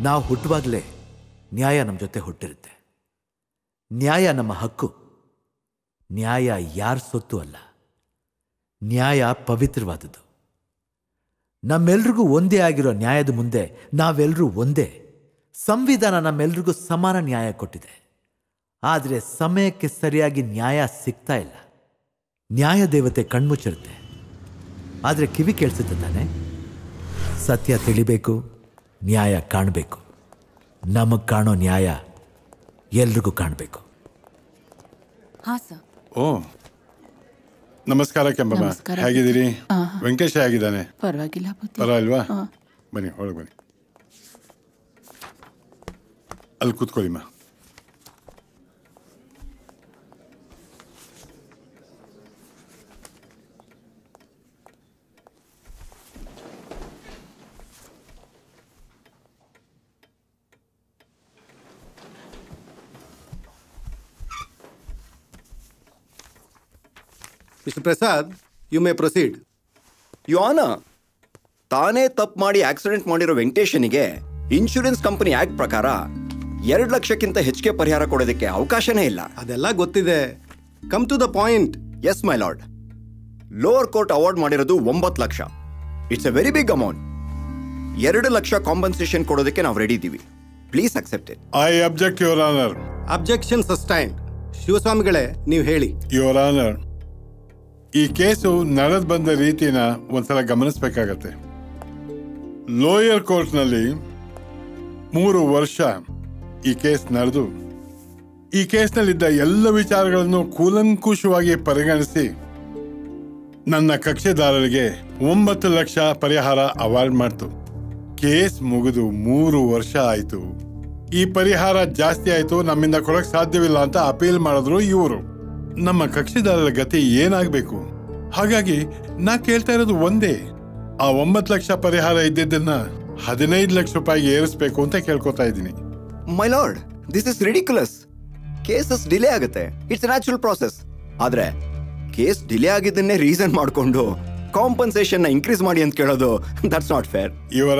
ನಾವು ಹುಟ್ಟುವಾಗಲೇ ನ್ಯಾಯ ನಮ್ಮ ಜೊತೆ ಹುಟ್ಟಿರುತ್ತೆ ನ್ಯಾಯ ನಮ್ಮ ಹಕ್ಕು ನ್ಯಾಯ ಯಾರ ಸೊತ್ತು ಅಲ್ಲ ನ್ಯಾಯ ಪವಿತ್ರವಾದದ್ದು ನಮ್ಮೆಲ್ರಿಗೂ ಒಂದೇ ಆಗಿರೋ ನ್ಯಾಯದ ಮುಂದೆ ನಾವೆಲ್ಲರೂ ಒಂದೇ ಸಂವಿಧಾನ ನಮ್ಮೆಲ್ರಿಗೂ ಸಮಾನ ನ್ಯಾಯ ಕೊಟ್ಟಿದೆ ಆದರೆ ಸಮಯಕ್ಕೆ ಸರಿಯಾಗಿ ನ್ಯಾಯ ಸಿಗ್ತಾ ಇಲ್ಲ ನ್ಯಾಯ ದೇವತೆ ಕಣ್ಮುಚ್ಚಿರುತ್ತೆ ಆದರೆ ಕಿವಿ ಕೇಳಿಸುತ್ತೆ ತಾನೆ ಸತ್ಯ ತಿಳಿಬೇಕು ನ್ಯಾಯ ಕಾಣಬೇಕು ನಮಗೆ ಕಾಣೋ ನ್ಯಾಯ ಎಲ್ರಿಗೂ ಕಾಣಬೇಕು ಹಾ ಸರ್ ಓ ನಮಸ್ಕಾರ ಕೆಂಪಮ್ಮ ನಮಸ್ಕಾರ. ಹೇಗಿದ್ದೀರಿ ಆ. ವೆಂಕಟೇಶ ಹೇಗಿದ್ದಾನೆ ಪರವಾಗಿಲ್ಲ ಬುದ್ಧಿ ಪರ ಅಲ್ವಾ ಆ. ಬನ್ನಿ ಒಳಗೆ ಬನ್ನಿ ಅಲ್ಲಿ ಕೂತ್ಕೊಳ್ಳಿಮ್ಮ mister Prasad you may proceed ಯೋನ ತಾನೇ ತಪ್ಪು ಮಾಡಿ ಆಕ್ಸಿಡೆಂಟ್ ಮಾಡಿರೋ ವೆಂಕಟೇಶನಿಗೆ ಇನ್ಶೂರೆನ್ಸ್ ಕಂಪನಿ ಆಕ್ಟ್ ಪ್ರಕಾರ ಎರಡು ಲಕ್ಷಕ್ಕಿಂತ ಹೆಚ್ಚಿಗೆ ಪರಿಹಾರ ಕೊಡೋದಕ್ಕೆ ಅವಕಾಶನೇ ಇಲ್ಲ ಅದೆಲ್ಲ ಗೊತ್ತಿದೆ come to the point yes my lord lower court award ಮಾಡಿರೋದು ಒಂಬತ್ತು ಲಕ್ಷ it's a very big amount ಎರಡು ಲಕ್ಷ ಕಾಂಪನ್ಸೇಷನ್ ಕೊಡೋದಕ್ಕೆ ನಾವು ರೆಡಿ ಇದ್ದೀವಿ please accept it I object your honour objection sustain ಶಿವಸ್ವಾಮಿಗಳೇ ನೀವು ಹೇಳಿ ಯುವರ್ ಆನರ್ ಈ ಕೇಸು ನಡೆದು ಬಂದ ರೀತಿನ ಒಂದ್ಸಲ ಗಮನಿಸಬೇಕಾಗತ್ತೆ ಲೋಯರ್ ಕೋರ್ಟ್ನಲ್ಲಿ ಮೂರು ವರ್ಷ ಈ ಕೇಸ್ ನಡೆದು ಈ ಕೇಸ್ನಲ್ಲಿದ್ದ ಎಲ್ಲ ವಿಚಾರಗಳನ್ನು ಕೂಲಂಕುಷವಾಗಿ ಪರಿಗಣಿಸಿ ನನ್ನ ಕಕ್ಷೆದಾರರಿಗೆ ಒಂಬತ್ತು ಲಕ್ಷ ಪರಿಹಾರ ಅವಾರ್ಡ್ ಮಾಡ್ತು ಕೇಸ್ ಮುಗಿದು ಮೂರು ವರ್ಷ ಆಯ್ತು ಈ ಪರಿಹಾರ ಜಾಸ್ತಿ ಆಯ್ತು ನಮ್ಮಿಂದ ಕೊಡಕ್ ಸಾಧ್ಯವಿಲ್ಲ ಅಂತ ಅಪೀಲ್ ಮಾಡಿದ್ರು ಇವರು ನಮ್ಮ ಕಕ್ಷಿದಾರರ ಗತಿ ಏನಾಗಬೇಕು ಹಾಗಾಗಿ ನಾ ಕೇಳ್ತಾ ಇರೋದು ಒಂದೇ ಆ ಒಂಬತ್ತು ಲಕ್ಷ ಪರಿಹಾರ ಇದ್ದಿದ್ದನ್ನ ಹದಿನೈದು ಲಕ್ಷ ರೂಪಾಯಿಗೆ ಏರಿಸ್ಬೇಕು ಅಂತ ಕೇಳ್ಕೊತಾ ಇದ್ದೀನಿ my lord this is ridiculous cases delay ಆಗುತ್ತೆ ಇಟ್ಸ್ ನ್ಯಾಚುರಲ್ ಪ್ರಾಸೆಸ್ ಆದ್ರೆ ಕೇಸ್ ಡಿಲೇ ಆಗಿದ್ದನ್ನೇ ರೀಸನ್ ಮಾಡಿಕೊಂಡು ಕಾಂಪನ್ಸೇಷನ್ ಇನ್ಕ್ರೀಸ್ ಮಾಡಿ ಅಂತ ಕೇಳೋದು ದಟ್ಸ್ ನಾಟ್ ಫೇರ್ ಇವರ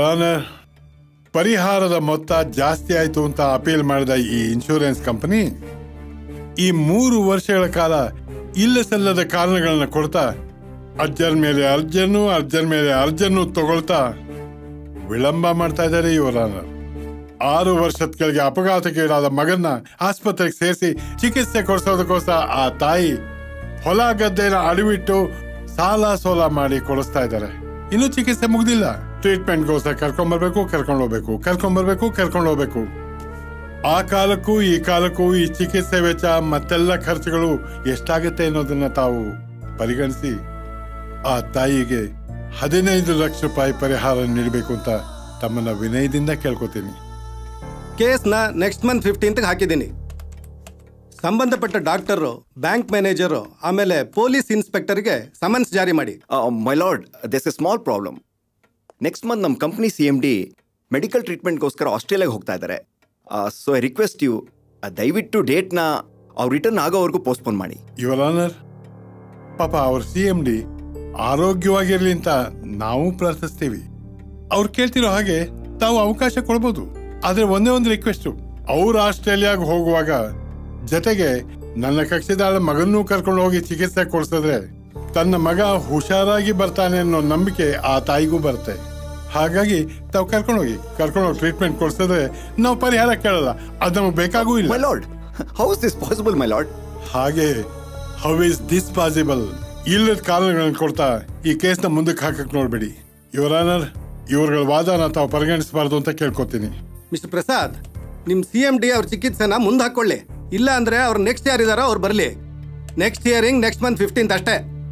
ಪರಿಹಾರದ ಮೊತ್ತ ಜಾಸ್ತಿ ಆಯ್ತು ಅಂತ ಅಪೀಲ್ ಮಾಡಿದ ಈ ಇನ್ಶೂರೆನ್ಸ್ ಕಂಪನಿ ಈ ಮೂರು ವರ್ಷಗಳ ಕಾಲ ಇಲ್ಲ ಸಲ್ಲದ ಕಾರಣಗಳನ್ನ ಕೊಡ್ತಾ ಅರ್ಜನ್ ಮೇಲೆ ಅರ್ಜನ್ನು ಅರ್ಜನ್ ಮೇಲೆ ಅರ್ಜನ್ನು ತಗೊಳ್ತಾ ವಿಳಂಬ ಮಾಡ್ತಾ ಇದ್ದಾರೆ ಇವರ ಆರು ವರ್ಷದ ಕೆಳಗೆ ಅಪಘಾತಕ್ಕೀಡಾದ ಮಗನ್ನ ಆಸ್ಪತ್ರೆಗೆ ಸೇರಿಸಿ ಚಿಕಿತ್ಸೆ ಕೊಡಿಸೋದಕ್ಕೋಸ್ಕರ ಆ ತಾಯಿ ಹೊಲ ಗದ್ದೆನ ಅಡವಿಟ್ಟು ಸಾಲ ಸೋಲ ಮಾಡಿ ಕೊಡಿಸ್ತಾ ಇದ್ದಾರೆ ಇನ್ನು ಚಿಕಿತ್ಸೆ ಮುಗ್ದಿಲ್ಲ ಟ್ರೀಟ್ಮೆಂಟ್ಗೋಸ್ಕರ ಕರ್ಕೊಂಡ್ ಬರ್ಬೇಕು ಕರ್ಕೊಂಡು ಹೋಗ್ಬೇಕು ಕರ್ಕೊಂಡ್ ಬರ್ಬೇಕು ಕರ್ಕೊಂಡು ಹೋಗ್ಬೇಕು ಆ ಕಾಲಕ್ಕೂ ಈ ಕಾಲಕ್ಕೂ ಈ ಚಿಕಿತ್ಸೆ ವೆಚ್ಚ ಮತ್ತೆಲ್ಲ ಖರ್ಚುಗಳು ಎಷ್ಟಾಗುತ್ತೆ ಅನ್ನೋದನ್ನ ತಾವು ಪರಿಗಣಿಸಿ ಆ ತಾಯಿಗೆ ಹದಿನೈದು ಲಕ್ಷ ರೂಪಾಯಿ ಪರಿಹಾರ ನೀಡಬೇಕು ಅಂತ ತಮ್ಮನ್ನ ವಿನಯದಿಂದ ಕೇಳ್ಕೊತೀನಿ ಕೇಸ್ನ ನೆಕ್ಸ್ಟ್ ಮಂತ್ ಫಿಫ್ಟೀನ್ತ್ಗೆ ಹಾಕಿದ್ದೀನಿ ಸಂಬಂಧಪಟ್ಟ ಡಾಕ್ಟರು ಬ್ಯಾಂಕ್ ಮ್ಯಾನೇಜರು ಆಮೇಲೆ ಪೊಲೀಸ್ ಇನ್ಸ್ಪೆಕ್ಟರ್ಗೆ ಸಮನ್ಸ್ ಜಾರಿ ಮಾಡಿ my lord this a small problem next month ನಮ್ಮ company C M D medical ಟ್ರೀಟ್ಮೆಂಟ್ಗೋಸ್ಕರ ಆಸ್ಟ್ರೇಲಿಯಾಗೆ ಹೋಗ್ತಾ ಇದ್ದಾರೆ ಸೊ ಐ ರಿಕ್ವೆಸ್ಟ್ ಯು ದಯವಿಟ್ಟು ಡೇಟ್ನ ಅವ್ರು ರಿಟರ್ನ್ ಆಗೋವರೆಗೂ ಪೋಸ್ಟ್ಪೋನ್ ಮಾಡಿ ಯುವರ್ ಆನರ್ ಪಾಪ ಅವ್ರ ಸಿ ಎಂ ಡಿ ಆರೋಗ್ಯವಾಗಿರ್ಲಿ ಅಂತ ನಾವು ಪ್ರಾರ್ಥಿಸ್ತೀವಿ ಅವ್ರು ಕೇಳ್ತಿರೋ ಹಾಗೆ ತಾವು ಅವಕಾಶ ಕೊಡ್ಬೋದು ಆದ್ರೆ ಒಂದೇ ಒಂದು ರಿಕ್ವೆಸ್ಟ್ ಅವ್ರು ಆಸ್ಟ್ರೇಲಿಯಾಗ ಹೋಗುವಾಗ ಜೊತೆಗೆ ನನ್ನ ಕಕ್ಷಿದಾಳ ಮಗನ್ನೂ ಕರ್ಕೊಂಡು ಹೋಗಿ ಚಿಕಿತ್ಸೆ ಕೊಡ್ಸಿದ್ರೆ ತನ್ನ ಮಗ ಹುಷಾರಾಗಿ ಬರ್ತಾನೆ ಅನ್ನೋ ನಂಬಿಕೆ ಆ ತಾಯಿಗೂ ಬರುತ್ತೆ ಹಾಗಾಗಿ ತಾವು ಕರ್ಕೊಂಡು ಹೋಗಿ ಕರ್ಕೊಂಡು ಹೋಗಿ ಟ್ರೀಟ್ಮೆಂಟ್ ಕೊಡ್ಸಿದ್ರೆ ನಾವು ಪರಿಹಾರ ಕೇಳಲ್ಲ ಅದು ನಮಗೆ ಬೇಕಾಗೂ ಇಲ್ಲ my lord how is this possible my lord ಹಾಗೆ ಹೌ ಇಸ್ ದಿಸ್ ಪಾಸಿಬಲ್ ಇಲ್ಲದ ಕಾರಣಗಳನ್ನ ಕೊಡ್ತಾ ಈ ಕೇಸ್ನ ಮುಂದಕ್ಕೆ ಹಾಕಕ್ ನೋಡ್ಬೇಡಿ ಯುವರ್ ಆನರ್ ಇವ್ರಗಳ ವಾದನ ತಾವು ಪರಿಗಣಿಸಬಾರ್ದು ಅಂತ ಕೇಳ್ಕೊತೀನಿ ಮಿಸ್ಟರ್ ಪ್ರಸಾದ್ ನಿಮ್ಮ ಸಿ ಎಮ್ ಡಿ ಅವ್ರ ಚಿಕಿತ್ಸೆನ ಮುಂದೆ ಹಾಕೊಳ್ಳಿ ಇಲ್ಲ ಅಂದ್ರೆ ಅವ್ರು ನೆಕ್ಸ್ಟ್ ಯಾರಿದಾರೋ ಅವ್ರು ಬರಲಿ next hearing next month fifteenth ಅಷ್ಟೇ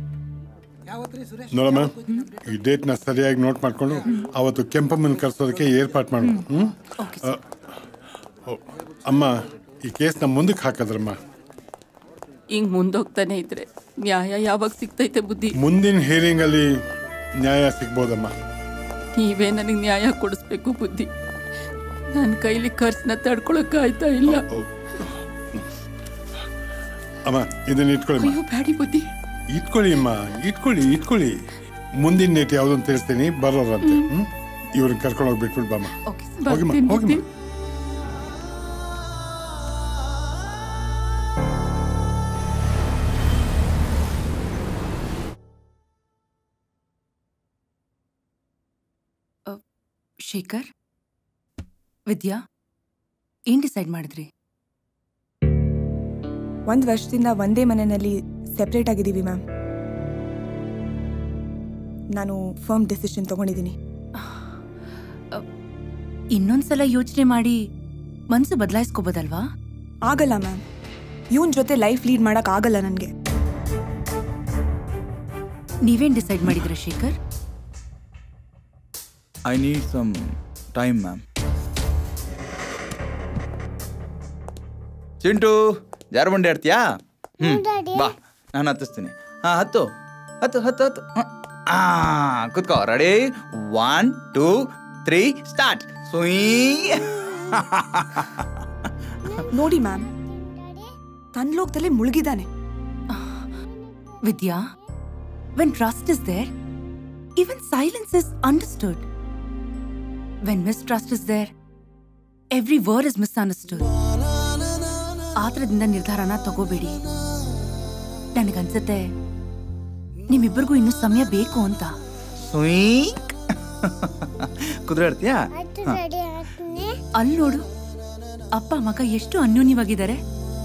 ನೋಡಮ್ಮ ಈ ಡೇಟ್ನ ಸರಿಯಾಗಿ ನೋಟ್ ಮಾಡ್ಕೊಂಡು ಅವತ್ತು ಕೆಂಪಮ್ಮನ ಕರ್ಸೋದಕ್ಕೆ ಏರ್ಪಾಟ್ ಮಾಡು ಹ್ಮ್ ಅ, ಓ, ಅಮ್ಮ ಈ ಕೇಸ್ನ ಮುಂದಕ್ಕೆ ಹಾಕದ್ರಮ್ಮ ಹಿಂಗ್ ಮುಂದೋಗ್ತಾನೆ ಇದ್ರೆ ನ್ಯಾಯ ಯಾವಾಗ ಸಿಗ್ತೈತೆ ಬುದ್ಧಿ ಮುಂದಿನ ಹಿಯರಿಂಗ್ ಅಲ್ಲಿ ನ್ಯಾಯ ಸಿಗ್ಬೋದಮ್ಮ ನೀವೇ ನನಗೆ ನ್ಯಾಯ ಕೊಡಿಸ್ಬೇಕು ಬುದ್ಧಿ ನನ್ನ ಕೈಲಿ ಖರ್ಚನ್ನ ತಡ್ಕೊಳಕ್ ಆಯ್ತಾ ಇಲ್ಲ ಅಮ್ಮ ಇದನ್ನ ಇಟ್ಕೊಳ್ಳಿ ಅಯ್ಯೋ ಬ್ಯಾಡಿ ಬುದ್ಧಿ ಇಟ್ಕೊಳ್ಳಿ ಅಮ್ಮ ಇಟ್ಕೊಳ್ಳಿ ಇಟ್ಕೊಳ್ಳಿ ಮುಂದಿನ ಡೇಟ್ ಯಾವ್ದೊಂದು ತಿಳಿಸ್ತೀನಿ ಬರೋರಂತೆ ಹ್ಮ್ ಇವ್ರನ್ನ ಕರ್ಕೊಂಡು ಹೋಗಿ ಬಿಟ್ಬಿಟ್ಟು ಬಾಮ್ಮ ಓಕೆ ಹೋಗಿಮ್ಮ ಬರ್ತೀನಿ ಹೋಗಿಮ್ಮ ಬುದ್ಧಿ ಶೇಖರ್ ವಿದ್ಯಾ ಏನ್ ಡಿಸೈಡ್ ಮಾಡಿದ್ರಿ ಒಂದು ವರ್ಷದಿಂದ ಒಂದೇ ಮನೆಯಲ್ಲಿ ಸೆಪ್ರೇಟ್ ಆಗಿದ್ದೀವಿ ಮ್ಯಾಮ್ ನಾನು ಫರ್ಮ್ ಡಿಸಿಷನ್ ತಗೊಂಡಿದ್ದೀನಿ ಇನ್ನೊಂದ್ಸಲ ಯೋಚನೆ ಮಾಡಿ ಮನ್ಸು ಬದಲಾಯಿಸ್ಕೋಬೋದಲ್ವಾ ಆಗಲ್ಲ ಮ್ಯಾಮ್ ಇವನ್ ಜೊತೆ ಲೈಫ್ ಲೀಡ್ ಮಾಡಕ್ ಆಗಲ್ಲ ನನಗೆ ನೀವೇನ್ ಡಿಸೈಡ್ ಮಾಡಿದ್ರ Shekhar I need some time ma'am Chintu ಜಾರಬಂಡಿ ಆಡ್ತೀಯಾ ಹ್ಮ್ ಬಾ ನಾನು ಹತ್ತಿಸ್ತೀನಿ ಹಾ ಹತ್ತು ಹತ್ತು ಹತ್ತು ಹತ್ತು ಆ ಕುತ್ಕೋ ready one two three start ಸುಯ್ ನೋಡಿ ಮ್ಯಾಮ್ ತನ್ನ ಲೋಕದಲ್ಲಿ ಮುಳುಗಿದಾನೆ Vidya when trust is there even silence is understood when mistrust is there every word is misunderstood ಆತರದಿಂದ ನಿರ್ಧಾರನ ತಗೋಬೇಡಿ ನನಗನ್ಸುತ್ತೆ ನಿಮ್ಮಿಬ್ಬರಿಗೂ ಇನ್ನೂ ಸಮಯ ಬೇಕು ಅಂತ ಸುಯ್ ಕುದುರೆ ಆಡ್ತೀಯಾ ಅಲ್ಲಿ ನೋಡು ಅಪ್ಪ ಮಗ ಎಷ್ಟು ಅನ್ಯೋನ್ಯವಾಗಿದ್ದಾರೆ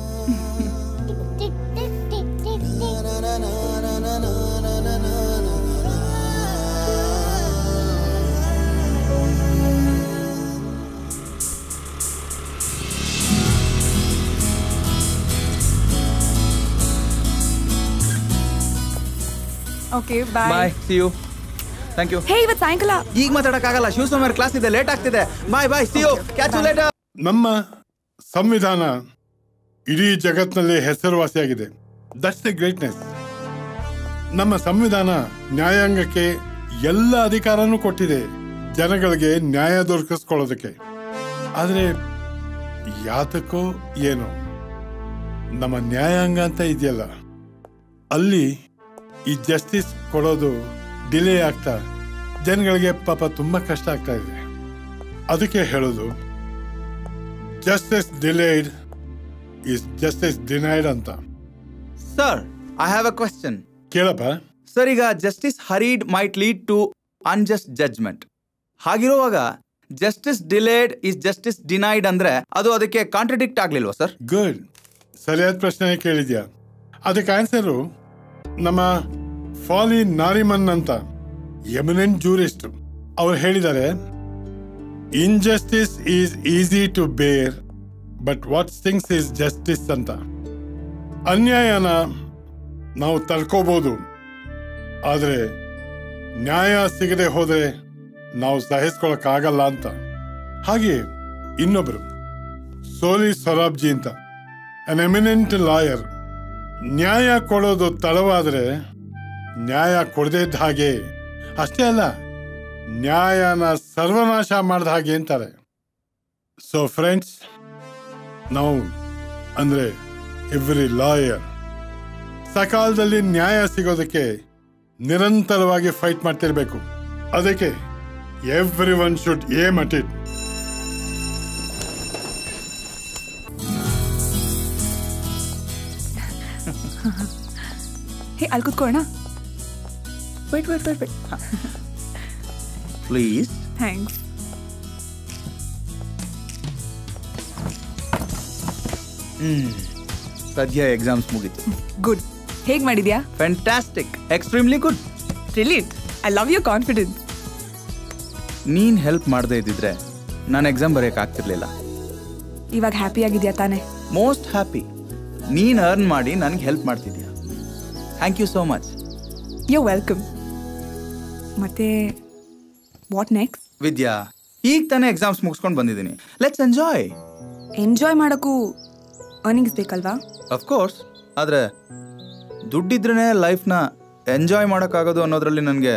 okay bye bye see you thank you hey ಇವತ್ತು ಸಾಯಂಕಾಲ ಈಗ ಮಾತಾಡಕ್ಕಾಗಲ್ಲ ಶಿವಸ್ವಾಮಿ ಕ್ಲಾಸ್ ಇದೆ ಲೇಟ್ ಆಗ್ತಿದೆ bye bye see you catch you later ನಮ್ಮ ಸಂವಿಧಾನ ಇಡೀ ಜಗತ್ತಿನಲ್ಲಿ ಹೆಸರುವಾಸಿಯಾಗಿದೆ ದಟ್ಸ್ ದ ಗ್ರೇಟ್ನೆಸ್ ನಮ್ಮ ಸಂವಿಧಾನ ನ್ಯಾಯಾಂಗಕ್ಕೆ ಎಲ್ಲ ಅಧಿಕಾರನೂ ಕೊಟ್ಟಿದೆ ಜನಗಳಿಗೆ ನ್ಯಾಯ ದೊರಕಿಸ್ಕೊಳ್ಳೋದಕ್ಕೆ ಆದರೆ ಯಾತಕ್ಕೋ ಏನೋ ನಮ್ಮ ನ್ಯಾಯಾಂಗ ಅಂತ ಇದೆಯಲ್ಲ ಅಲ್ಲಿ ಈ ಜಸ್ಟಿಸ್ ಕೊಡೋದು ಡಿಲೇ ಆಗ್ತಾ ಜನಗಳಿಗೆ ಪಾಪ ತುಂಬಾ ಕಷ್ಟ ಆಗ್ತಾ ಇದೆ ಅದಕ್ಕೆ ಹೇಳೋದು justice delayed is justice denied ಅಂತ sir I have a question ಕೇಳಪ್ಪ ಸರ್ ಈಗ justice hurried might lead to unjust judgement ಹಾಗಿರುವಾಗ justice delayed is justice denied ಅಂದ್ರೆ ಅದು ಅದಕ್ಕೆ ಕಾಂಟ್ರಡಿಕ್ಟ್ ಆಗ್ಲಿಲ್ವಾ ಸರ್ ಗುಡ್ ಸರಿಯಾದ ಪ್ರಶ್ನೆ ಕೇಳಿದ್ಯಾ ಅದಕ್ಕೆ ಆನ್ಸರು ನಮ್ಮ ಫಾಲಿ ನಾರಿಮನ್ ಅಂತ ಎಮಿನೆಂಟ್ ಜೂರಿಸ್ಟ್ ಅವ್ರು ಹೇಳಿದ್ದಾರೆ injustice is easy to bear but what stings is justice ಅಂತ ಅನ್ಯಾಯನ ನಾವು ತಡ್ಕೋಬಹುದು ಆದರೆ ನ್ಯಾಯ ಸಿಗದೆ ಹೋದ್ರೆ ನಾವು ಸಹಿಸ್ಕೊಳಕ್ಕಾಗಲ್ಲ ಅಂತ ಹಾಗೆ ಇನ್ನೊಬ್ರು ಸೋಲಿ ಸೊರಾಬ್ಜಿ ಅಂತ ಅನ್ ಎಮಿನೆಂಟ್ ಲಾಯರ್ ನ್ಯಾಯ ಕೊಡೋದು ತಡವಾದ್ರೆ ನ್ಯಾಯ ಕೊಡದೇ ಇದ್ದ ಹಾಗೆ ಅಷ್ಟೇ ಅಲ್ಲ ನ್ಯಾಯನ ಸರ್ವನಾಶ ಮಾಡಿದ ಹಾಗೆ ಅಂತಾರೆ ಸೊ ಫ್ರೆಂಡ್ಸ್ ನಾವು ಅಂದ್ರೆ ಎವ್ರಿ ಲಾಯರ್ ಸಕಾಲದಲ್ಲಿ ನ್ಯಾಯ ಸಿಗೋದಕ್ಕೆ ನಿರಂತರವಾಗಿ ಫೈಟ್ ಮಾಡ್ತಿರ್ಬೇಕು ಅದಕ್ಕೆ every one should aim at it hey ಅಲ್ಲಿ ಕುತ್ಕೊಳ್ಳೋಣ wait wait wait wait please thanks hmm ಸದ್ಯ ಎಕ್ಸಾಮ್ಸ್ ಮುಗೀತು ಗುಡ್ ಹೇಗೆ ಮಾಡಿದ್ಯಾ fantastic extremely good brilliant I love your confidence ನೀನ್ ಹೆಲ್ಪ್ ಮಾಡದೇ ಇದ್ದಿದ್ರೆ ನಾನು ಎಕ್ಸಾಮ್ ಬರೆಯಕ್ ಆಗ್ತಿರ್ಲಿಲ್ಲ ಇವಾಗ ಹ್ಯಾಪಿ ಆಗಿದ್ಯಾ ತಾನೇ ಮೋಸ್ಟ್ ಹ್ಯಾಪಿ ನೀನ್ ಅರ್ನ್ ಮಾಡಿ ನನಗೆ ಹೆಲ್ಪ್ ಮಾಡ್ತಿದ್ಯಾ thank you so much you welcome ಮತ್ತೆ ವಾಟ್ ನೆಕ್ಸ್ಟ್ ವಿದ್ಯಾ ಈಗ ತಾನೇ ಎಕ್ಸಾಮ್ಸ್ ಮುಗಿಸ್ಕೊಂಡು ಬಂದಿದ್ದೀನಿ ಲೆಟ್ಸ್ ಎಂಜಾಯ್ ಎಂಜಾಯ್ ಮಾಡೋಕ್ಕೂ ಅರ್ನಿಂಗ್ಸ್ ಬೇಕಲ್ವಾ ಅಫ್ಕೋರ್ಸ್ ಆದರೆ ದುಡ್ಡಿದ್ರೇ ಲೈಫ್ನ ಎಂಜಾಯ್ ಮಾಡೋಕ್ಕಾಗೋದು ಅನ್ನೋದ್ರಲ್ಲಿ ನನಗೆ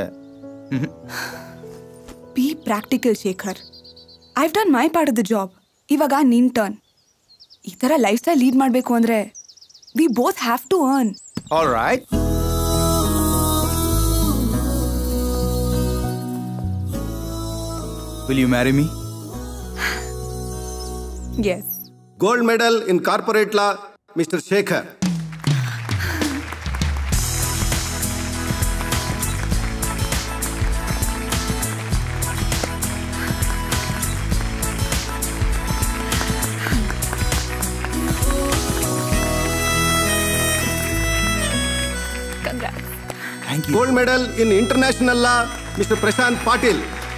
be practical Shekhar I've done my part of the job ಇವಾಗ ನಿನ್ ಟರ್ನ್ ಈ ಥರ ಲೈಫ್ ಸ್ಟೈಲ್ ಲೀಡ್ ಮಾಡಬೇಕು ಅಂದರೆ we both have to earn all right will you marry me yes gold medal in corporate law mister Shekhar thank you gold medal in international law mister Prashant Patil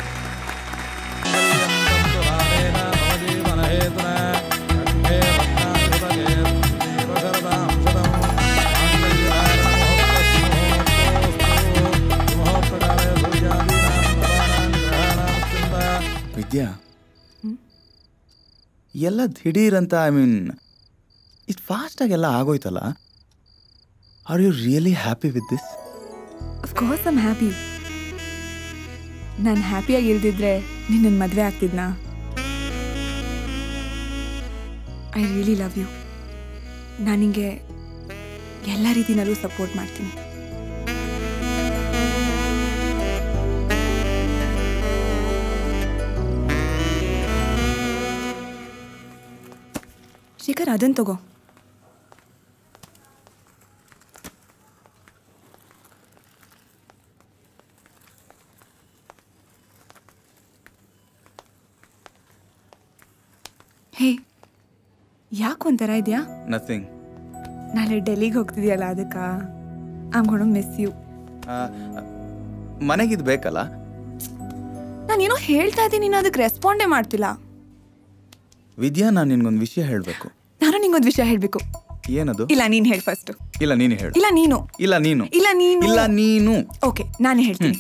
Vidya ಎಲ್ಲ ದಿಢೀರಂತ I mean ಇಷ್ಟು ಫಾಸ್ಟಾಗೆಲ್ಲ ಆಗೋಯ್ತಲ್ಲ are you really happy with this of course I'm happy ನಾನು ಹ್ಯಾಪಿಯಾಗಿ ಇಲ್ದಿದ್ರೆ ನಿನ್ನ ಮದುವೆ ಆಗ್ತಿದ್ನಾ ಐ ರಿಯಲಿ ಲವ್ ಯು ನಾನು ನಿಂಗೆ ಎಲ್ಲ ರೀತಿನಲ್ಲೂ ಸಪೋರ್ಟ್ ಮಾಡ್ತೀನಿ ಶೇಖರ್ ಅದನ್ನು ತಗೋ ಹೇ ಯಾಕೆ ಒಂಥರ ಇದೆಯಾ ನಥಿಂಗ್ ನಾಳೆ ಡೆಲ್ಲಿಗೆ ಹೋಗ್ತಿದ್ಯಲ್ಲ ಅದಕ್ಕ ಆಮ್ ಗೋಣ ಮಿಸ್ ಯು ಮನೆಗಿದ್ ಬೇಕಲ್ಲ ನಾನೇನೋ ಹೇಳ್ತಾ ಇದ್ದೀನಿ ನೀನು ಅದಕ್ಕೆ ರೆಸ್ಪಾಂಡೇ ಮಾಡ್ತಿಲ್ಲ ವಿದ್ಯಾ ನಾನು ನಿನ್ಗೊಂದು ವಿಷಯ ಹೇಳಬೇಕು ನಾನು ನಿಂಗೊಂದು ವಿಷಯ ಹೇಳಬೇಕು ಏನದು ಇಲ್ಲ ನೀನು ಹೇಳಿ ಫಸ್ಟ್ ಇಲ್ಲ ನೀನು ಹೇಳು ಇಲ್ಲ ನೀನು ಇಲ್ಲ ನೀನು ಇಲ್ಲ ನೀನು ಇಲ್ಲ ನೀನು ಓಕೆ ನಾನೇ ಹೇಳ್ತೀನಿ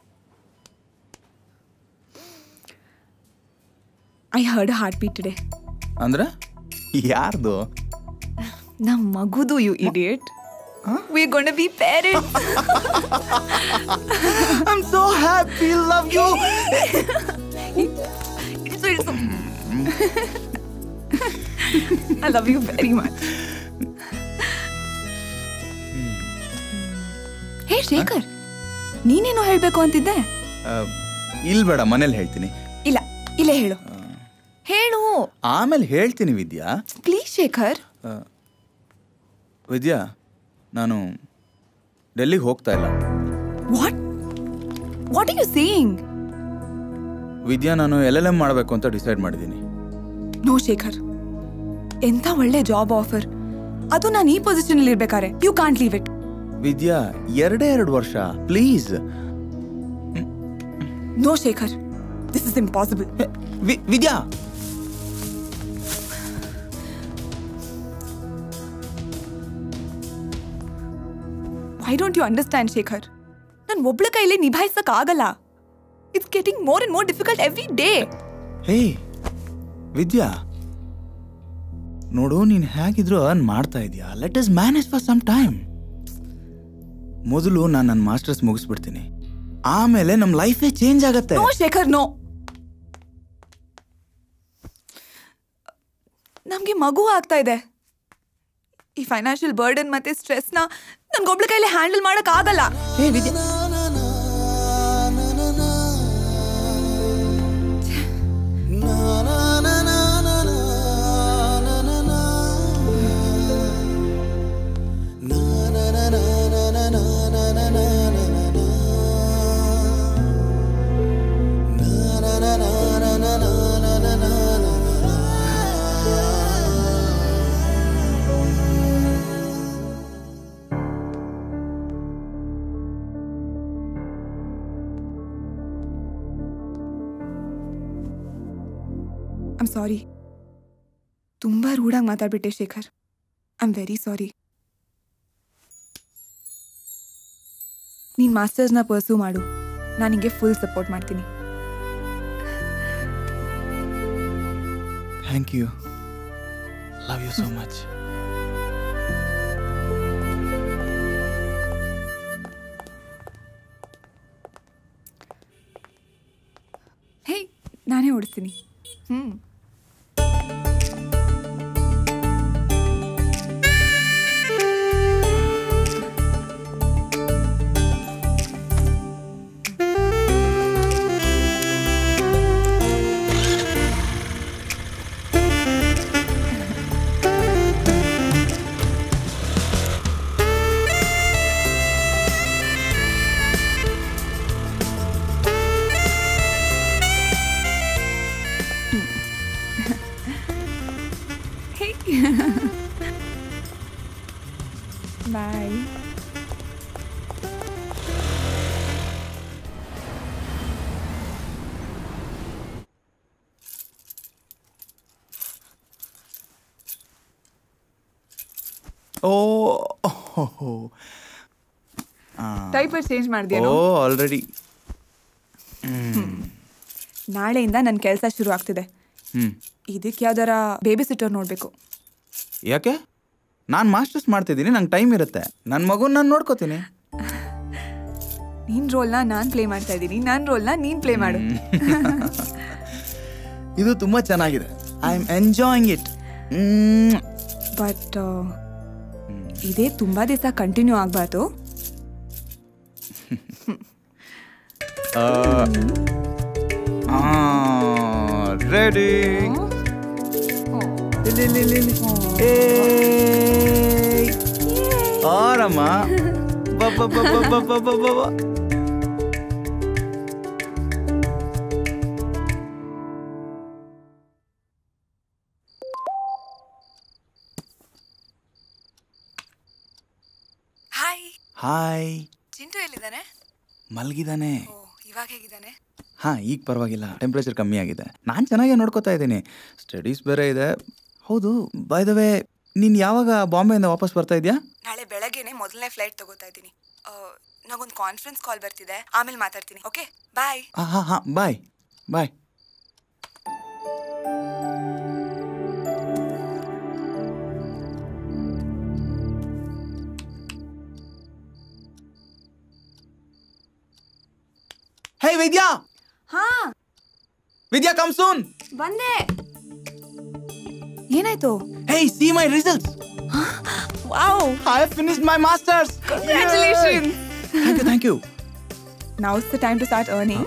I heard heart beat today ಅಂದ್ರೆ ಯಾರ್ದು ನಮ್ಮ ಮಗುದು you idiot we gonna be parents I am so happy love you I love you very much hey Shekhar ನೀನೇನೋ ಹೇಳ್ಬೇಕು ಅಂತಿದ್ದೆ ಇಲ್ಲಿ ಬೇಡ ಮನೇಲಿ ಹೇಳ್ತೀನಿ ಇಲ್ಲ ಇಲ್ಲೇ ಹೇಳು ಹೇಳು ಆಮೇಲೆ ಹೇಳ್ತೀನಿ ವಿದ್ಯಾ ಪ್ಲೀಸ್ ಶೇಖರ್ ಆ, ವಿದ್ಯಾ ನಾನು ಡೆಲ್ಲಿಗೆ ಹೋಗ್ತಾ ಇಲ್ಲ what what are you saying Vidya ನಾನು ಎಲ್ ಎಲ್ ಎಂ ಮಾಡಬೇಕು ಅಂತ ಡಿಸೈಡ್ ಮಾಡಿದ್ದೀನಿ ನೋ ಶೇಖರ್ ಎಂಥ ಒಳ್ಳೆ ಜಾಬ್ ಆಫರ್ ಅದು ನಾನು ಈ ಪೊಸಿಷನ್ ಅಲ್ಲಿ ಇರ್ಬೇಕಾರೆ you can't leave it Vidya ಎರಡೇ ಎರಡು ವರ್ಷ please no Shekhar this is impossible Vidya why don't you understand Shekhar ನಾನು ಒಬ್ಳ ಕೈಲಿ ನಿಭಾಯಿಸಕ್ ಆಗಲ್ಲ it's getting more and more difficult every day hey Vidya ನೋಡು ನೀನು ಹೇಗಿದ್ರು ಅರ್ನ್ ಮಾಡ್ತಾ ಇದೀಯಾ let us manage for some time ಮೊದಲು ನಾನು ನನ್ನ ಮಾಸ್ಟರ್ಸ್ ಮುಗಿಸ್ಬಿಡ್ತೀನಿ ಆಮೇಲೆ ನಮ್ಮ ಲೈಫೇ ಚೇಂಜ್ ಆಗತ್ತೆ ನೋ ಶೇಖರ್ ನೋ ನಮ್ಗೆ ಮಗು ಆಗ್ತಾ ಇದೆ ಈ ಫೈನಾನ್ಷಿಯಲ್ ಬರ್ಡನ್ ಮತ್ತೆ ಸ್ಟ್ರೆಸ್ನ ನನ್ಗೊಬ್ಳ ಕೈಲಿ ಹ್ಯಾಂಡಲ್ ಮಾಡಕ್ ಆಗಲ್ಲ ಹೇ ವಿದ್ಯಾ ಐಮ್ ಸಾರಿ ತುಂಬಾ ರೂಢಾಗಿ ಮಾತಾಡ್ಬಿಟ್ಟೆ Shekhar I am very sorry ನೀನ್ ಮಾಸ್ಟರ್ಸ್ನ ಪರ್ಸೂ ಮಾಡು ನಾನು ನಿಂಗೆ ಫುಲ್ ಸಪೋರ್ಟ್ ಮಾಡ್ತೀನಿ thank you love you so much hey ನಾನೇ ಓಡಿಸ್ತೀನಿ ಹ್ಮ್ ಓ ಟೈಪರ್ ಚೇಂಜ್ ಓ ಮಾಡಿದ್ಯೇನೋ ಆಲ್ರೆಡಿ ನಾಳೆಯಿಂದ ನನ್ನ ಕೆಲಸ ಶುರು ಆಗ್ತಿದೆ ಹ್ಞೂ ಇದಕ್ಕೆ ಯಾವ್ದಾರ ಬೇಬಿ ಸಿಟ್ಟರ್ ನೋಡಬೇಕು ಯಾಕೆ ನಾನು ಮಾಸ್ಟರ್ಸ್ ಮಾಡ್ತಿದ್ದೀನಿ ನಂಗೆ ಟೈಮ್ ಇರುತ್ತೆ ನನ್ನ ಮಗುನ ನಾನು ನೋಡ್ಕೋತೀನಿ ನಿನ್ ರೋಲ್ನ ನಾನು ಪ್ಲೇ ಮಾಡ್ತಾ ಇದ್ದೀನಿ ನನ್ನ ರೋಲ್ನ ನೀನ್ ಪ್ಲೇ ಮಾಡು ಇದು ತುಂಬ ಚೆನ್ನಾಗಿದೆ I am enjoying it but ಇದೇ ತುಂಬಾ ದಿವಸ ಕಂಟಿನ್ಯೂ ಆಗ್ಬಾರ್ದು ರೆಡಿ ಆರಮ್ಮ ಬ ಬ ಬ ಬ ಬ ಬ ಬ ಬ. ಹಾಯ್ ಹಾಯ್ ಚಿಂಟು ಎಲ್ಲಿದ್ದಾನೆ ಮಲಗಿದಾನೆ ಓ ಇವಾಗ ಹೇಗಿದ್ದಾನೆ ಹಾಂ ಈಗ ಪರವಾಗಿಲ್ಲ ಟೆಂಪ್ರೇಚರ್ ಕಮ್ಮಿ ಆಗಿದೆ ನಾನು ಚೆನ್ನಾಗೇ ನೋಡ್ಕೋತಾ ಇದ್ದೀನಿ ಸ್ಟಡೀಸ್ ಬೇರೆ ಇದೆ ಹೌದು ಬೈ ದ ವೇ ನೀನು ಯಾವಾಗ ಬಾಂಬೆಯಿಂದ ವಾಪಸ್ ಬರ್ತಾ ಇದೆಯಾ ನಾಳೆ ಬೆಳಗ್ಗೆನೆ ಮೊದಲನೇ ಫ್ಲೈಟ್ ತಗೋತಾ ಇದ್ದೀನಿ ನಾಗೊಂದು ಕಾನ್ಫರೆನ್ಸ್ ಕಾಲ್ ಬರ್ತಿದೆ ಆಮೇಲೆ ಮಾತಾಡ್ತೀನಿ ಓಕೆ ಬಾಯ್ ಹಾಂ ಹಾಂ ಹಾಂ ಬಾಯ್ ಬಾಯ್ ಹೇ ವಿದ್ಯಾ ಹಾ ವಿದ್ಯಾ ಕಮ್ ಸೂನ್ ಬಂದೆ ಏನಾಯ್ತು hey see my results wow I have finished my masters congratulation thank you thank you Now it's the time to start earning.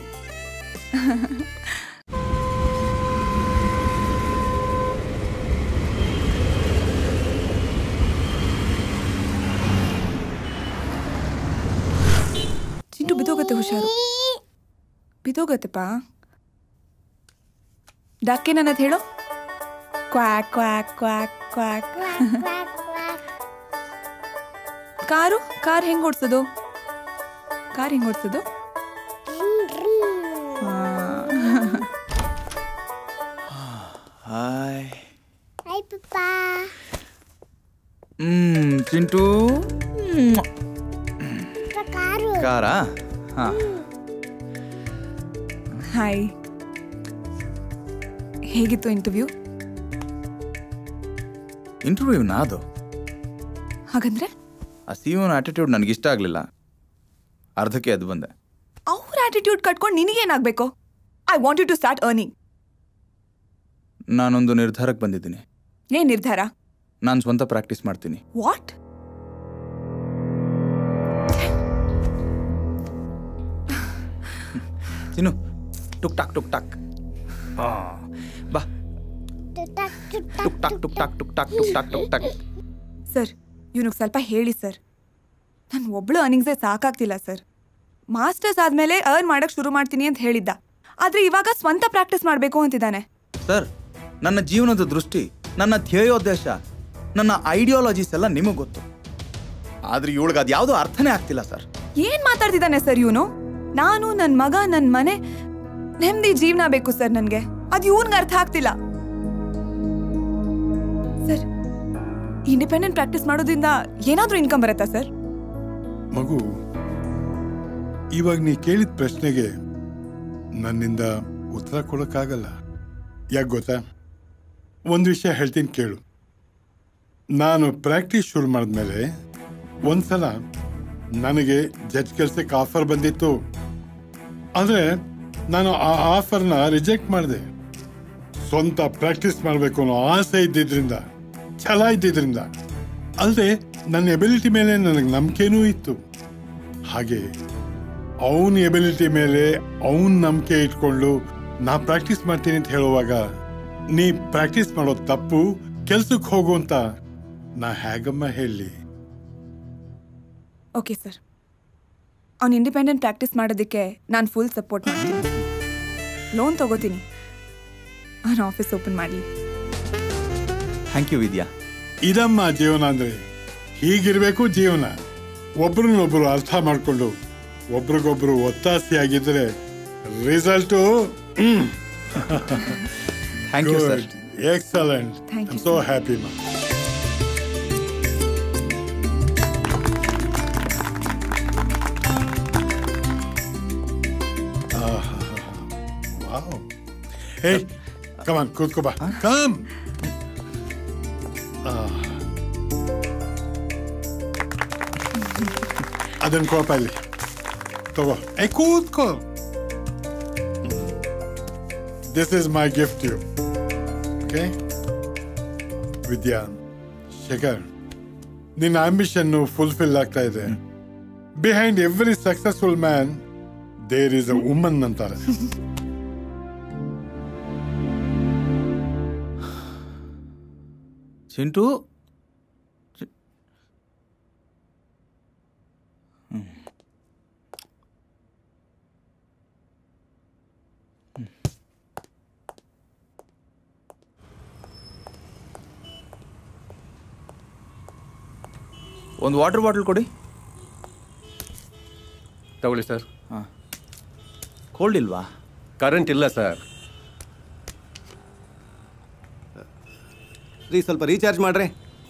Chintu ಬಿದ್ದೋಗತ್ತೆ ಹುಷಾರು ಬಿದ್ದೋಗತ್ತೆಪ್ಪ ಡಕ್ಕೆ ನನ್ನದು ಹೇಳು quack quack quack quack car car ಹೆಂಗ್ ಓಡಿಸೋದು ಕಾರ್ ಹೆಂಗ್ ಓಡಿಸೋದು hi Hi, Papa. Hmm Chintu car ಕಾರಾ ಹಾಂ ಹಾಯ್ ಹೇಗಿತ್ತು ಇಂಟರ್ವ್ಯೂ ಇಂಟರ್ವ್ಯೂನಾ ಅದು ಹಾಗಂದ್ರೆ ಆ ಸಿ ಯುನ ಆಟಿಟ್ಯೂಡ್ ನನಗೆ ಇಷ್ಟ ಆಗಲಿಲ್ಲ ಅರ್ಧಕ್ಕೆ ಅದು ಬಂದೆ ಅವ್ರ ಆಟಿಟ್ಯೂಡ್ ಕಟ್ಕೊಂಡು ನಿನಗೇನಾಗಬೇಕು I want you to start earning ನಾನೊಂದು ನಿರ್ಧಾರಕ್ಕೆ ಬಂದಿದ್ದೀನಿ ಏನ್ ನಿರ್ಧಾರ ನಾನು ಸ್ವಂತ ಪ್ರಾಕ್ಟೀಸ್ ಮಾಡ್ತೀನಿ ವಾಟ್ ತಿನ್ನು ಟುಕ್ ಟಾಕ್ ಟುಕ್ ಟಾಕ್ ಆ, ಬಾ ಟುಕ್ ಟಾಕ್ ಟುಕ್ ಟಾಕ್ ಟುಕ್ ಟಾಕ್ ಟುಕ್ ಟಾಕ್ ಟುಕ್ ಟಾಕ್ ಸರ್ ಇವನಿಗೆ ಸ್ವಲ್ಪ ಹೇಳಿ ಸರ್ ನಾನು ಒಬ್ಳು ಅರ್ನಿಂಗ್ಸೇ ಸಾಕಾಗ್ತಿಲ್ಲ ಸರ್ ಮಾಸ್ಟರ್ಸ್ ಆದಮೇಲೆ ಅರ್ನ್ ಮಾಡಕ್ಕೆ ಶುರು ಮಾಡ್ತೀನಿ ಅಂತ ಹೇಳಿದ್ದ ಆದರೆ ಇವಾಗ ಸ್ವಂತ ಪ್ರಾಕ್ಟೀಸ್ ಮಾಡಬೇಕು ಅಂತಿದ್ದಾನೆ ಸರ್ ನನ್ನ ಜೀವನದ ದೃಷ್ಟಿ ನನ್ನ ಧ್ಯೇಯೋದ್ದೇಶ ನನ್ನ ಐಡಿಯಾಲಜೀಸ್ ಎಲ್ಲ ನಿಮಗೆ ಗೊತ್ತು ಆದ್ರೆ ಇವಳಿಗೆ ಅದು ಯಾವುದೂ ಅರ್ಥನೇ ಆಗ್ತಿಲ್ಲ ಸರ್ ಏನ್ ಮಾತಾಡ್ತಿದ್ದಾನೆ ಸರ್ ಇವನು ನಾನು ನನ್ನ ಮಗ ನನ್ನ ಮನೆ ನೆಮ್ಮದಿ ಜೀವನ ಬೇಕು ಸರ್ ನನಗೆ ಅದು ಇವನ್ಗೆ ಅರ್ಥ ಆಗ್ತಿಲ್ಲ ಸರ್ ಇಂಡಿಪೆಂಡೆಂಟ್ ಪ್ರಾಕ್ಟೀಸ್ ಮಾಡೋದ್ರಿಂದ ಏನಾದರೂ ಇನ್ಕಮ್ ಬರುತ್ತಾ ಸರ್ ಮಗು ಇವಾಗ ನೀ ಕೇಳಿದ ಪ್ರಶ್ನೆಗೆ ನನ್ನಿಂದ ಉತ್ತರ ಕೊಡೋಕ್ಕಾಗಲ್ಲ ಯಾಕೆ ಗೊತ್ತಾ ಒಂದು ವಿಷಯ ಹೇಳ್ತೀನಿ ಕೇಳು ನಾನು ಪ್ರಾಕ್ಟೀಸ್ ಶುರು ಮಾಡಿದ್ಮೇಲೆ ಒಂದ್ಸಲ ನನಗೆ ಜಡ್ಜ್ ಕೆಲಸಕ್ಕೆ ಆಫರ್ ಬಂದಿತ್ತು ಆದರೆ ನಾನು ಆ ಆಫರ್ನ ರಿಜೆಕ್ಟ್ ಮಾಡಿದೆ ಸ್ವಂತ ಪ್ರಾಕ್ಟೀಸ್ ಮಾಡಬೇಕು ಅನ್ನೋ ಆಸೆ ಇದ್ದಿದ್ರಿಂದ ಛಲ ಇದ್ದಿದ್ರಿಂದ ಅಲ್ಲದೆ ನನ್ನ ಎಬಿಲಿಟಿ ಮೇಲೆ ನನಗೆ ನಂಬಿಕೆನೂ ಇತ್ತು ಹಾಗೆ ಅವನ ಎಬಿಲಿಟಿ ಮೇಲೆ ಅವನ ನಂಬಿಕೆ ಇಟ್ಕೊಂಡು ನಾ ಪ್ರಾಕ್ಟೀಸ್ ಮಾಡ್ತೀನಿ ಅಂತ ಹೇಳುವಾಗ ನೀ ಪ್ರಾಕ್ಟೀಸ್ ಮಾಡೋದು ತಪ್ಪು ಕೆಲ್ಸಕ್ಕೆ ಹೋಗು ಅಂತ ನಾ ಹೇಗಮ್ಮ ಹೇಳಲಿ ಓಕೆ ಸರ್ ಅವ್ನು ಇಂಡಿಪೆಂಡೆಂಟ್ ಪ್ರಾಕ್ಟೀಸ್ ಮಾಡೋದಕ್ಕೆ ನಾನು ಫುಲ್ ಸಪೋರ್ಟ್ ಮಾಡ್ತೀನಿ ಲೋನ್ ತಗೋತೀನಿ ಅವ್ನು ಆಫೀಸ್ ಓಪನ್ ಮಾಡಲಿ ಥ್ಯಾಂಕ್ ಯು ವಿದ್ಯಾ ಇದಮ್ಮ ಜೀವನ ಅಂದ್ರೆ ಹೀಗಿರ್ಬೇಕು ಜೀವನ ಒಬ್ರನ್ನೊಬ್ರು ಅರ್ಥ ಮಾಡಿಕೊಂಡು ಒಬ್ರಿಗೊಬ್ರು ಒತ್ತಾಸೆಯಾಗಿದ್ರೆ result thank you sir excellent Thank you, so happy ಮಾ ವಾವ್ ಹೇ ಕಮಾನ್ ಕೂತ್ಕೋ ಬಾ ಕಮ್ ಅದನ್ನ ಕೋಪ ಇಲ್ಲಿ ತಗೋ ಏ ಕೂತ್ಕೋ this is my gift you okay Vidya Shekhar ನಿನ್ನ ಆಂಬಿಷನ್ ಫುಲ್ಫಿಲ್ ಆಗ್ತಾ ಇದೆ behind every successful man there is a woman ಅಂತಾರೆ ಚಿಂಟು ಒಂದು ವಾಟರ್ ಬಾಟಲ್ ಕೊಡಿ ತಗೊಳ್ಳಿ ಸರ್ ಕೋಲ್ಡ್ ಇಲ್ವಾ ಕರೆಂಟ್ ಇಲ್ಲ ಸರ್ ರೀ ಸ್ವಲ್ಪ ರೀಚಾರ್ಜ್ ಮಾಡ್ರಿ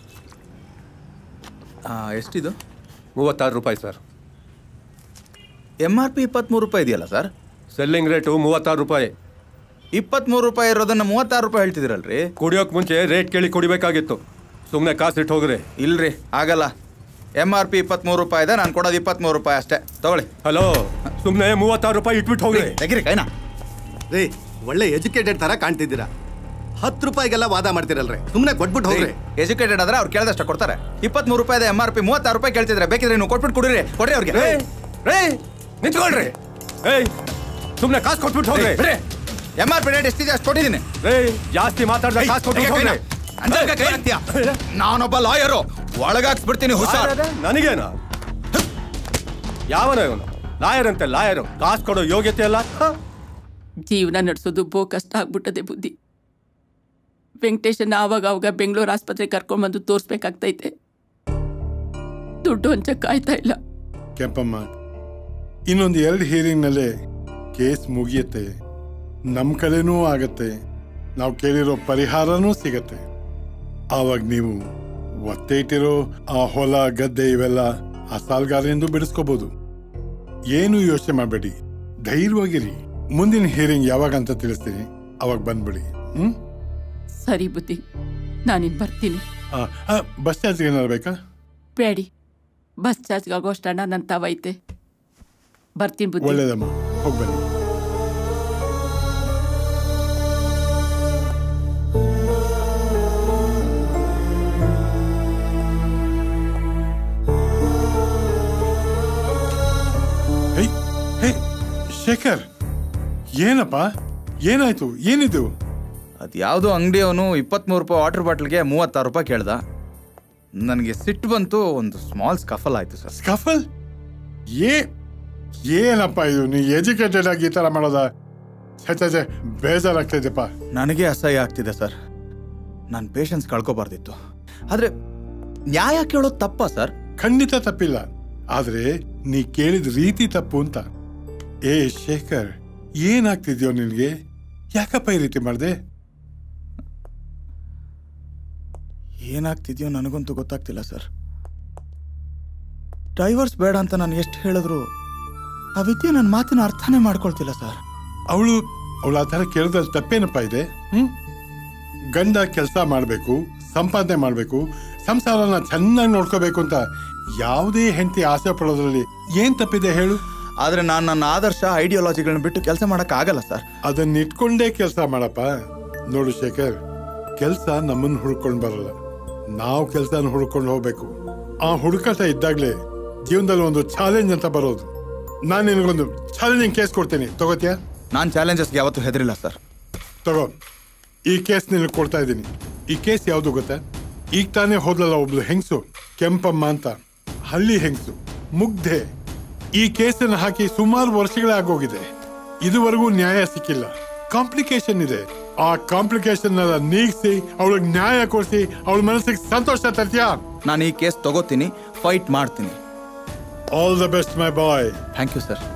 ಆ, ಎಷ್ಟಿದು ಮೂವತ್ತಾರು ರೂಪಾಯಿ ಸರ್ ಎಮ್ ಆರ್ ಪಿ ಇಪ್ಪತ್ತ್ಮೂರು ರೂಪಾಯಿ ಇದೆಯಲ್ಲ ಸರ್ ಸೆಲ್ಲಿಂಗ್ ರೇಟು ಮೂವತ್ತಾರು ರೂಪಾಯಿ ಇಪ್ಪತ್ತ್ಮೂರು ರೂಪಾಯಿ ಇರೋದನ್ನ ಮೂವತ್ತಾರು ರೂಪಾಯಿ ಹೇಳ್ತಿದ್ದೀರಲ್ರಿ ಕುಡಿಯೋಕೆ ಮುಂಚೆ ರೇಟ್ ಕೇಳಿ ಕುಡಿಬೇಕಾಗಿತ್ತು ಸುಮ್ಮನೆ ಕಾಸು ಇಟ್ಟು ಹೋಗ್ರಿ ಇಲ್ರಿ ಆಗಲ್ಲ ಎಮ್ ಆರ್ ಪಿ ಇಪ್ಪತ್ತ್ಮೂರು ರೂಪಾಯಿ ಇದೆ ನಾನು ಕೊಡೋದು ಇಪ್ಪತ್ತ್ಮೂರು ರೂಪಾಯಿ ಅಷ್ಟೇ ತಗೊಳ್ಳಿ ಹಲೋ ಸುಮ್ಮನೆ ಮೂವತ್ತಾರು ರೂಪಾಯಿ ಇಟ್ಬಿಟ್ಟು ಹೋಗ್ರಿ ತೆಗಿರಿ ಕೈನಾ ರೀ ಒಳ್ಳೆ ಎಜುಕೇಟೆಡ್ ತರ ಕಾಣ್ತಿದ್ದೀರಾ ಹತ್ತು ರೂಪಾಯಿಗೆಲ್ಲ ವಾದ ಮಾಡ್ತಿರಲ್ರಿ ಸುಮ್ಮನೆ ಕೊಟ್ಬಿಟ್ಟು ಹೋಗ್ರಿ ಎಜುಕೇಟೆಡ್ ಆದ್ರೆ ಅವ್ರು ಕೇಳಿದಷ್ಟು ಕೊಡ್ತಾರೆ ಇಪ್ಪತ್ತ್ಮೂರು ರೂಪಾಯಿ ಎಮ್ ಆರ್ ಪಿ ಮೂವತ್ತಾರು ರೂಪಾಯಿ ಕೇಳ್ತಿದ್ರೆ ಬೇಕಿದ್ರೆ ನೀವು ಕೊಟ್ಬಿಟ್ಟು ಕುಡಿರಿ ಕೊಡ್ರಿ ಅವ್ರಿಗೆ ರೇ ರೇ ನಿಂತ್ಕೊಳ್ರಿ ಏಯ್ ಸುಮ್ಮನೆ ಕಾಸು ಕೊಟ್ಬಿಟ್ಟು ಹೋಗ್ರಿ ಎಮ್ ಆರ್ ಪಿ ರೇಟ್ ಎಷ್ಟಿದೆ ಅಷ್ಟು ಕೊಟ್ಟಿದ್ದೀನಿ ರೇ ಜಾಸ್ತಿ ಮಾತಾಡ್ದೆ ಕಾಸು ಕೊಟ್ಬಿಟ್ಟು ಹೋಗ್ರಿ ಅಂಜಲ್ಗೆ ಕೈ ಹಾಕ್ತೀಯ? ನಾನೊಬ್ಬ ಲಾಯರು ಒಳಗಾಕ್ಸ್ಬಿಡ್ತೀನಿ ಹುಷಾರ್ ನನಗೇನು ಯಾವನ ಇವನು ಲಾಯರ್ ಅಂತೆ ಲಾಯರು ಕಾಸು ಕೊಡೋ ಯೋಗ್ಯತೆ ಅಲ್ಲ ಹ? ಜೀವನ ನಡೆಸೋದು ಬೋ ಕಷ್ಟ ಆಗ್ಬಿಟ್ಟದೆ ಬುದ್ಧಿ ವೆಂಕಟೇಶನ್ನ ಆವಾಗ ಅವಾಗ ಬೆಂಗಳೂರು ಆಸ್ಪತ್ರೆಗೆ ಕರ್ಕೊಂಡ್ಬಂದು ತೋರಿಸ್ಬೇಕಾಗ್ತೈತೆ ದುಡ್ಡು ಹಂಚಕ್ ಕಾಯ್ತಾ ಇಲ್ಲ ಕೆಂಪಮ್ಮ ಇನ್ನೊಂದು ಎರಡು ಹಿಯರಿಂಗ್ನಲ್ಲೇ ಕೇಸ್ ಮುಗಿಯುತ್ತೆ ನಮ್ಮ ಕಡೆನೂ ಆಗತ್ತೆ ನಾವು ಕೇಳಿರೋ ಪರಿಹಾರನೂ ಸಿಗತ್ತೆ ಆವಾಗ ನೀವು ಒತ್ತೆ ಇಟ್ಟಿರೋ ಆ ಹೊಲ ಗದ್ದೆ ಇವೆಲ್ಲ ಆ ಸಾಲ್ಗಾರರಿಂದ ಬಿಡಿಸ್ಕೋಬಹುದು ಏನು ಯೋಚನೆ ಮಾಡಬೇಡಿ ಧೈರ್ಯವಾಗಿರಿ ಮುಂದಿನ ಹಿಯರಿಂಗ್ ಯಾವಾಗ ಅಂತ ತಿಳಿಸ್ತೀನಿ ಅವಾಗ ಬಂದ್ಬಿಡಿ ಹ್ಮ್ ಸರಿ ಬುದ್ಧಿ ನಾನಿನ್ ಬರ್ತೀನಿ ಆ, ಆ, ಬಸ್ ಚಾರ್ಜ್ಗೆ ಏನಾರು ಬೇಕಾ ಬೇಡಿ ಬಸ್ ಚಾರ್ಜ್ಗೆ ಆಗೋಷ್ಟು ಹಣ ನನ್ನ ತಾವೈತೆ ಬರ್ತೀನಿ ಬುದ್ಧಿ ಒಳ್ಳೇದಮ್ಮ ಹೋಗಿ ಬನ್ನಿ ಹೇ ಹೇ ಶೇಖರ್ ಏನಪ್ಪ ಏನಾಯ್ತು ಏನಿದು ಅದು ಯಾವುದೋ ಅಂಗಡಿಯವನು ಇಪ್ಪತ್ತ್ಮೂರು ರೂಪಾಯಿ ವಾಟರ್ ಬಾಟ್ಲ್ಗೆ ಮೂವತ್ತಾರು ರೂಪಾಯಿ ಕೇಳ್ದ ನನಗೆ ಸಿಟ್ಟು ಬಂತು ಒಂದು ಸ್ಮಾಲ್ ಸ್ಕಫಲ್ ಆಯಿತು ಸರ್ ಸ್ಕಫಲ್ ಏ ಏನಪ್ಪ ಇದು ನೀ ಎಜುಕೇಟೆಡ್ ಆಗಿ ಈ ತರ ಮಾಡೋದ ಛೆ ಛೆ ಛೆ, ಬೇಜಾರಾಗ್ತಾ ಇದೆಪ್ಪ ನನಗೆ ಅಸಹ್ಯ ಆಗ್ತಿದೆ ಸರ್ ನಾನು ಪೇಷನ್ಸ್ ಕಳ್ಕೊಬಾರ್ದಿತ್ತು ಆದರೆ ನ್ಯಾಯ ಕೇಳೋದು ತಪ್ಪ ಸರ್ ಖಂಡಿತ ತಪ್ಪಿಲ್ಲ ಆದ್ರೆ ನೀ ಕೇಳಿದ ರೀತಿ ತಪ್ಪು ಅಂತ ಏ ಶೇಖರ್ ಏನಾಗ್ತಿದ್ಯೋ ನಿನ್ಗೆ ಯಾಕಪ್ಪ ಈ ರೀತಿ ಮಾಡ್ದೆ ಏನಾಗ್ತಿದ್ಯೋ ನನಗಂತೂ ಗೊತ್ತಾಗ್ತಿಲ್ಲ ಸರ್ ಡೈವರ್ಸ್ ಬೇಡ ಅಂತ ನಾನು ಎಷ್ಟು ಹೇಳಿದ್ರು ಆ ವಿದ್ಯೆ ನನ್ನ ಮಾತಿನ ಅರ್ಥನೇ ಮಾಡ್ಕೊಳ್ತಿಲ್ಲ ಸರ್ ಅವಳು ಅವಳು ಆ ಥರ ಕೇಳಿದ್ರಲ್ಲಿ ತಪ್ಪೇನಪ್ಪ ಇದೆ ಹ್ಮ್ ಗಂಡ ಕೆಲಸ ಮಾಡಬೇಕು ಸಂಪಾದನೆ ಮಾಡಬೇಕು ಸಂಸಾರನ ಚೆನ್ನಾಗಿ ನೋಡ್ಕೋಬೇಕು ಅಂತ ಯಾವುದೇ ಹೆಂಡತಿ ಆಸೆ ಪಡೋದ್ರಲ್ಲಿ ಏನ್ ತಪ್ಪಿದೆ ಹೇಳು ಆದರೆ ನಾನು ನನ್ನ ಆದರ್ಶ ಐಡಿಯಾಲಜಿಗಳನ್ನ ಬಿಟ್ಟು ಕೆಲಸ ಮಾಡೋಕ್ಕಾಗಲ್ಲ ಸರ್ ಅದನ್ನ ಇಟ್ಕೊಂಡೇ ಕೆಲಸ ಮಾಡಪ್ಪ ನೋಡು ಶೇಖರ್ ಕೆಲಸ ನಮ್ಮನ್ನ ಹುಡ್ಕೊಂಡು ಬರಲ್ಲ ನಾವು ಕೆಲಸನ ಹುಡ್ಕೊಂಡು ಹೋಗ್ಬೇಕು ಆ ಹುಡುಕಾಟ ಇದ್ದಾಗ್ಲೇ ಜೀವನದಲ್ಲಿ ಒಂದು ಚಾಲೆಂಜ್ ಅಂತ ಬರೋದು ನಾನು ನಿನಗೊಂದು ಚಾಲೆಂಜಿಂಗ್ ಕೇಸ್ ಕೊಡ್ತೀನಿ ತಗೋತೀಯಾ ನಾನು ಚಾಲೆಂಜಸ್ಗೆ ಯಾವತ್ತೂ ಹೆದರಿಲ್ಲ ಸರ್ ತಗೋ ಈ ಕೇಸ್ ನಿನಗೆ ಕೊಡ್ತಾ ಇದ್ದೀನಿ ಈ ಕೇಸ್ ಯಾವುದು ಗೊತ್ತಾ ಈಗ ತಾನೇ ಹೋದ್ಲಲ್ಲ ಒಬ್ಳು ಹೆಂಗಸು ಕೆಂಪಮ್ಮ ಅಂತ ಹಳ್ಳಿ ಹೆಂಗಸು ಮುಗ್ಧೆ ಈ ಕೇಸನ್ನು ಹಾಕಿ ಸುಮಾರು ವರ್ಷಗಳೇ ಆಗೋಗಿದೆ ಇದುವರೆಗೂ ನ್ಯಾಯ ಸಿಕ್ಕಿಲ್ಲ ಕಾಂಪ್ಲಿಕೇಶನ್ ಇದೆ ಆ ಕಾಂಪ್ಲಿಕೇಶನ್ ಎಲ್ಲ ನೀಗಿಸಿ ಅವಳಿಗೆ ನ್ಯಾಯ ಕೊಡಿಸಿ ಅವಳ ಮನಸ್ಸಿಗೆ ಸಂತೋಷ ತರ್ತೀಯಾ ನಾನು ಈ ಕೇಸ್ ತಗೋತೀನಿ ಫೈಟ್ ಮಾಡ್ತೀನಿ all the best my boy thank you sir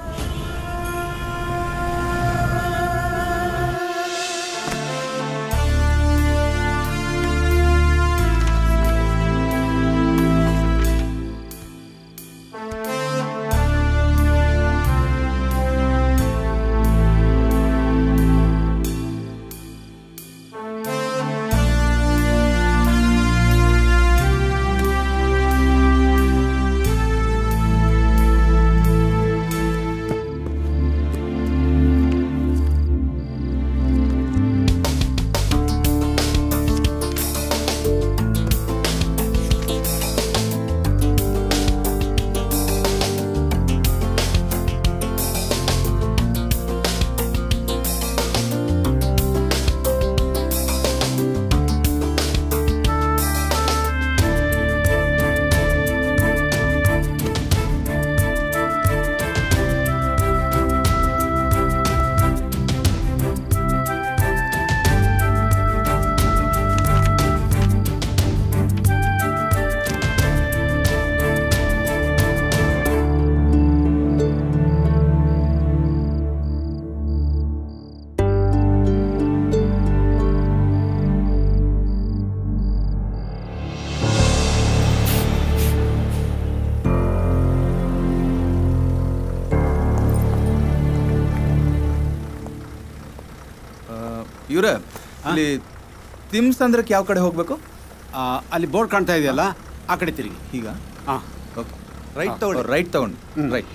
ಇವ್ರೆ ಇಲ್ಲಿ ತಿಮ್ಸ್ ಅಂದ್ರಕ್ಕೆ ಯಾವ ಕಡೆ ಹೋಗ್ಬೇಕು ಆ, ಅಲ್ಲಿ ಬೋರ್ಡ್ ಕಾಣ್ತಾ ಇದೆಯಲ್ಲ ಆ ಕಡೆ ತಿರುಗಿ ಈಗ ಹಾಂ ಓಕೆ ರೈಟ್ ತಗೊಂಡು ರೈಟ್ ತಗೊಂಡು ರೈಟ್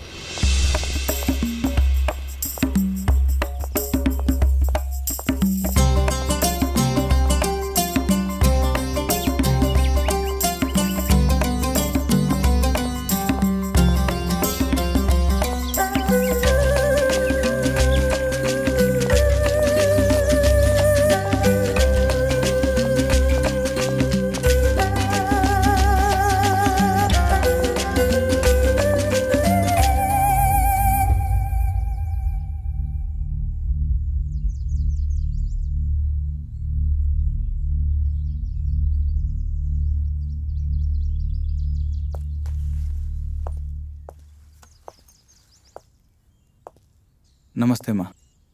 ನಮಸ್ತೆ ಅಮ್ಮ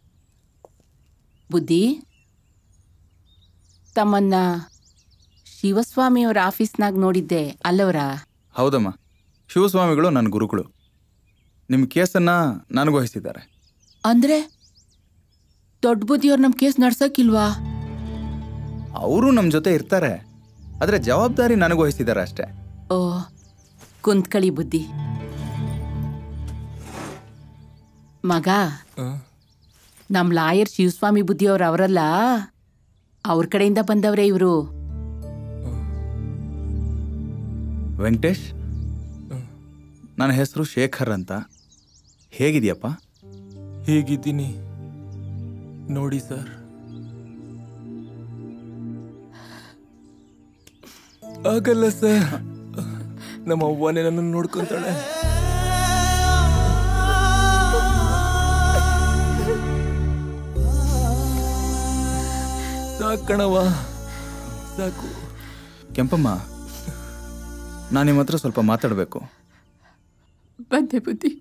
ಬುದ್ಧಿ ತಮ್ಮನ್ನ ಶಿವಸ್ವಾಮಿಯವರ ಆಫೀಸ್ನಾಗ ನೋಡಿದ್ದೆ ಅಲ್ಲವರ ಹೌದಮ್ಮ ಶಿವಸ್ವಾಮಿಗಳು ನನ್ನ ಗುರುಗಳು ನಿಮ್ಮ ಕೇಸನ್ನು ನನಗೆ ವಹಿಸಿದ್ದಾರೆ ಅಂದ್ರೆ ದೊಡ್ಡ ಬುದ್ಧಿಯವ್ರು ನಮ್ಮ ಕೇಸ್ ನಡ್ಸಕ್ಕಿಲ್ವಾ ಅವರು ನಮ್ಮ ಜೊತೆ ಇರ್ತಾರೆ ಆದರೆ ಜವಾಬ್ದಾರಿ ನನಗೆ ವಹಿಸಿದ್ದಾರೆ ಅಷ್ಟೇ ಓ ಕುಂತ್ಕಳಿ ಬುದ್ಧಿ ಮಗ ನಮ್ ಲಾಯರ್ ಶಿವಸ್ವಾಮಿ ಬುದ್ಧಿಯವ್ರು ಅವರಲ್ಲ ಅವ್ರ ಕಡೆಯಿಂದ ಬಂದವ್ರೆ ಇವರು ವೆಂಕಟೇಶ್ ನನ್ನ ಹೆಸರು ಶೇಖರ್ ಅಂತ ಹೇಗಿದೆಯಪ್ಪ ಹೇಗಿದ್ದೀನಿ ನೋಡಿ ಸರ್ ಆಗಲ್ಲ ಸರ್ ನಮ್ಮ ಅವ್ವನೇ ನನ್ನನ್ನು ನೋಡ್ಕೊಂತಾಳೆ ಸಾಕಣವ ಸಾಕು ಕೆಂಪಮ್ಮ ನಾನು ನಿಮ್ಮ ಹತ್ರ ಸ್ವಲ್ಪ ಮಾತಾಡಬೇಕು ಬಂದೆ ಬುದ್ಧಿ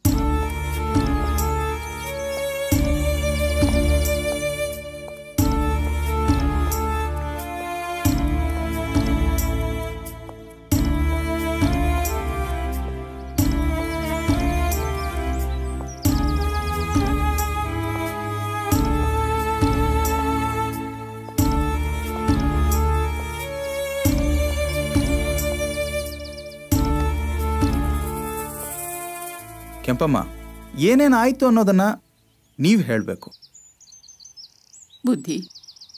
ಕೆಂಪಮ್ಮ ಏನೇನಾಯ್ತು ಅನ್ನೋದನ್ನ ನೀವು ಹೇಳಬೇಕು ಬುದ್ಧಿ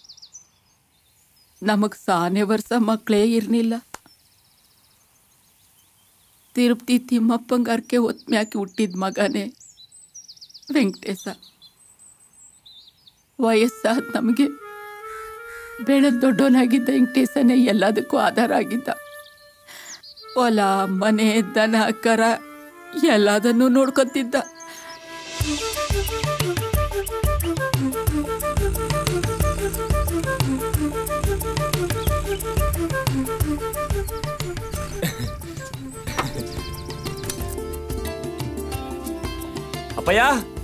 ನಮಗ್ ಸಾನೆ ವರ್ಷ ಮಕ್ಕಳೇ ಇರ್ನಿಲ್ಲ ತಿರುಪತಿ ತಿಮ್ಮಪ್ಪಂಗ ಅರ್ಕೆ ಒತ್ಮ್ಯಾಕಿ ಹುಟ್ಟಿದ ಮಗನೇ ವೆಂಕಟೇಶ ವಯಸ್ಸಾದ ನಮಗೆ ಬೆಳೆದ ದೊಡ್ಡವನಾಗಿದ್ದ ವೆಂಕಟೇಶನೇ ಎಲ್ಲದಕ್ಕೂ ಆಧಾರ ಆಗಿದ್ದ ಹೊಲ ಮನೆ ದನ ಕರ ಎಲ್ಲದನ್ನೂ ನೋಡ್ಕೊತಿದ್ದ ಅಪ್ಪಯ್ಯ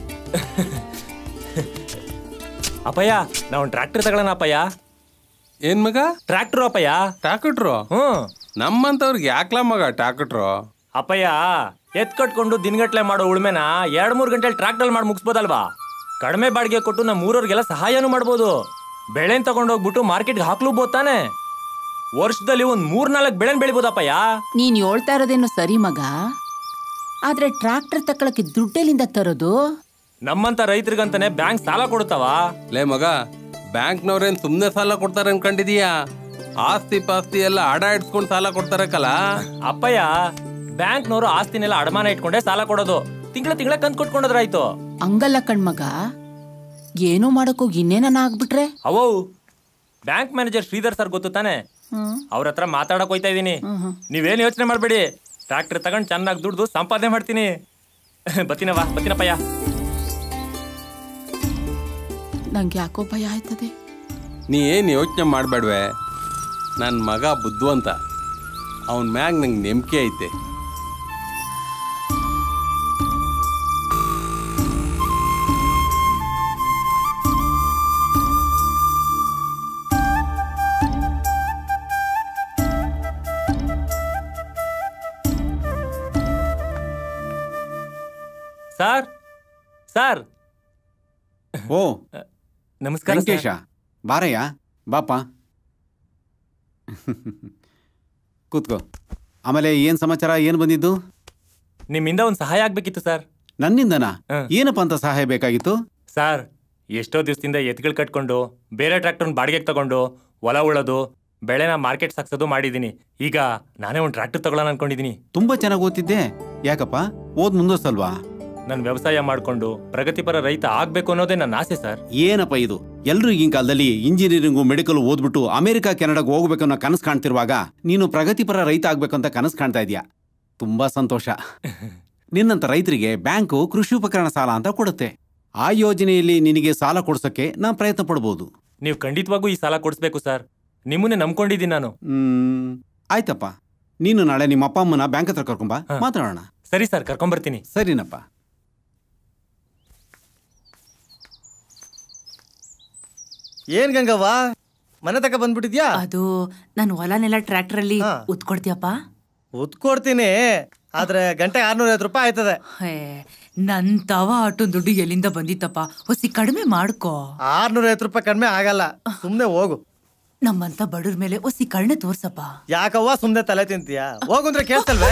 ಅಪ್ಪಯ್ಯ ನಾವು ಟ್ರ್ಯಾಕ್ಟರ್ ತಗೊಳ್ಳೋಣ ಅಪ್ಪಯ್ಯ ಏನ್ ಮಗ ಟ್ರ್ಯಾಕ್ಟರ್ ಅಪ್ಪಯ್ಯ ಟ್ಯಾಕಟ್ರು ಹ್ಮ್ ನಮ್ಮಂತವ್ರಿಗೆ ಯಾಕ್ಲ ಮಗ ಟ್ಯಾಕಟ್ರು ಅಪ್ಪಯ್ಯ ಎತ್ ಕಟ್ಕೊಂಡು ದಿನಗಟ್ಲೆ ಮಾಡೋ ಉಳ್ಮೆನ ಎರಡ್ ಮೂರ್ ಗಂಟೆ ಟ್ರ್ಯಾಕ್ಟರ್ ಮಾಡಿ ಮುಗಿಸ್ಬೋದಲ್ವಾ ಕಡಿಮೆ ಬಾಡಿಗೆ ಕೊಟ್ಟು ನಮ್ಮ ಊರವ್ರಿಗೆಲ್ಲ ಸಹಾಯನೂ ಮಾಡ್ಬೋದು ಬೆಳೆನ್ ತಗೊಂಡೋಗ್ಬಿಟ್ಟು ಮಾರ್ಕೆಟ್ಗೆ ಹಾಕ್ಲೂಬೋದು ತಾನೆ ವರ್ಷದಲ್ಲಿ ಒಂದ್ ಮೂರ್ ನಾಲ್ಕು ಬೆಳೆನ್ ಬೆಳಿಬೋದಪ್ಪಯ್ಯ ನೀನ್ ಹೇಳ್ತಾ ಇರೋದೇನು ಸರಿ ಮಗ ಆದ್ರೆ ಟ್ರಾಕ್ಟರ್ ತಕೊಳಕ್ಕೆ ದುಡ್ಡೆಲಿಂದ ತರೋದು ನಮ್ಮಂತ ರೈತರಿಗಂತಾನೆ ಬ್ಯಾಂಕ್ ಸಾಲ ಕೊಡುತ್ತವ ಲೇ ಮಗ ಬ್ಯಾಂಕ್ನವ್ರೇನ್ ಸುಮ್ನೆ ಸಾಲ ಕೊಡ್ತಾರೆ ಅನ್ಕೊಂಡಿದೀಯಾ ಆಸ್ತಿ ಪಾಸ್ತಿ ಎಲ್ಲ ಅಡ ಇಡ್ಸ್ಕೊಂಡ್ ಸಾಲ ಕೊಡ್ತಾರಕ್ಕಲ್ಲ ಅಪ್ಪಯ್ಯ ಬ್ಯಾಂಕ್ನವರು ಆಸ್ತಿನೆಲ್ಲ ಅಡಮಾನ ಇಟ್ಕೊಂಡೆ ಸಾಲ ಕೊಡೋದು ತಿಂಗಳ ತಿಂಗಳ ಕಂತ್ ಕೊಟ್ಕೊಂಡ್ರಾಯ್ತು ಹಂಗಲ್ಲ ಕಣ್ಮಗ ಏನೋ ಮಾಡಕ್ಕೋಗಿ ಇನ್ನೇನ ಆಗ್ಬಿಟ್ರೆ ಅವೋ ಬ್ಯಾಂಕ್ ಮ್ಯಾನೇಜರ್ ಶ್ರೀಧರ್ ಸರ್ ಗೊತ್ತು ತಾನೆ ಅವ್ರ ಹತ್ರ ಮಾತಾಡಕ್ ಹೋಯ್ತಾ ಇದೀನಿ ನೀವೇನ್ ಯೋಚನೆ ಮಾಡ್ಬೇಡಿ ಟ್ರಾಕ್ಟರ್ ತಗೊಂಡ್ ಚೆನ್ನಾಗಿ ದುಡ್ದು ಸಂಪಾದನೆ ಮಾಡ್ತೀನಿ ಬತ್ತೀನವಾ ಬತ್ತೀನಪ್ಪಯ್ಯ ನಂಗೆ ಯಾಕೋ ಭಯ ಆಯ್ತದೆ ನೀ ಏನ್ ಯೋಚನೆ ಮಾಡ್ಬೇಡ್ವೆ ನನ್ನ ಮಗ ಬುದ್ಧಿವಂತ ಅವನ್ ಮ್ಯಾಗ್ ನಂಗೆ ನಂಬಿಕೆ ಐತೆ ಸರ್ ಸರ್ ಓ ನಮಸ್ಕಾರ ಸರ್. ವೆಂಕಟೇಶ ಬಾರಯ್ಯ ಬಾಪ ಕೂತ್ಕೋ ಆಮೇಲೆ ಏನ್ ಸಮಾಚಾರ ಏನ್ ಬಂದಿದ್ದು ನಿಮ್ಮಿಂದ ಒಂದ್ ಸಹಾಯ ಆಗ್ಬೇಕಿತ್ತು ಸರ್ ನನ್ನಿಂದನಾ ಏನಪ್ಪ ಅಂತ ಸಹಾಯ ಬೇಕಾಗಿತ್ತು ಸರ್ ಎಷ್ಟೋ ದಿವಸದಿಂದ ಎತ್ಗಳು ಕಟ್ಕೊಂಡು ಬೇರೆ ಟ್ರ್ಯಾಕ್ಟರ್ ಬಾಡಿಗೆಗೆ ತಗೊಂಡು ಹೊಲ ಉಳೋದು ಬೆಳೆನ ಮಾರ್ಕೆಟ್ ಸಾಕ್ಸೋದು ಮಾಡಿದೀನಿ ಈಗ ನಾನೇ ಒಂದು ಟ್ರ್ಯಾಕ್ಟರ್ ತಗೊಳ್ಳೋಣ ಅನ್ಕೊಂಡಿದೀನಿ ತುಂಬಾ ಚೆನ್ನಾಗಿ ಓದ್ತಿದ್ದೆ ಯಾಕಪ್ಪ ಓದ್ ಮುಂದುವರ್ಸಲ್ವಾ ನಾನು ವ್ಯವಸಾಯ ಮಾಡ್ಕೊಂಡು ಪ್ರಗತಿಪರ ರೈತ ಆಗ್ಬೇಕು ಅನ್ನೋದೇ ನನ್ನ ಆಸೆ ಸರ್ ಏನಪ್ಪ ಇದು ಎಲ್ರು ಈಗಿನ ಕಾಲದಲ್ಲಿ ಇಂಜಿನಿಯರಿಂಗು ಮೆಡಿಕಲ್ ಓದ್ಬಿಟ್ಟು ಅಮೆರಿಕ ಕೆನಡಾಗೆ ಹೋಗ್ಬೇಕನ್ನೋ ಕನಸು ಕಾಣ್ತಿರುವಾಗ ನೀನು ಪ್ರಗತಿಪರ ರೈತ ಆಗ್ಬೇಕಂತ ಕನಸು ಕಾಣ್ತಾ ಇದೀಯಾ ತುಂಬಾ ಸಂತೋಷ ನಿನ್ನಂತ ರೈತರಿಗೆ ಬ್ಯಾಂಕು ಕೃಷಿ ಉಪಕರಣ ಸಾಲ ಅಂತ ಕೊಡುತ್ತೆ ಆ ಯೋಜನೆಯಲ್ಲಿ ನಿನಗೆ ಸಾಲ ಕೊಡ್ಸಕ್ಕೆ ನಾನು ಪ್ರಯತ್ನ ಪಡ್ಬೋದು ನೀವು ಖಂಡಿತವಾಗೂ ಈ ಸಾಲ ಕೊಡಿಸ್ಬೇಕು ಸರ್ ನಿಮ್ಮನ್ನೇ ನಂಬ್ಕೊಂಡಿದ್ದೀನಿ ನಾನು ಹ್ಮ್ ಆಯ್ತಪ್ಪ ನೀನು ನಾಳೆ ನಿಮ್ಮ ಅಪ್ಪ ಅಮ್ಮನ ಬ್ಯಾಂಕ್ ಹತ್ರ ಕರ್ಕೊಂಬಾ ಮಾತಾಡೋಣ ಸರಿ ಸರ್ ಕರ್ಕೊಂಬರ್ತೀನಿ ಸರಿನಪ್ಪ ಏನ್ ಗಂಗವ್ವ ಮನೆ ತಕ ಬಂದ್ಬಿಟ್ಟಿದ್ಯಾ ಅದು ನಾನು ಹೊಲನೆಲ್ಲ ಟ್ರ್ಯಾಕ್ಟರ್ ಅಲ್ಲಿ ಉತ್ಕೊಡ್ತೀಯಪ್ಪ ಉತ್ಕೊಡ್ತೀನಿ ಆದ್ರೆ ಗಂಟೆ ಆರ್ನೂರ ಐವತ್ತು ರೂಪಾಯಿ ಆಯ್ತದೆ ಹೇ ನನ್ ತವ ಆಟೋ ದುಡ್ಡು ಎಲ್ಲಿಂದ ಬಂದಿತ್ತಪ್ಪ ಹೊಸಿ ಕಡಿಮೆ ಮಾಡ್ಕೋ ಆರ್ನೂರ ಐವತ್ತು ರೂಪಾಯಿ ಕಡಿಮೆ ಆಗಲ್ಲ ಸುಮ್ನೆ ಹೋಗು ನಮ್ಮಂತ ಬಡವ್ರ ಮೇಲೆ ಹೊಸಿ ಕರ್ಣೆ ತೋರ್ಸಪ್ಪ ಯಾಕವ್ವ ಸುಮ್ನೆ ತಲೆ ತಿಂತೀಯ ಹೋಗುಂದ್ರೆ ಕೇಳ್ತಲ್ವೇ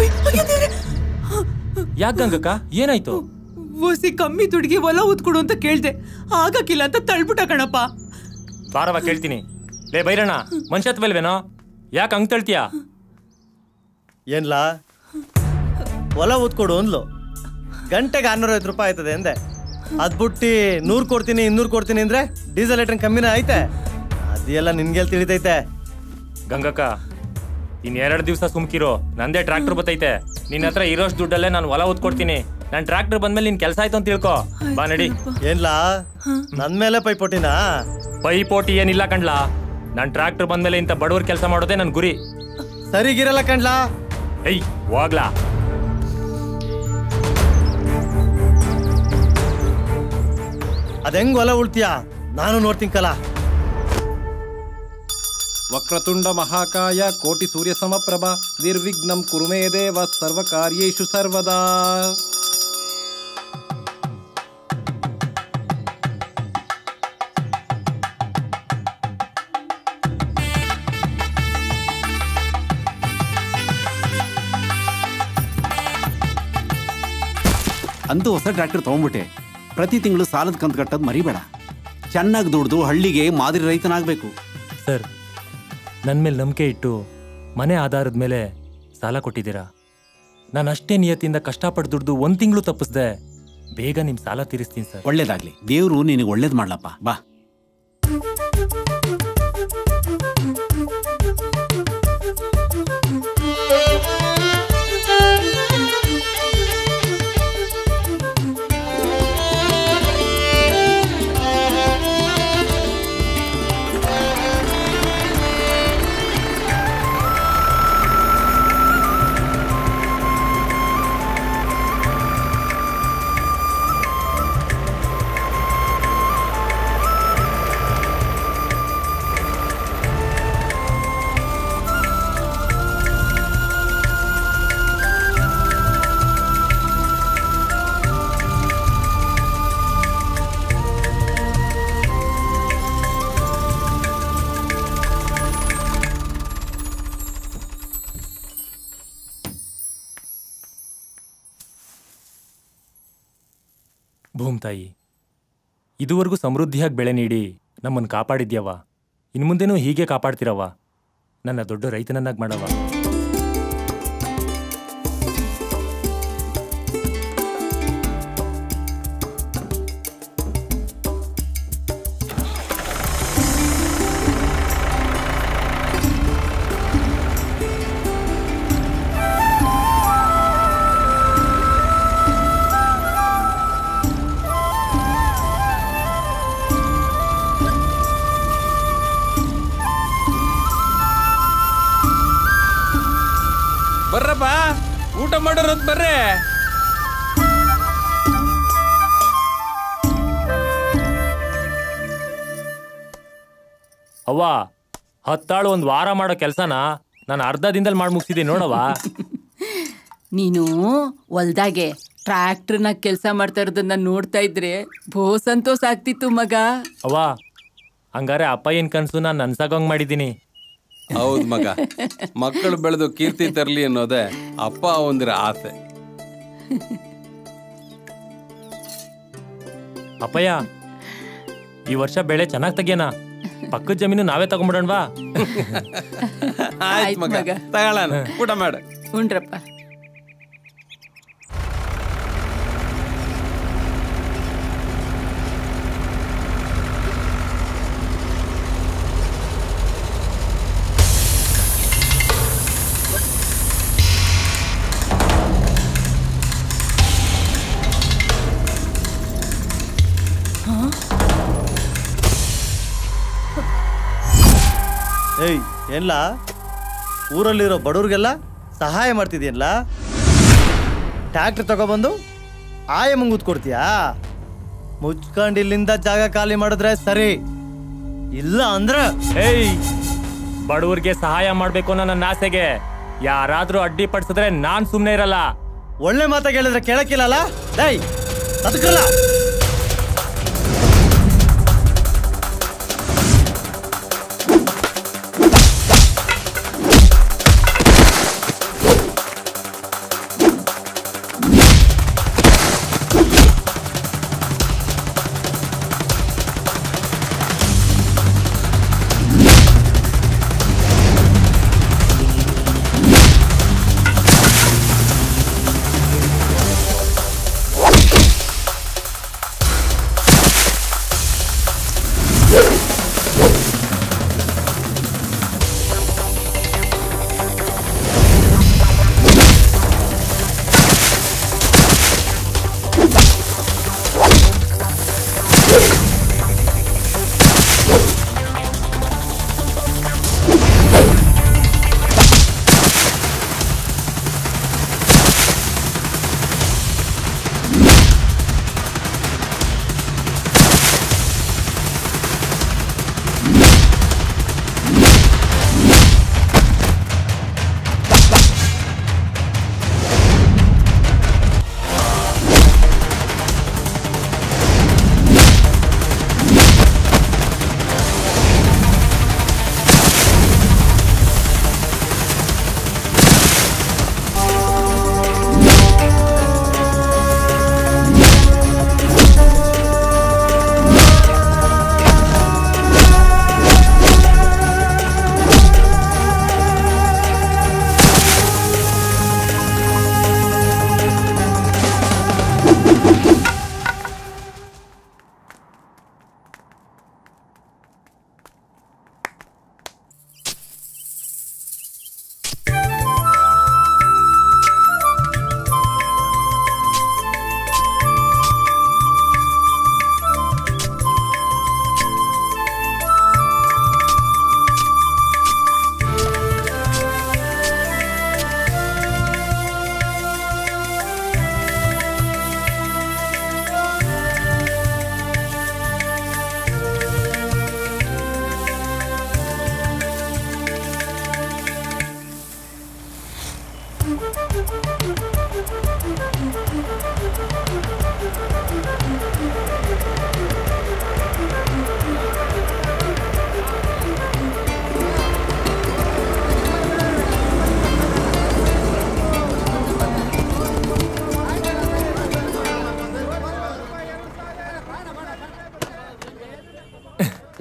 ಯಾಕೆ ಗಂಗಕ್ಕ ಏನಾಯ್ತು ಹೊಸಿ ಕಮ್ಮಿ ದುಡ್ಡಿಗೆ ಹೊಲ ಉತ್ಕೊಡು ಅಂತ ಕೇಳ್ದೆ ಆಗಕ್ಕಿಲ್ಲ ಅಂತ ತಳ್ಬಿಟ್ಟ ಕಣಪ್ಪ ಬಾರವ ಕೇಳ್ತೀನಿ ಲೇ ಬೈರಣ್ಣ ಮನುಷ್ಯತ್ವಲ್ವೇನೋ ಯಾಕೆ ಹಂಗ್ ತಳ್ತೀಯ ಏನ್ಲಾ ಹೊಲ ಉತ್ಕೊಡು ಅಂದ್ಲು ಗಂಟೆಗೆ ಆರ್ನೂರ ಐವತ್ತು ರೂಪಾಯಿ ಆಯ್ತದೆ ಅಂದೆ ಅದ್ ಬಿಟ್ಟು ನೂರು ಕೊಡ್ತೀನಿ ಇನ್ನೂರು ಕೊಡ್ತೀನಿ ಅಂದ್ರೆ ಡೀಸೆಲ್ ಲೀಟರ್ ಕಮ್ಮಿನ ಐತೆ ಅದೆಲ್ಲ ನಿನ್ಗೆಲ್ ತಿಳಿತೈತೆ ಗಂಗಕ್ಕ ಇನ್ ಎರಡು ದಿವಸ ಸುಮ್ಕಿರೋ ನಂದೇ ಟ್ರ್ಯಾಕ್ಟರ್ ಬತ್ತೈತೆ ನಿನ್ನ ಹತ್ರ ಇರೋಷ್ಟು ದುಡ್ಡಲ್ಲೇ ನಾನು ಹೊಲ ಓದ್ಕೊಡ್ತೀನಿ ನಾನು ಟ್ರ್ಯಾಕ್ಟರ್ ಬಂದ್ಮೇಲೆ ನಿನ್ ಕೆಲಸ ಆಯ್ತು ಅಂತ ತಿಳ್ಕೊ ಬಾ ನಡಿ ಏನ್ಲಾ ನನ್ ಮೇಲೆ ಪೈಪೋಟಿನಾ ಪೈಪೋಟಿ ಏನಿಲ್ಲ ಕಣ್ಲಾ ನಾನು ಟ್ರ್ಯಾಕ್ಟರ್ ಬಂದ್ಮೇಲೆ ಇಂಥ ಬಡವ್ರ ಕೆಲಸ ಮಾಡೋದೇ ನನ್ನ ಗುರಿ ಸರಿಗಿರಲ್ಲ ಕಣ್ಲಾ ಏಯ್ ಹೋಗ್ಲಾ ಅದೆಂಗ್ ಹೊಲ ಉಳ್ತೀಯಾ ನಾನು ನೋಡ್ತೀನಿ ಕಲಾ ವಕ್ರತುಂಡ ಮಹಾಕಾಯ ಕೋಟಿ ಸೂರ್ಯ ಸಮಪ್ರಭ ನಿರ್ವಿಘ್ನಂ ಕುರು ಮೇ ದೇವ ಸರ್ವ ಕಾರ್ಯೇಷು ಸರ್ವದಾ ಅಂತೂ ಹೊಸ ಟ್ರ್ಯಾಕ್ಟರ್ ತಗೊಂಡ್ಬಿಟ್ಟೆ ಪ್ರತಿ ತಿಂಗಳು ಸಾಲದ ಕಂತು ಕಟ್ಟೋದು ಮರಿಬೇಡ ಚೆನ್ನಾಗಿ ದುಡ್ದು ಹಳ್ಳಿಗೆ ಮಾದರಿ ರೈತನಾಗಬೇಕು ಸರ್ ನನ್ನ ಮೇಲೆ ನಂಬಿಕೆ ಇಟ್ಟು ಮನೆ ಆಧಾರದ ಮೇಲೆ ಸಾಲ ಕೊಟ್ಟಿದ್ದೀರಾ ನಾನು ಅಷ್ಟೇ ನಿಯತ್ತಿಂದ ಕಷ್ಟಪಟ್ಟು ದುಡ್ದು ಒಂದು ತಿಂಗಳು ತಪ್ಪಿಸ್ದೆ ಬೇಗ ನಿಮ್ಮ ಸಾಲ ತೀರಿಸ್ತೀನಿ ಸರ್ ಒಳ್ಳೇದಾಗ್ಲಿ ದೇವ್ರು ನಿನಗೆ ಒಳ್ಳೇದು ಮಾಡ್ಲಪ್ಪ ಬಾ ಭೂಮ್ತಾಯಿ ಇದುವರೆಗೂ ಸಮೃದ್ಧಿಯಾಗಿ ಬೆಳೆ ನೀಡಿ ನಮ್ಮನ್ನು ಕಾಪಾಡಿದ್ಯವ ಇನ್ನು ಮುಂದೆನೂ ಹೀಗೆ ಕಾಪಾಡ್ತಿರವ ನನ್ನ ದೊಡ್ಡ ರೈತನನ್ನಾಗಿ ಮಾಡವ ಬರ್ರಪ್ಪ ಊಟ ಮಾಡೋರತ್ ಬರ್ರೆ ಅವ್ವ ಹತ್ತಾಳು ಒಂದು ವಾರ ಮಾಡೋ ಕೆಲಸನ ನಾನು ಅರ್ಧ ದಿನದಲ್ಲಿ ಮಾಡಿ ಮುಗಿಸಿದ್ದೀನಿ ನೋಡವ್ವ ನೀನು ಹೊಲ್ದಾಗೆ ಟ್ರ್ಯಾಕ್ಟರ್ನ ಕೆಲಸ ಮಾಡ್ತಾ ಇರೋದನ್ನ ನೋಡ್ತಾ ಇದ್ರೆ ಬಹು ಸಂತೋಷ ಆಗ್ತಿತ್ತು ಮಗ ಅವ್ವ ಹಂಗಾರೆ ಅಪ್ಪ ಏನ್ ಕನ್ಸು ನಾನು ನನ್ಸಾಗಂಗ್ ಮಾಡಿದ್ದೀನಿ ಹೌದ್ ಮಗ ಮಕ್ಕಳು ಬೆಳೆದು ಕೀರ್ತಿ ತರ್ಲಿ ಅನ್ನೋದೇ ಅಪ್ಪ ಒಂದಿರ ಆಸೆ ಅಪ್ಪಯ್ಯ ಈ ವರ್ಷ ಬೆಳೆ ಚೆನ್ನಾಗಿ ತೆಗಿಯೋಣ ಪಕ್ಕದ ಜಮೀನು ನಾವೇ ತಗೊಂಡ್ಬಿಡೋಣವಾ ಆಯ್ತು ಮಗ ತಗೊಳ್ಳೋಣ ಊಟ ಮಾಡ ಉಂಡ್ರಪ್ಪ ಏಯ್ ಏನ್ಲ ಊರಲ್ಲಿರೋ ಬಡವ್ರಿಗೆಲ್ಲ ಸಹಾಯ ಮಾಡ್ತಿದ್ಯಲ್ಲ ಟ್ಯಾಕ್ಟ್ರ್ ತಗೊಬಂದು ಆಯ ಮುಂಗುತ್ ಕೊಡ್ತೀಯಾ ಮುಚ್ಕೊಂಡು ಇಲ್ಲಿಂದ ಜಾಗ ಖಾಲಿ ಮಾಡಿದ್ರೆ ಸರಿ ಇಲ್ಲ ಅಂದ್ರೆ ಏಯ್ ಬಡವರಿಗೆ ಸಹಾಯ ಮಾಡ್ಬೇಕು ಅನ್ನೋ ನನ್ನ ಆಸೆಗೆ ಯಾರಾದ್ರೂ ಅಡ್ಡಿ ಪಡಿಸಿದ್ರೆ ನಾನ್ ಸುಮ್ನೆ ಇರಲ್ಲ ಒಳ್ಳೆ ಮಾತಾಗ ಹೇಳಿದ್ರೆ ಕೇಳಕ್ಕಿಲ್ಲಲ್ಲ ಡೈ ಅದಕ್ಕಲ್ಲ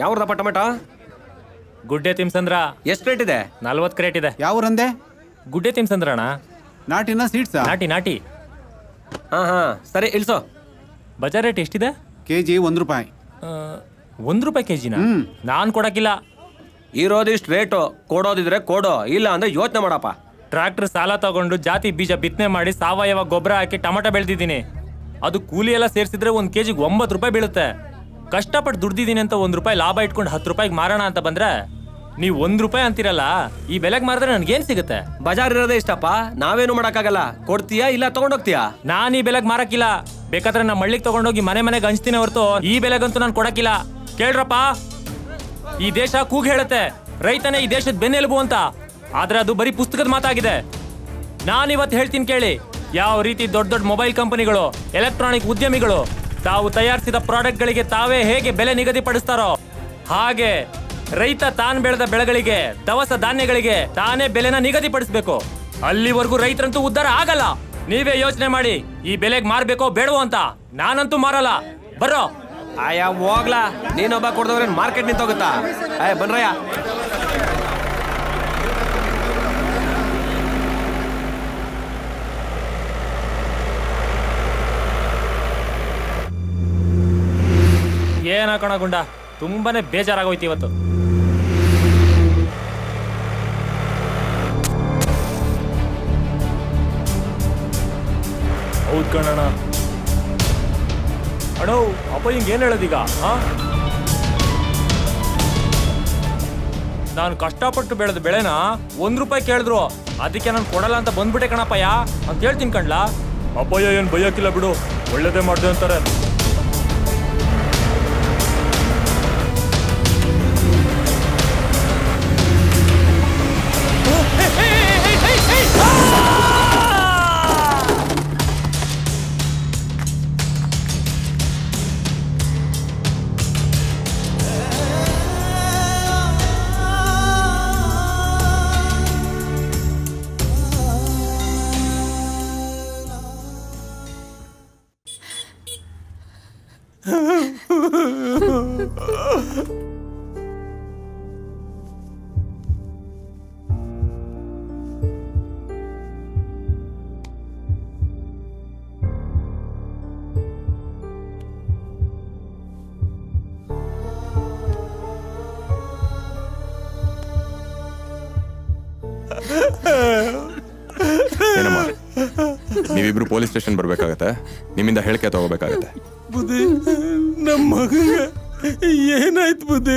ಯಾವ್ದಪ್ಪ ಟೊಮೆಟೊ ಗುಡ್ಡೆ ತಿಮ್ಸಂದ್ರ ಎಷ್ಟು ರೇಟ್ ಇದೆ ನಲ್ವತ್ತು ಕ್ರೇಟ್ ಇದೆ ಯಾವ್ರಂದೆ ಗುಡ್ಡೆ ತಿಮ್ಸಂದ್ರ ಅಣ್ಣ ನಾಟಿನ ಸೀಡ್ಸ್ ನಾಟಿ ನಾಟಿ ಹಾ ಹಾ ಸರಿ ಇಳ್ಸೋ ಬಜಾರ್ ರೇಟ್ ಎಷ್ಟಿದೆ ಕೆ ಜಿ ಒಂದು ರೂಪಾಯಿ ಒಂದು ರೂಪಾಯಿ ಕೆ ಜಿನ ನಾನು ಕೊಡಕ್ಕಿಲ್ಲ ಇರೋದಿಷ್ಟು ರೇಟು ಕೊಡೋದಿದ್ರೆ ಕೊಡೋ ಇಲ್ಲ ಅಂದ್ರೆ ಯೋಚನೆ ಮಾಡಪ್ಪ ಟ್ರ್ಯಾಕ್ಟರ್ ಸಾಲ ತಗೊಂಡು ಜಾತಿ ಬೀಜ ಬಿತ್ತನೆ ಮಾಡಿ ಸಾವಯವ ಗೊಬ್ಬರ ಹಾಕಿ ಟೊಮೆಟೊ ಬೆಳೆದಿದ್ದೀನಿ ಅದು ಕೂಲಿ ಎಲ್ಲ ಸೇರಿಸಿದ್ರೆ ಒಂದು ಕೆ ಜಿಗೆ ಒಂಬತ್ತು ರೂಪಾಯಿ ಬೀಳುತ್ತೆ ಕಷ್ಟಪಟ್ಟು ದುಡ್ದಿದ್ದೀನಿ ಅಂತ ಒಂದು ರೂಪಾಯಿ ಲಾಭ ಇಟ್ಕೊಂಡು ಹತ್ತು ರೂಪಾಯಿಗೆ ಮಾರೋಣ ಅಂತ ಬಂದ್ರೆ ನೀವು ಒಂದು ರೂಪಾಯಿ ಅಂತೀರಲ್ಲ ಈ ಬೆಲೆಗೆ ಮಾರಿದ್ರೆ ನನಗೇನು ಸಿಗುತ್ತೆ ಬಜಾರ್ ಇರೋದೇ ಇಷ್ಟಪ್ಪ ನಾವೇನು ಮಾಡಕ್ಕಾಗಲ್ಲ ಕೊಡ್ತೀಯಾ ಇಲ್ಲ ತಗೊಂಡೋಗ್ತೀಯಾ ನಾನು ಈ ಬೆಲೆಗೆ ಮಾರಕ್ಕಿಲ್ಲ ಬೇಕಾದ್ರೆ ನಮ್ಮ ಹಳ್ಳಿಗೆ ತಗೊಂಡೋಗಿ ಮನೆ ಮನೆಗೆ ಹಂಚ್ತೀನಿ ಹೊರತು ಈ ಬೆಲೆಗಂತೂ ನಾನು ಕೊಡಕ್ಕಿಲ್ಲ ಕೇಳ್ರಪ್ಪ ಈ ದೇಶ ಕೂಗ್ ಹೇಳುತ್ತೆ ರೈತನೇ ಈ ದೇಶದ ಬೆನ್ನೆಲುಬು ಅಂತ ಆದ್ರೆ ಅದು ಬರೀ ಪುಸ್ತಕದ ಮಾತಾಗಿದೆ ನಾನಿವತ್ತು ಹೇಳ್ತೀನಿ ಕೇಳಿ ಯಾವ ರೀತಿ ದೊಡ್ಡ ದೊಡ್ಡ ಮೊಬೈಲ್ ಕಂಪನಿಗಳು ಎಲೆಕ್ಟ್ರಾನಿಕ್ ಉದ್ಯಮಿಗಳು ತಾವು ತಯಾರಿಸಿದ ಪ್ರಾಡಕ್ಟ್ಗಳಿಗೆ ತಾವೇ ಹೇಗೆ ಬೆಲೆ ನಿಗದಿಪಡಿಸ್ತಾರೋ ಹಾಗೆ ರೈತ ತಾನು ಬೆಳೆದ ಬೆಳೆಗಳಿಗೆ ದವಸ ಧಾನ್ಯಗಳಿಗೆ ತಾನೇ ಬೆಲೆನ ನಿಗದಿಪಡಿಸಬೇಕು ಅಲ್ಲಿವರೆಗೂ ರೈತರಂತೂ ಉದ್ಧಾರ ಆಗಲ್ಲ ನೀವೇ ಯೋಚನೆ ಮಾಡಿ ಈ ಬೆಲೆಗೆ ಮಾರ್ಬೇಕೋ ಬೇಡವೋ ಅಂತ ನಾನಂತೂ ಮಾರಲ್ಲ ಬರೋ ಆಯಾ ಹೋಗ್ಲಾ ನೀನೊಬ್ಬ ಕೊಡ್ದವ್ರೆ ಮಾರ್ಕೆಟ್ ನಿಂತ ಹೋಗುತ್ತಾ ಆಯ್ ಬನ್ರಯ್ಯ ಏನ ಕಣ ಗುಂಡ ತುಂಬಾನೇ ಬೇಜಾರಾಗೋಯ್ತು ಇವತ್ತು ಹೌದ್ ಕಣಣ್ಣ ಅಣ್ಣೋ ಅಪ್ಪ ಹಿಂಗ್ ಏನ್ ಹೇಳೋದೀಗ ಹಾ ನಾನು ಕಷ್ಟಪಟ್ಟು ಬೆಳೆದ ಬೆಳೆನ ಒಂದ್ ರೂಪಾಯಿ ಕೇಳಿದ್ರು ಅದಕ್ಕೆ ನಾನು ಕೊಡಲ್ಲ ಅಂತ ಬಂದ್ಬಿಟ್ಟೆ ಕಣಪ್ಪಯ್ಯ ಅಂತ ಹೇಳ್ತೀನಿ ಕಣ್ಲಾ ಅಪ್ಪಯ್ಯ ಏನ್ ಬೈಯಕ್ಕಿಲ್ಲ ಬಿಡು ಒಳ್ಳೇದೇ ಮಾಡ್ದೆ ಅಂತಾರೆ ಏನಮ್ಮ ನೀವಿಬ್ರು ಪೊಲೀಸ್ ಸ್ಟೇಷನ್ ಬರ್ಬೇಕಾಗತ್ತೆ ನಿಮ್ಮಿಂದ ಹೇಳಿಕೆ ತಗೋಬೇಕಾಗತ್ತೆ ಬುದ್ಧಿ ನಮ್ಮ ಮಗಗೆ ಏನಾಯ್ತು ಬುದ್ಧಿ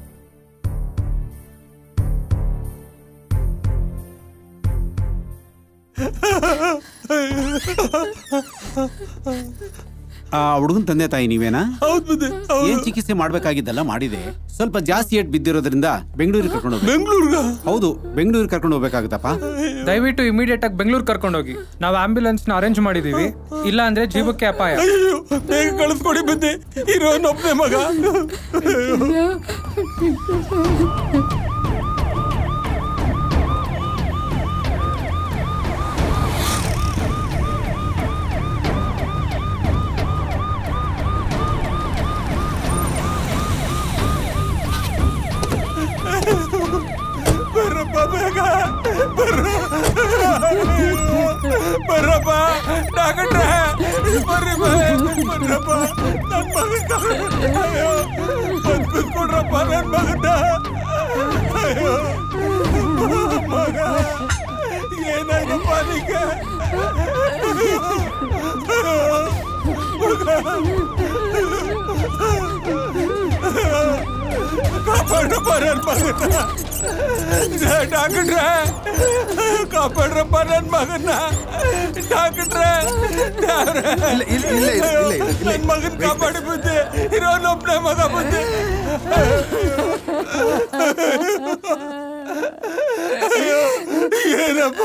ಆ ಹುಡುಗನ್ ತಂದೆ ತಾಯಿ ನೀವೇನಾ ಹೌದ್ ಬುದ್ಧಿ ಏನ್ ಚಿಕಿತ್ಸೆ ಮಾಡ್ಬೇಕಾಗಿದ್ದಲ್ಲ ಮಾಡಿದೆ ಸ್ವಲ್ಪ ಜಾಸ್ತಿ ಏಟ್ ಬಿದ್ದಿರೋದ್ರಿಂದ ಬೆಂಗಳೂರಿಗೆ ಕರ್ಕೊಂಡು ಬೆಂಗಳೂರ್ಗ ಹೌದು ಬೆಂಗಳೂರಿಗೆ ಕರ್ಕೊಂಡು ಹೋಗ್ಬೇಕಾಗುತ್ತಪ್ಪ ದಯವಿಟ್ಟು ಇಮಿಡಿಯೇಟ್ ಆಗಿ ಬೆಂಗಳೂರು ಕರ್ಕೊಂಡೋಗಿ ನಾವು ಆಂಬ್ಯುಲೆನ್ಸ್ ನ ಅರೇಂಜ್ ಮಾಡಿದೀವಿ ಇಲ್ಲ ಅಂದ್ರೆ ಜೀವಕ್ಕೆ ಅಪಾಯ ಅಯ್ಯೋ ಬೇಗ ಕಳಿಸ್ಕೊಡಿ ಬುದ್ಧಿ ಇರೋನೊಬ್ಬನೇ ಮಗ ಬರ್ರಪ್ಪ ಬೇಗ ಬರ್ರ ಬರ್ರಪ್ಪ ಡಾಕ್ಟ್ರೆ ಬರ್ರಿ ಬರ್ರಪ್ಪ ನನ್ನ ಮಗನ ಅಯ್ಯೋ ಬಂದ್ ಕೂತ್ಕೊಡ್ರಪ್ಪ ನನ್ನ ಮಗನ ಅಯ್ಯೋ ಮಗ ಏನಾಯ್ತಪ್ಪ ನಿಂಗೆ ಕಾಪಾಡ್ರಪ್ಪ ನನ್ನ ಮಗನ ಡಾಕ್ಟ್ರೆ ಕಾಪಾಡ್ರಪ್ಪ ನನ್ನ ಮಗನ ಡಾಕ್ಟ್ರೆ ನನ್ನ ಮಗನ ಕಾಪಾಡಿ ಬುದ್ಧಿ ಇರೋನೊಬ್ಬನೇ ಮಗ ಬುದ್ಧಿ ಅಯ್ಯೋ, ಏನಪ್ಪ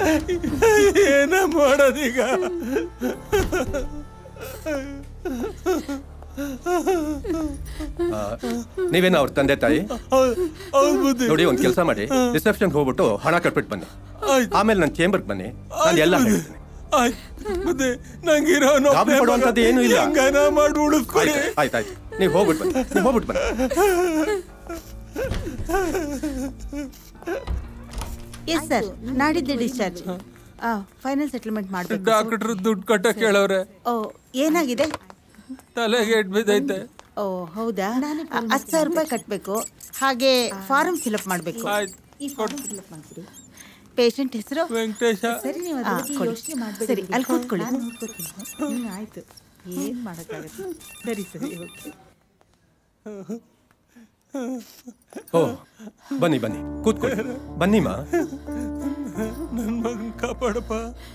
ಏನ ಮಾಡೋದೀಗ ಆ, ನೀವೇನು ಅವ್ರ ತಂದೆ ತಾಯಿ ನೋಡಿ ಒಂದ್ ಕೆಲಸ ಮಾಡಿ ರಿಸೆಪ್ಷನ್ ಹೋಗ್ಬಿಟ್ಟು ಹಣ ಕಟ್ಬಿಟ್ಟು ಬನ್ನಿ ಆಮೇಲೆ ನನ್ನ ಚೇಂಬರ್ಗೆ ಬನ್ನಿ ನಾನು ಎಲ್ಲ ಹೇಳ್ತೀನಿ ಬುದ್ಧಿ ನಂಗಿರೋ ಗಾಬರಿ ಪಡುವಂಥದ್ದು ಏನೂ ಇಲ್ಲ. ಹೆಂಗನ ಮಾಡಿ ಉಳಿಸ್ಕೊಡಿ ಆಯ್ತು ಆಯ್ತು ಆಯ್ತು ನೀವು ಹೋಗ್ಬಿಟ್ಟು ಬನ್ನಿ ನೀವು ಹೋಗ್ಬಿಟ್ಟು ಬನ್ನಿ ಎಸ್ ಸರ್ ನಾಡಿದ್ದೆ ಡಿಸ್ಚಾರ್ಜ್ ಫೈನಲ್ ಸೆಟಲ್ಮೆಂಟ್ ಮಾಡಬೇಕು ಡಾಕ್ಟ್ರು ದುಡ್ಡು ಕಟ್ಟಕ್ ಹೇಳವ್ರೆ ಓ ಏನಾಗಿದೆ ತಲೆಗೆ ಎಟ್ ಬಿದ್ದೈತೆ ಓ ಹೌದಾ ಹತ್ತು ಸಾವಿರ ರೂಪಾಯಿ ಕಟ್ಟಬೇಕು ಹಾಗೆ ಫಾರಂ ಫಿಲಪ್ ಮಾಡಬೇಕು ಈ ಫಾರಂ ಫಿಲಪ್ ಮಾಡ್ತೀರಿ ಪೇಷಂಟ್ ಹೆಸರು ವೆಂಕಟೇಶ ಸರಿ ನೀವು ಅದ್ರ ಬಗ್ಗೆ ಯೋಚ್ನೆ ಮಾಡ್ಬೇಡಿ. ಸರಿ ಅಲ್ಲಿ ಕೂತ್ಕೊಳ್ಳಿ ಹ್ಮ್, ಆಯ್ತು ಏನ್ ಮಾಡೋಕ್ಕಾಗತ್ತೆ ಸರಿ ಸರಿ ಓಕೆ ಓ ಬನ್ನಿ ಬನ್ನಿ ಕೂತ್ಕೊಳ್ಳಿ ಬನ್ನಿಮ್ಮ ನನ್ ಮಗನ್ ಕಾಪಾಡಪ್ಪ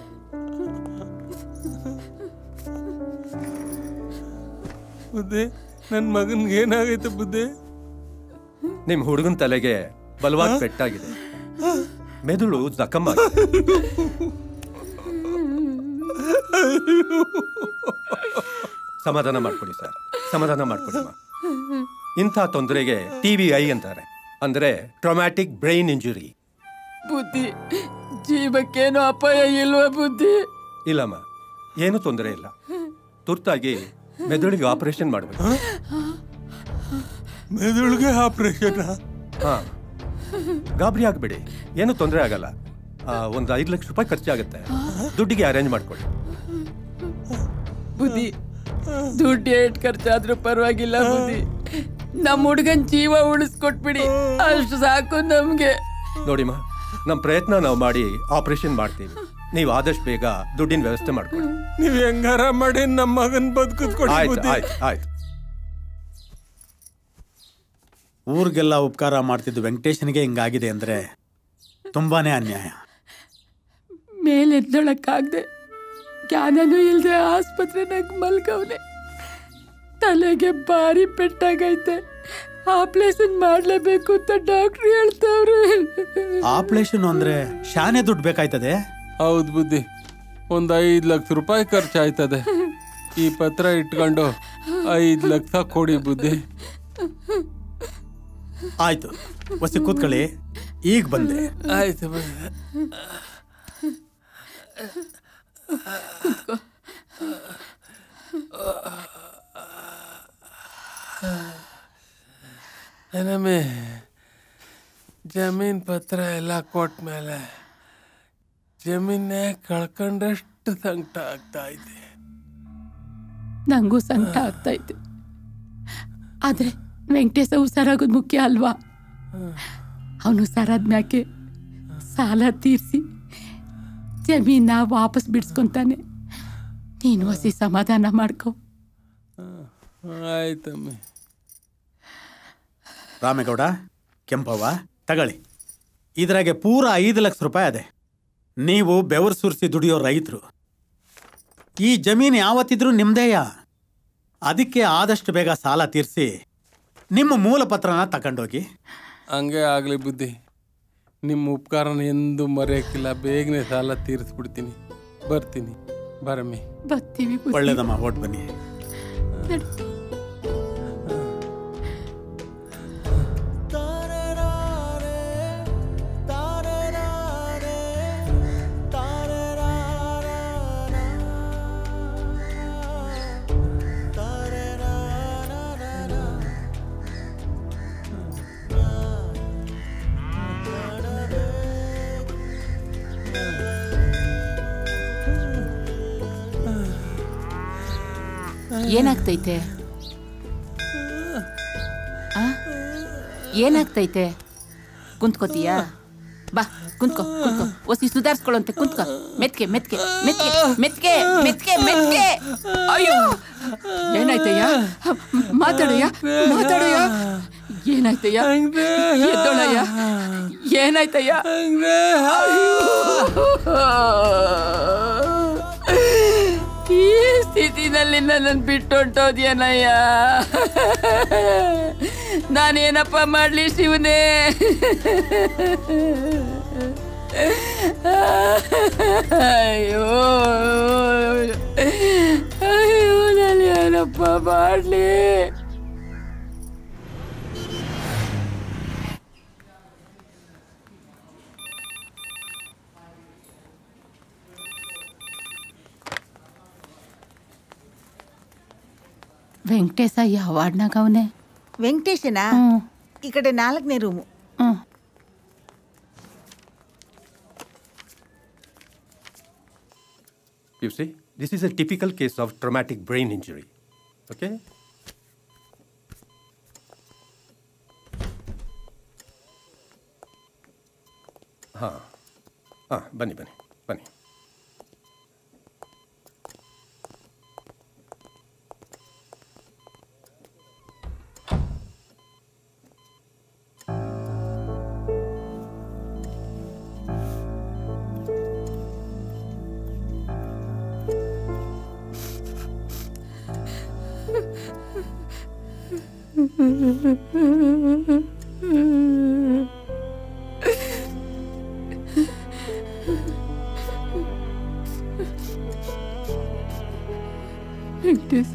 ಬುದ್ಧಿ ನನ್ ಮಗನ್ಗೆ ಏನಾಗೈತೆ ಬುದ್ಧಿ ನಿಮ್ ಹುಡುಗನ ತಲೆಗೆ ಬಲವಾದ ಪೆಟ್ಟಾಗಿದೆ ಮೆದುಳು ಜಖಮ್ ಆಗಿದೆ. ಸಮಾಧಾನ ಮಾಡ್ಕೊಡಿ ಸರ್ ಸಮಾಧಾನ ಮಾಡ್ಕೊಡಿ ಅಮ್ಮ. ಇಂಥ ತೊಂದರೆಗೆ ಟಿ ಬಿ ಐ ಅಂತಾರೆ ಅಂದ್ರೆ ಟ್ರೊಮ್ಯಾಟಿಕ್ ಬ್ರೈನ್ ಇಂಜುರಿ ಬುದ್ಧಿ ಜೀವಕ್ಕೇನು ಅಪಾಯ ಇಲ್ವಾ ಬುದ್ಧಿ ಇಲ್ಲಮ್ಮ ಏನು ತೊಂದರೆ ಇಲ್ಲ ತುರ್ತಾಗಿ ಮೆದುಳಿಗೆ ಆಪರೇಷನ್ ಮಾಡಬೇಕು ಮೆದುಳಿಗೆ ಆಪರೇಷನ್ ಹಾ ಗಾಬರಿ ಆಗ್ಬೇಡಿ ಏನು ತೊಂದರೆ ಆಗಲ್ಲ ಆ, ಒಂದು ಐದು ಲಕ್ಷ ರೂಪಾಯಿ ಖರ್ಚಾಗುತ್ತೆ ದುಡ್ಡಿಗೆ ಅರೇಂಜ್ ಮಾಡ್ಕೊಳ್ಳಿ ಬುದ್ಧಿ ದುಡ್ಡು ಏಟ್ ಖರ್ಚಾದ್ರೂ ಪರವಾಗಿಲ್ಲ ಬುದ್ಧಿ ನಮ್ಮ ಹುಡುಗನ್ ಜೀವ ಉಳಿಸ್ಕೊಟ್ಬಿಡಿ ಅಷ್ಟು ಸಾಕು ನಮ್ಗೆ ನೋಡಿಮ್ಮ ನಮ್ಮ ಪ್ರಯತ್ನ ನಾವು ಮಾಡಿ ಆಪರೇಷನ್ ಮಾಡ್ತೀವಿ ನೀವು ಆದಷ್ಟು ಬೇಗ ದುಡ್ಡಿನ ವ್ಯವಸ್ಥೆ ಮಾಡ್ಕೊಳ್ಳಿ ನೀವ್ ಹೆಂಗಾರ ಮಾಡಿ ನಮ್ಮ ಮಗನ್ ಬದುಕಿಸ್ಕೊಡಿ ಆಯ್ತು ಬುದ್ಧಿ ಆಯ್ತು ಆಯ್ತು ಊರಿಗೆಲ್ಲ ಉಪಕಾರ ಮಾಡ್ತಿದ್ದು ವೆಂಕಟೇಶನಿಗೆ ಹಿಂಗಾಗಿದೆ ಅಂದರೆ ತುಂಬಾನೇ ಅನ್ಯಾಯ ಮೇಲೆದ್ದೊಳಕ್ಕಾಗ್ದೆ ಜ್ಞಾನನೂ ಇಲ್ದೆ ಆಸ್ಪತ್ರೆನಾಗ ಮಲ್ಕವ್ನೆ ತಲೆಗೆ ಭಾರಿ ಪೆಟ್ಟಾಗೈತೆ ಆಪ್ರೇಷನ್ ಮಾಡ್ಲೇಬೇಕು ಅಂತ ಡಾಕ್ಟ್ರು ಹೇಳ್ತಾವ್ರೆ ಆಪರೇಷನ್ ಅಂದ್ರೆ ಶಾನೆ ದುಡ್ಡು ಬೇಕಾಯ್ತದೆ ಹೌದ್ ಬುದ್ಧಿ ಒಂದ್ ಐದ್ ಲಕ್ಷ ರೂಪಾಯಿ ಖರ್ಚಾಯ್ತದೆ ಈ ಪತ್ರ ಇಟ್ಕೊಂಡು ಐದ್ ಲಕ್ಷ ಕೊಡಿ ಬುದ್ಧಿ ಆಯ್ತು ವಸಿ ಕೂತ್ಕೊಳ್ಳಿ ಈಗ ಬಂದೆ ಆಯ್ತು ಬುದ್ಧಿ. ಏನಮ್ಮಿ ಜಮೀನ್ ಪತ್ರ ಎಲ್ಲ ಕೊಟ್ಮೇಲೆ ಜಮೀನೇ ಕಳ್ಕೊಂಡಷ್ಟು ಸಂಕಟ ಆಗ್ತಾ ಇದೆ ನಂಗೂ ಸಂಕಟ ಆಗ್ತೈತೆ ಆದ್ರೆ ವೆಂಕಟೇಶ ಹುಷಾರಾಗೋದು ಮುಖ್ಯ ಅಲ್ವಾ ಅವನು ಹುಷಾರಾದ್ಮ್ಯಾಕೆ ಸಾಲ ತೀರಿಸಿ ಜಮೀನ ವಾಪಸ್ ಬಿಡ್ಸ್ಕೊಂತಾನೆ ನೀನು ಹಸಿ ಸಮಾಧಾನ ಮಾಡ್ಕೊ ಆಯ್ತಮ್ಮಿ ರಾಮೇಗೌಡ ಕೆಂಪವ್ವ ತಗೊಳ್ಳಿ ಇದ್ರಾಗೆ ಪೂರ ಐದು ಲಕ್ಷ ರೂಪಾಯಿ ಅದೆ ನೀವು ಬೆವರು ಸುರಿಸಿ ದುಡಿಯೋ ರೈತರು ಈ ಜಮೀನು ಯಾವತ್ತಿದ್ರೂ ನಿಮ್ದೇಯ ಅದಕ್ಕೆ ಆದಷ್ಟು ಬೇಗ ಸಾಲ ತೀರಿಸಿ ನಿಮ್ಮ ಮೂಲ ಪತ್ರನ ತಗೊಂಡೋಗಿ ಹಂಗೆ ಆಗ್ಲಿ ಬುದ್ಧಿ ನಿಮ್ಮ ಉಪಕಾರನ ಎಂದು ಮರೆಯಕ್ಕಿಲ್ಲ ಬೇಗನೆ ಸಾಲ ತೀರಿಸ್ಬಿಡ್ತೀನಿ ಬರ್ತೀನಿ ಬರಮ್ಮಿ ಬರ್ತೀವಿ ಬುದ್ಧಿ. ಒಳ್ಳೇದಮ್ಮ ಹೊಟ್ ಬನ್ನಿ ನಡಿ. ಏನಾಗ್ತೈತೆ ಆ? ಏನಾಗ್ತೈತೆ ಕುಂತ್ಕೋತೀಯಾ ಬಾ ಕುಂತ್ಕೋ ಕುಂತ್ಕೋ ಒಸಿ ಸುಧಾರಿಸ್ಕೊಳ್ಳಂತೆ ಕುಂತ್ಕೋ ಮೆತ್ಕೆ ಮೆತ್ಕೆ ಮೆತ್ಕೆ ಮೆತ್ಕೆ ಮೆತ್ಕೆ ಮೆತ್ಕೆ ಅಯ್ಯೋ ಏನಾಯ್ತಯ್ಯ ಮಾತಾಡಯ್ಯ ಮಾತಾಡಯ್ಯ ಏನಾಯ್ತಯ್ಯ ಎದ್ದೋಳಯ್ಯ ಏನಾಯ್ತಯ್ಯ ಈ ಸ್ಥಿತಿನಲ್ಲಿ ನನ್ನನ್ನು ಬಿಟ್ಟು ಹೊಂಟೋದ್ಯನಯ್ಯ ನಾನೇನಪ್ಪ ಮಾಡ್ಲಿ ಶಿವನೇ ಅಯ್ಯೋ ಅಯ್ಯೋ ನಾನು ಏನಪ್ಪ ಮಾಡಲಿ ವೆಂಕಟೇಶ ಯಾವ ವಾರ್ಡ್ನಾಗ ಅವನೇ ವೆಂಕಟೇಶನ ಈ ಕಡೆ ನಾಲ್ಕನೇ room You see, this is a typical case of traumatic brain injury. Okay? ಹಾಂ ಹಾಂ ಬನ್ನಿ ಬನ್ನಿ ಬನ್ನಿ ವೆಂಕಟೇಶ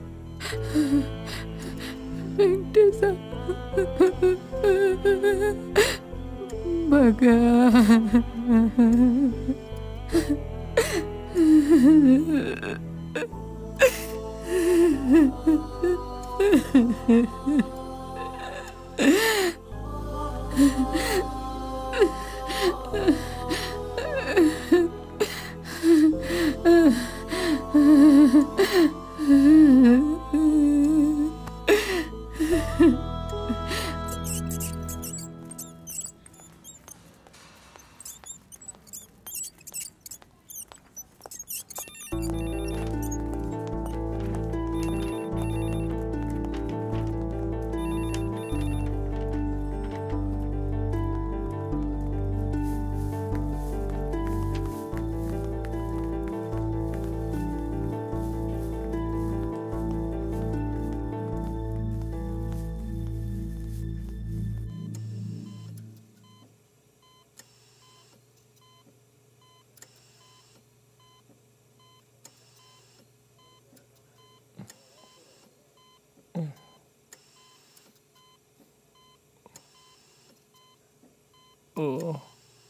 ವೆಂಕಟೇಶ ಮಗ Oh.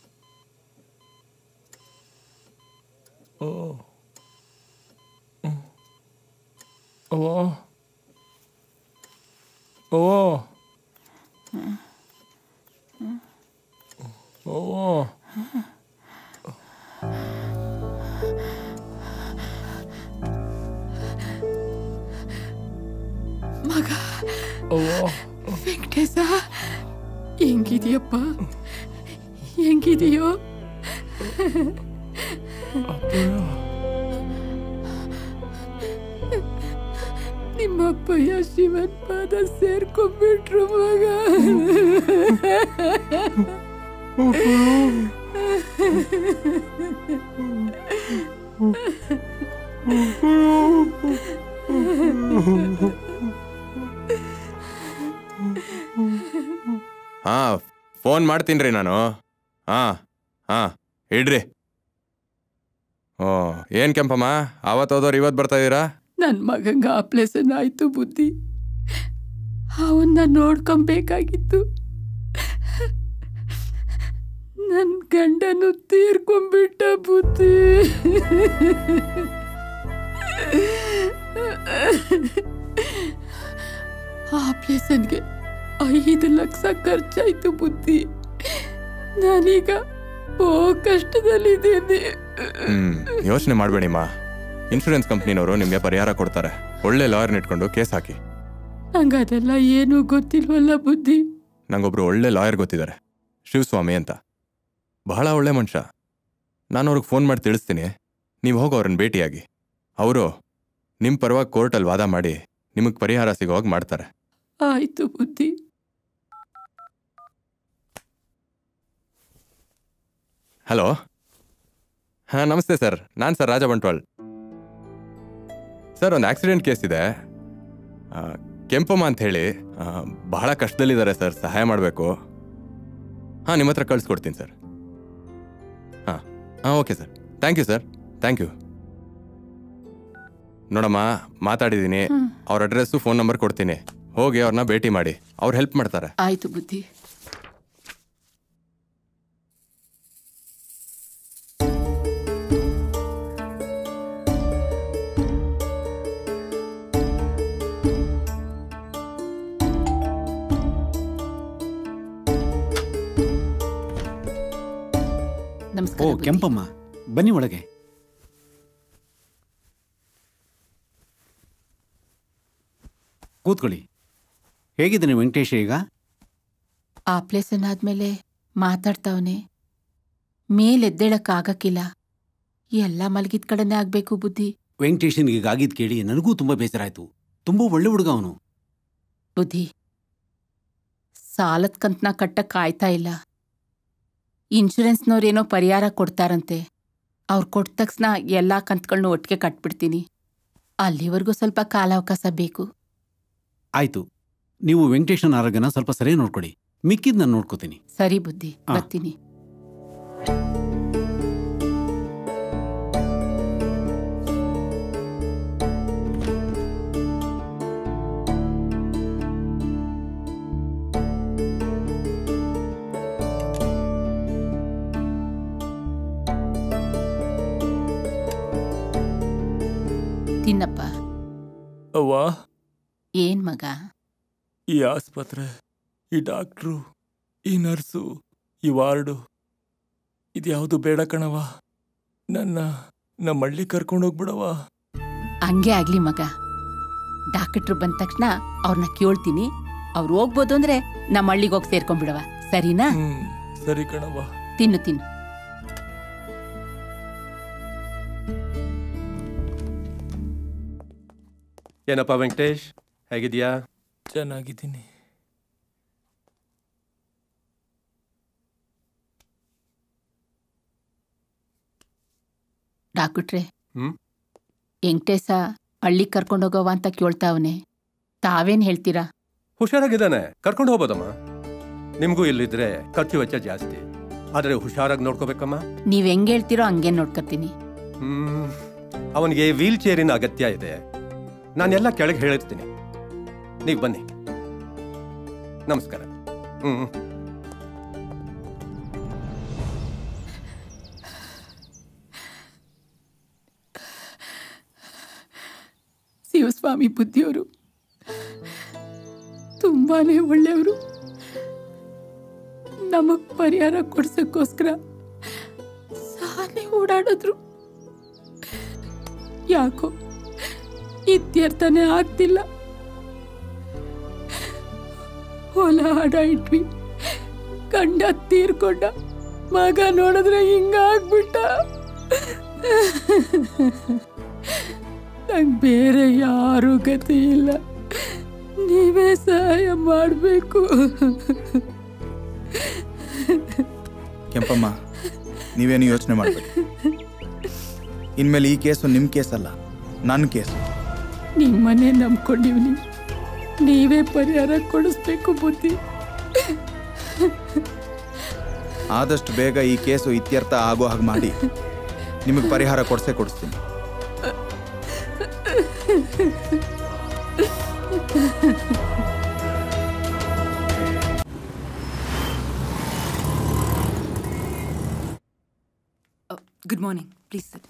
Oh. Mm. Oh. Oh. Oh. ಮಗ Oh. ವೆಂಕಟೇಶ ಹೆಂಗಿದೆಯಪ್ಪ ಹೆಂಗಿದೆಯೋ ನಿಮ್ಮಪ್ಪಯ್ಯ ಶಿವನ್ ಪಾದ ಸೇರ್ಕೊಂಡ್ಬಿಟ್ರು ಮಗ ಹಾ ಫೋನ್ ಮಾಡ್ತೀನಿ ನಾನು ಹಾ ಹಾ ಇಡ್ರಿ ಓ ಏನ್ ಕೆಂಪಮ್ಮ ಆವತ್ತು ಹೋದವ್ರು ಇವತ್ತು ಬರ್ತಾ ಇದ್ದೀರಾ ನನ್ನ ಮಗಂಗ ಆಪ್ರೇಷನ್ ಆಯ್ತು ಬುದ್ಧಿ ಅವನ್ನ ನೋಡ್ಕೊಬೇಕಾಗಿತ್ತು ನನ್ನ ಗಂಡನು ತೀರ್ಕೊಂಡ್ಬಿಟ್ಟ ಬುದ್ಧಿ ಆಪ್ರೇಷನ್ಗೆ ಐದು ಲಕ್ಷ ಖರ್ಚಾಯ್ತು ಬುದ್ಧಿ ನಾನೀಗ ಓ ಕಷ್ಟದಲ್ಲಿದ್ದೀನಿ ಹ್ಮ್ ಯೋಚನೆ ಮಾಡಬೇಡಿಮ್ಮ ಇನ್ಶೂರೆನ್ಸ್ ಕಂಪ್ನಿನವರು ನಿಮಗೆ ಪರಿಹಾರ ಕೊಡ್ತಾರೆ ಒಳ್ಳೆ ಲಾಯರ್ನ ಇಟ್ಕೊಂಡು ಕೇಸ್ ಹಾಕಿ ನಂಗೆ ಅದೆಲ್ಲ ಏನೂ ಗೊತ್ತಿಲ್ವಲ್ಲ ಬುದ್ಧಿ ನಂಗೊಬ್ರು ಒಳ್ಳೆ ಲಾಯರ್ ಗೊತ್ತಿದ್ದಾರೆ ಶಿವಸ್ವಾಮಿ ಅಂತ ಬಹಳ ಒಳ್ಳೆ ಮನುಷ್ಯ ನಾನು ಅವ್ರಿಗೆ ಫೋನ್ ಮಾಡಿ ತಿಳಿಸ್ತೀನಿ ನೀವು ಹೋಗಿ ಅವ್ರನ್ನ ಭೇಟಿಯಾಗಿ ಅವರು ನಿಮ್ಮ ಪರವಾಗಿ ಕೋರ್ಟಲ್ಲಿ ವಾದ ಮಾಡಿ ನಿಮಗೆ ಪರಿಹಾರ ಸಿಗೋವಾಗ ಮಾಡ್ತಾರೆ ಆಯ್ತು ಬುದ್ಧಿ ಹಲೋ ಹಾಂ ನಮಸ್ತೆ ಸರ್ ನಾನು ಸರ್ ರಾಜ ಬಂಟ್ವಾಳ್ ಸರ್ ಒಂದು ಆಕ್ಸಿಡೆಂಟ್ ಕೇಸ್ ಇದೆ ಆ, ಕೆಂಪಮ್ಮ ಅಂತ ಹೇಳಿ ಆ, ಬಹಳ ಕಷ್ಟದಲ್ಲಿದ್ದಾರೆ ಸರ್ ಸಹಾಯ ಮಾಡಬೇಕು ಹಾಂ ನಿಮ್ಮ ಹತ್ರ ಕಳಿಸ್ಕೊಡ್ತೀನಿ ಸರ್ ಹಾಂ okay sir thank you sir thank you ನೋಡಮ್ಮ ಮಾತಾಡಿದ್ದೀನಿ ಅವ್ರ ಅಡ್ರೆಸ್ಸು ಫೋನ್ ನಂಬರ್ ಕೊಡ್ತೀನಿ ಹೋಗಿ ಅವ್ರನ್ನ ಭೇಟಿ ಮಾಡಿ ಅವ್ರು ಹೆಲ್ಪ್ ಮಾಡ್ತಾರೆ ಆಯ್ತು ಬುದ್ಧಿ ಓ ನಮಸ್ಕಾರ ಬುದ್ಧಿ. ಕೆಂಪಮ್ಮ ಬನ್ನಿ ಒಳಗೆ ಕೂತ್ಕೊಳ್ಳಿ ಹೇಗಿದ್ದೀನಿ ವೆಂಕಟೇಶ್ ಈಗ ಆಪ್ರೇಷನ್ ಆದ್ಮೇಲೆ ಮಾತಾಡ್ತಾವನೆ ಮೇಲೆದ್ದೇಳಕ್ಕಾಗಕ್ಕಿಲ್ಲ ಎಲ್ಲ ಮಲಗಿದ ಕಡೆನೇ ಆಗ್ಬೇಕು ಬುದ್ಧಿ ವೆಂಕಟೇಶನ್ಗೆ ಈಗ ಆಗಿದ್ ಕೇಳಿ ನನಗೂ ತುಂಬಾ ಬೇಸರ ಆಯ್ತು ತುಂಬಾ ಒಳ್ಳೆ ಹುಡುಗ ಅವನು ಬುದ್ಧಿ ಸಾಲದ ಕಂತನ ಕಟ್ಟಕ್ ಕಾಯ್ತಾ ಇಲ್ಲ ಇನ್ಶೂರೆನ್ಸ್ನವ್ರೇನೋ ಪರಿಹಾರ ಕೊಡ್ತಾರಂತೆ ಅವ್ರು ಕೊಟ್ಟ ತಕ್ಷಣ ಎಲ್ಲ ಕಂತ್ಗಳನ್ನೂ ಒಟ್ಟಿಗೆ ಕಟ್ಬಿಡ್ತೀನಿ ಅಲ್ಲಿವರೆಗೂ ಸ್ವಲ್ಪ ಕಾಲಾವಕಾಶ ಬೇಕು ಆಯ್ತು ನೀವು ವೆಂಕಟೇಶನ್ ಆರೋಗ್ಯನ ಸ್ವಲ್ಪ ಸರಿ ನೋಡ್ಕೊಳ್ಳಿ ಮಿಕ್ಕಿದ್ ನಾನು ನೋಡ್ಕೋತೀನಿ ಸರಿ ಬುದ್ಧಿ ಆ. ಬರ್ತೀನಿ ತಿನ್ನಪ್ಪ ಅವ್ವ ಏನ್ ಮಗ ಈ ಆಸ್ಪತ್ರೆ ಈ ಡಾಕ್ಟ್ರು ಈ ನರ್ಸು ಈ ವಾರ್ಡು ಇದ್ಯಾವುದು ಬೇಡ ಕಣವ ನನ್ನ ನಮ್ಮ ಹಳ್ಳಿ ಕರ್ಕೊಂಡೋಗ್ಬಿಡವ ಹಂಗೆ ಆಗ್ಲಿ ಮಗ ಡಾಕ್ಟ್ರು ಬಂದ ತಕ್ಷಣ ಅವ್ರನ್ನ ಕೇಳ್ತೀನಿ ಅವ್ರು ಹೋಗ್ಬೋದು ಅಂದ್ರೆ ನಮ್ಮ ಹಳ್ಳಿಗೆ ಹೋಗಿ ಸೇರ್ಕೊಂಡ್ಬಿಡವ ಸರಿನಾ ಸರಿ ಕಣವ ತಿನ್ನು ತಿನ್ನು ಏನಪ್ಪ ವೆಂಕಟೇಶ್ ಹೇಗಿದ್ಯಾ ಚೆನ್ನಾಗಿದ್ದೀನಿ ಡಾಕ್ಟ್ರೆ ಹ್ಮ್? ವೆಂಕಟೇಶ ಹಳ್ಳಿಗೆ ಕರ್ಕೊಂಡೋಗವ ಅಂತ ಕೇಳ್ತಾವನೆ ತಾವೇನ್ ಹೇಳ್ತೀರಾ ಹುಷಾರಾಗಿದ್ದಾನೆ ಕರ್ಕೊಂಡು ಹೋಗ್ಬೋದಮ್ಮ ನಿಮಗೂ ಇಲ್ಲಿದ್ರೆ ಖರ್ಚು ವೆಚ್ಚ ಜಾಸ್ತಿ ಆದರೆ ಹುಷಾರಾಗಿ ನೋಡ್ಕೋಬೇಕಮ್ಮ ನೀವ್ ಹೆಂಗ್ ಹೇಳ್ತೀರೋ ಹಂಗೆ ನೋಡ್ಕೊತೀನಿ ಹ್ಮ್ ಅವನಿಗೆ ವೀಲ್ ಚೇರಿನ ಅಗತ್ಯ ಇದೆ ನಾನೆಲ್ಲ ಕೆಳಗೆ ಹೇಳಿರ್ತೀನಿ ನೀವು ಬನ್ನಿ ನಮಸ್ಕಾರ ಹ್ಮ್ ಶಿವಸ್ವಾಮಿ ಬುದ್ಧಿಯವರು ತುಂಬಾನೇ ಒಳ್ಳೆಯವರು ನಮಗ್ ಪರಿಹಾರ ಕೊಡ್ಸಕ್ಕೋಸ್ಕರ ಸಾಲೆ ಓಡಾಡಿದ್ರು ಯಾಕೋ ಇತ್ಯರ್ಥನೇ ಆಗ್ತಿಲ್ಲ ಹೊಲ ಹಡ ಇಟ್ವಿ ಗಂಡ ತೀರ್ಕೊಂಡ ಮಗ ನೋಡಿದ್ರೆ ಹಿಂಗಾಗ್ಬಿಟ್ಟ ನಂಗೆ ಬೇರೆ ಯಾರೂ ಗತಿ ಇಲ್ಲ ನೀವೇ ಸಹಾಯ ಮಾಡಬೇಕು ಕೆಂಪಮ್ಮ ನೀವೇನು ಯೋಚನೆ ಮಾಡಬೇಡಿ ಇನ್ಮೇಲೆ ಈ ಕೇಸು ನಿಮ್ಮ ಕೇಸ್ ಅಲ್ಲ ನನ್ನ ಕೇಸು ನಿಮ್ಮನೆ ನಂಬ್ಕೊಂಡಿವ್ನಿ ನೀವೇ ಪರಿಹಾರ ಕೊಡಿಸ್ಬೇಕು ಬುದ್ಧಿ ಆದಷ್ಟು ಬೇಗ ಈ ಕೇಸು ಇತ್ಯರ್ಥ ಆಗೋ ಹಾಗೆ ಮಾಡಿ ನಿಮಗೆ ಪರಿಹಾರ ಕೊಡ್ಸೇ ಕೊಡಿಸ್ತೀನಿ good morning please sit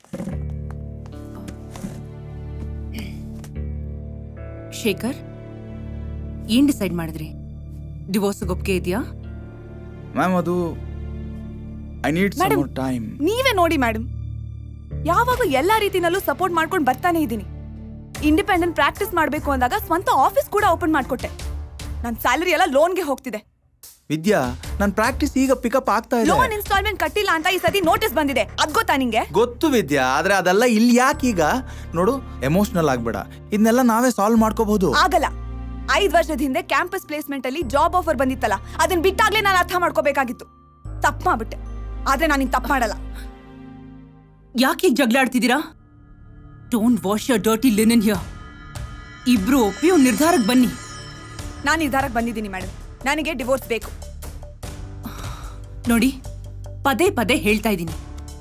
Shekhar ಏನ್ ಡಿಸೈಡ್ ಮಾಡಿದ್ರಿ ಡಿವೋರ್ಸ್ ಒಪ್ಪಿಗೆ ಇದೆಯಾ ಮ್ಯಾಮ್ ಅದು I need some Madam. More time ನೀವೇ ನೋಡಿ ಮೇಡಮ್ ಯಾವಾಗ ಎಲ್ಲಾ ರೀತಿನಲ್ಲೂ ಸಪೋರ್ಟ್ ಮಾಡ್ಕೊಂಡು ಬರ್ತಾನೆ ಇದ್ದೀನಿ ಇಂಡಿಪೆಂಡೆಂಟ್ ಪ್ರಾಕ್ಟೀಸ್ ಮಾಡಬೇಕು ಅಂದಾಗ ಸ್ವಂತ ಆಫೀಸ್ ಕೂಡ ಓಪನ್ ಮಾಡ್ಕೊಟ್ಟೆ ನನ್ನ ಸ್ಯಾಲರಿ ಎಲ್ಲ ಲೋನ್ಗೆ ಹೋಗ್ತಿದೆ ವಿದ್ಯಾ ನನ್ನ ಪ್ರಾಕ್ಟೀಸ್ ಈಗ ಪಿಕಪ್ ಆಗ್ತಾ ಇದೆ ಲೋನ್ ಇನ್ಸ್ಟಾಲ್ಮೆಂಟ್ ಕಟ್ಟಿಲ್ಲ ಅಂತ ಈ ಸತಿ ನೋಟಿಸ್ ಬಂದಿದೆ ಅದ್ ಗೊತ್ತಾ ನಿಂಗೆ ಗೊತ್ತು ವಿದ್ಯಾ ಆದ್ರೆ ಅದೆಲ್ಲ ಇಲ್ಲಿ ಯಾಕೆ ಈಗ ನೋಡು ಎಮೋಷನಲ್ ಆಗ್ಬೇಡ ಇದನ್ನೆಲ್ಲ ನಾವೇ ಸಾಲ್ವ್ ಮಾಡ್ಕೋಬಹುದು ಆಗಲ್ಲ ಐದ್ ವರ್ಷದ ಹಿಂದೆ ಕ್ಯಾಂಪಸ್ ಪ್ಲೇಸ್ಮೆಂಟ್ ಅಲ್ಲಿ ಜಾಬ್ ಆಫರ್ ಬಂದಿತ್ತಲ್ಲ ಅದನ್ನ ಬಿಟ್ಟಾಗ್ಲೇ ನಾನು ಅರ್ಥ ಮಾಡ್ಕೋಬೇಕಾಗಿತ್ತು ತಪ್ಪು ಮಾಡ್ಬಿಟ್ಟೆ ಆದ್ರೆ ನಾನು ತಪ್ಪು ಮಾಡಲ್ಲ ಯಾಕೆ ಹೀಗ್ ಜಗಳ ಆಡ್ತಿದ್ದೀರಾ don't wash your dirty linen here ಇಬ್ರು ಒಪ್ಪಿ ಒಂದ್ ನಿರ್ಧಾರಕ್ಕೆ ಬನ್ನಿ ನಾನು ನಿರ್ಧಾರಕ್ಕೆ ಬಂದಿದ್ದೀನಿ ಮೇಡಮ್ ನನಗೆ ಡಿವೋರ್ಸ್ ಬೇಕು ನೋಡಿ ಪದೇ ಪದೇ ಹೇಳ್ತಾ ಇದ್ದೀನಿ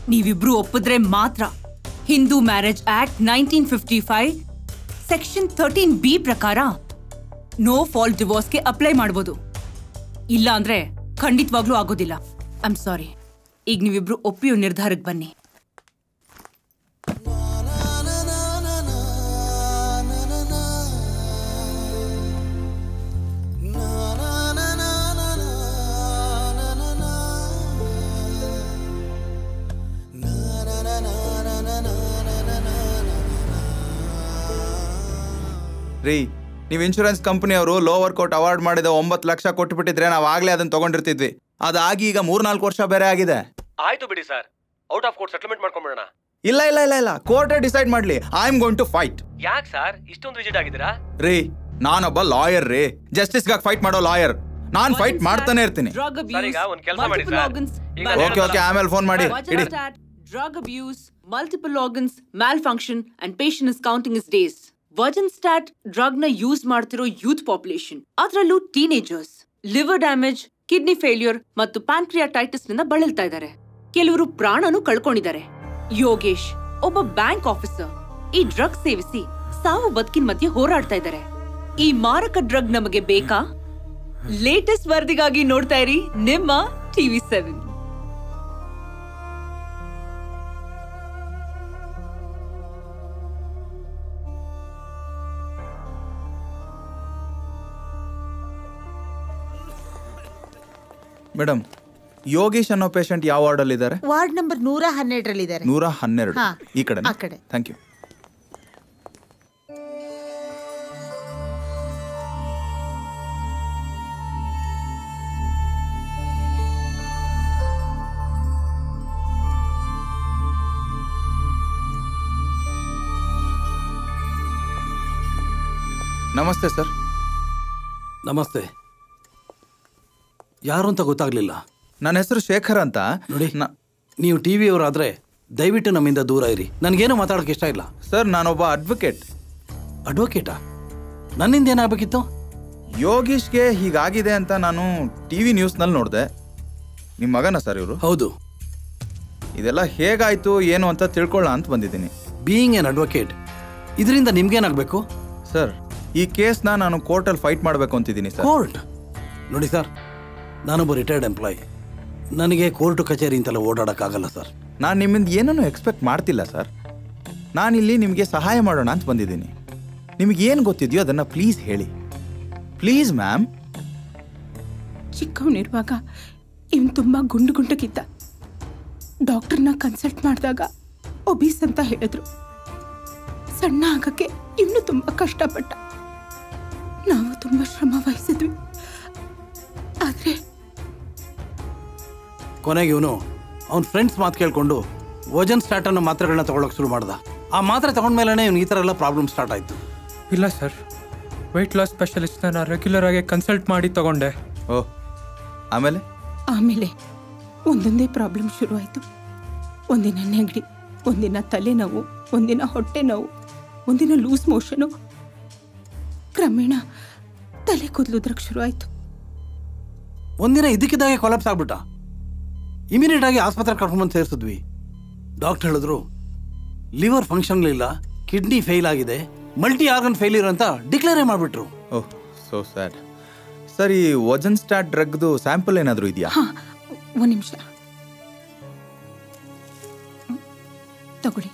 ನೀವಿಬ್ರು ಒಪ್ಪಿದ್ರೆ ಮಾತ್ರ Hindu marriage act nineteen fifty five section thirteen B ಪ್ರಕಾರ ನೋ ಫಾಲ್ಟ್ ಡಿವೋರ್ಸ್ಗೆ ಅಪ್ಲೈ ಮಾಡ್ಬೋದು ಇಲ್ಲ ಅಂದ್ರೆ ಖಂಡಿತವಾಗ್ಲೂ ಆಗೋದಿಲ್ಲ ಐಮ್ ಸಾರಿ ಈಗ ನೀವಿಬ್ರು ಒಪ್ಪಿಯೋ ನಿರ್ಧಾರಕ್ಕೆ ಬನ್ನಿ ರೀ ನೀವು ಇನ್ಶೂರೆನ್ಸ್ ಕಂಪನಿಯವರು ಲೋವರ್ ಕೋರ್ಟ್ ಅವಾರ್ಡ್ ಮಾಡಿದ ಒಂಬತ್ತು ಲಕ್ಷ ಕೊಟ್ಬಿಟ್ಟಿದ್ರೆ ನಾವು ಆಗ್ಲೇ ಅದನ್ನ ತಗೊಂಡಿರ್ತಿದ್ವಿ ಅದಾಗಿ ಈಗ ಮೂರ್ನಾಲ್ಕು ವರ್ಷ ಬೇರೆ ಆಗಿದೆ ಆಯ್ತು ಬಿಡಿ sir out of court settlement ಮಾಡ್ಕೊಂಡ್ಬಿಡೋಣ ಇಲ್ಲ ಇಲ್ಲ ಇಲ್ಲ ಇಲ್ಲ ಕೋರ್ಟೇ ಡಿಸೈಡ್ ಮಾಡ್ಲಿ I am going to fight ಯಾಕೆ ಸರ್ ಇಷ್ಟೊಂದು ರಿಜಿಡ್ ಆಗಿದ್ದೀರಾ ರೀ ನಾನೊಬ್ಬ ಲಾಯರ್ ರೀ ಜಸ್ಟಿಸ್ಗಾಗಿ ಫೈಟ್ ಮಾಡೋ ಲಾಯರ್ ನಾನ್ ಫೈಟ್ ಮಾಡ್ತಾನೆ ಇರ್ತೀನಿ ಡ್ರಗ್ ಸರ್ ಈಗ ಒಂದ್ ಕೆಲಸ ಮಾಡಿ ಸರ್ ಈಗ ಓಕೆ ಓಕೆ ಆಮೇಲೆ ಫೋನ್ ಮಾಡಿ ಇಡಿ drug abuse, multiple organs, malfunction, and patient is counting his days. Vajan stat drug ನ ಯೂಸ್ ಮಾಡ್ತಿರೋ ಯೂತ್ ಪಾಪ್ಯುಲೇಷನ್ ಅದರಲ್ಲೂ teenagers liver damage kidney failure ಮತ್ತು ಪ್ಯಾನ್ಕ್ರಿಯಾಟೈಟಿಸ್ ನಿಂದ ಬಳಲ್ತಾ ಇದ್ದಾರೆ ಕೆಲವರು ಪ್ರಾಣನೂ ಕಳ್ಕೊಂಡಿದ್ದಾರೆ ಯೋಗೇಶ್ ಒಬ್ಬ ಬ್ಯಾಂಕ್ ಆಫೀಸರ್ ಈ ಡ್ರಗ್ ಸೇವಿಸಿ ಸಾವು ಬದುಕಿನ ಮಧ್ಯೆ ಹೋರಾಡ್ತಾ ಇದ್ದಾರೆ ಈ ಮಾರಕ ಡ್ರಗ್ ನಮಗೆ ಬೇಕಾ ಲೇಟೆಸ್ಟ್ ವರದಿಗಾಗಿ ನೋಡ್ತಾ ಇರಿ ನಿಮ್ಮ ಟಿವಿ ಸೆವೆನ್ ಮೇಡಮ್ ಯೋಗೇಶ್ ಅನ್ನೋ ಪೇಷಂಟ್ ಯಾವ ವಾರ್ಡಲ್ಲಿ ಇದ್ದಾರೆ ವಾರ್ಡ್ ನಂಬರ್ ನೂರ ಹನ್ನೆರಡರಲ್ಲಿದ್ದಾರೆ ನೂರ ಹನ್ನೆರಡು ಹಾ. ಈ ಕಡೆ ಆ ಕಡೆ. ಥ್ಯಾಂಕ್ ಯು ನಮಸ್ತೆ ಸರ್ ನಮಸ್ತೆ ಯಾರು ಅಂತ ಗೊತ್ತಾಗ್ಲಿಲ್ಲ ನನ್ನ ಹೆಸರು ಶೇಖರ್ ಅಂತ ನೋಡಿ ನೀವು ಟಿ ವಿಯವರಾದ್ರೆ ದಯವಿಟ್ಟು ನಮ್ಮಿಂದ ದೂರ ಇರಿ ನನಗೇನು ಮಾತಾಡೋಕೆ ಇಷ್ಟ ಇಲ್ಲ ಸರ್ ನಾನೊಬ್ಬ ಅಡ್ವೊಕೇಟ್ ಅಡ್ವೊಕೇಟಾ ನನ್ನಿಂದ ಏನಾಗಬೇಕಿತ್ತು ಯೋಗೀಶ್ಗೆ ಹೀಗಾಗಿದೆ ಅಂತ ನಾನು ಟಿ ವಿ ನ್ಯೂಸ್ನಲ್ಲಿ ನೋಡಿದೆ ನಿಮ್ಮ ಮಗನ ಸರ್ ಇವರು ಹೌದು ಇದೆಲ್ಲ ಹೇಗಾಯ್ತು ಏನು ಅಂತ ತಿಳ್ಕೊಳ್ಳ ಅಂತ ಬಂದಿದ್ದೀನಿ ಬೀಯಿಂಗ್ ಎನ್ ಅಡ್ವೊಕೇಟ್ ಇದರಿಂದ ನಿಮ್ಗೇನಾಗಬೇಕು ಸರ್ ಈ ಕೇಸ್ನ ನಾನು ಕೋರ್ಟಲ್ಲಿ ಫೈಟ್ ಮಾಡಬೇಕು ಅಂತಿದ್ದೀನಿ ಸರ್ ಕೋರ್ಟ್ ನೋಡಿ ಸರ್ ನಾನೊಬ್ಬ ರಿಟೈರ್ಡ್ ಎಂಪ್ಲಾಯ್ ನನಗೆ ಕೋರ್ಟ್ ಕಚೇರಿ ಅಂತೆಲ್ಲ ಓಡಾಡೋಕ್ಕಾಗಲ್ಲ ಸರ್ ನಾನು ನಿಮ್ಮಿಂದ ಏನನ್ನು ಎಕ್ಸ್ಪೆಕ್ಟ್ ಮಾಡ್ತಿಲ್ಲ ಸರ್ ನಾನಿಲ್ಲಿ ನಿಮಗೆ ಸಹಾಯ ಮಾಡೋಣ ಅಂತ ಬಂದಿದ್ದೀನಿ ನಿಮಗೆ ಏನು ಗೊತ್ತಿದೆಯೋ ಅದನ್ನು ಪ್ಲೀಸ್ ಹೇಳಿ ಪ್ಲೀಸ್ ಮ್ಯಾಮ್ ಚಿಕ್ಕವನಿರುವಾಗ ಇವನು ತುಂಬ ಗುಂಡು ಗುಂಡಗಿದ್ದ ಡಾಕ್ಟರ್ನ ಕನ್ಸಲ್ಟ್ ಮಾಡಿದಾಗ ಒಬೀಸ್ ಅಂತ ಹೇಳಿದ್ರು ಸಣ್ಣ ಆಗಕ್ಕೆ ಇವನು ತುಂಬ ಕಷ್ಟಪಟ್ಟ ನಾವು ತುಂಬ ಶ್ರಮ ವಹಿಸಿದ್ವಿ ಆದರೆ ಕೊನೆಗೆ ಇವನು ಅವ್ನ ಫ್ರೆಂಡ್ಸ್ ಮಾತು ಕೇಳ್ಕೊಂಡು ವಜನ್ ಸ್ಟಾರ್ಟ್ ಅನ್ನೋ ಮಾತ್ರೆಗಳನ್ನ ತಗೊಳಕ್ ಶುರು ಮಾಡ್ದ ಆ ಮಾತ್ರೆ ತಗೊಂಡ್ಮೇಲೆ ಇವ್ನು ಈ ಥರ ಎಲ್ಲ ಪ್ರಾಬ್ಲಮ್ ಸ್ಟಾರ್ಟ್ ಆಯ್ತು ಇಲ್ಲ ಸರ್ ವೆಯ್ಟ್ ಲಾಸ್ ಸ್ಪೆಷಲಿಸ್ಟ್ನ ನಾನು ರೆಗ್ಯುಲರ್ ಆಗಿ ಕನ್ಸಲ್ಟ್ ಮಾಡಿ ತಗೊಂಡೆ ಓ ಆಮೇಲೆ ಆಮೇಲೆ ಒಂದೊಂದೇ ಪ್ರಾಬ್ಲಮ್ ಶುರುವಾಯಿತು ಒಂದಿನ ನೆಗಡಿ ಒಂದಿನ ತಲೆನೋವು ಒಂದಿನ ಹೊಟ್ಟೆ ನೋವು ಒಂದಿನ ಲೂಸ್ ಮೋಷನು ಕ್ರಮೇಣ ತಲೆ ಕೂದಲುದ್ರಕ್ಕೆ ಶುರುವಾಯಿತು ಒಂದಿನ ಇದಕ್ಕಿದ್ದಾಗೆ ಕೊಲಾಪ್ಸ್ ಆಗ್ಬಿಟ್ಟ ಇಮಿಡಿಯೇಟ್ ಆಗಿ ಆಸ್ಪತ್ರೆ ಕರ್ಕೊಂಡ್ಬಂದು ಸೇರಿಸಿದ್ವಿ ಡಾಕ್ಟರ್ ಹೇಳಿದ್ರು ಲಿವರ್ ಫಂಕ್ಷನ್ ಇಲ್ಲ ಕಿಡ್ನಿ ಫೇಲ್ ಆಗಿದೆ ಮಲ್ಟಿ ಆರ್ಗನ್ ಫೇಲ್ಯೂರ್ ಅಂತ ಡಿಕ್ಲೇರೇ ಮಾಡಿಬಿಟ್ರು ಓಹ್ ಸೋ ಸ್ಯಾಡ್ ಸರ್ ಈ ವಜನ್ ಸ್ಟಾರ್ಟ್ ಡ್ರಗ್ದು ಸ್ಯಾಂಪಲ್ ಏನಾದರೂ ಇದೆಯಾ ಒಂದು ನಿಮಿಷ ತಗೊಳ್ಳಿ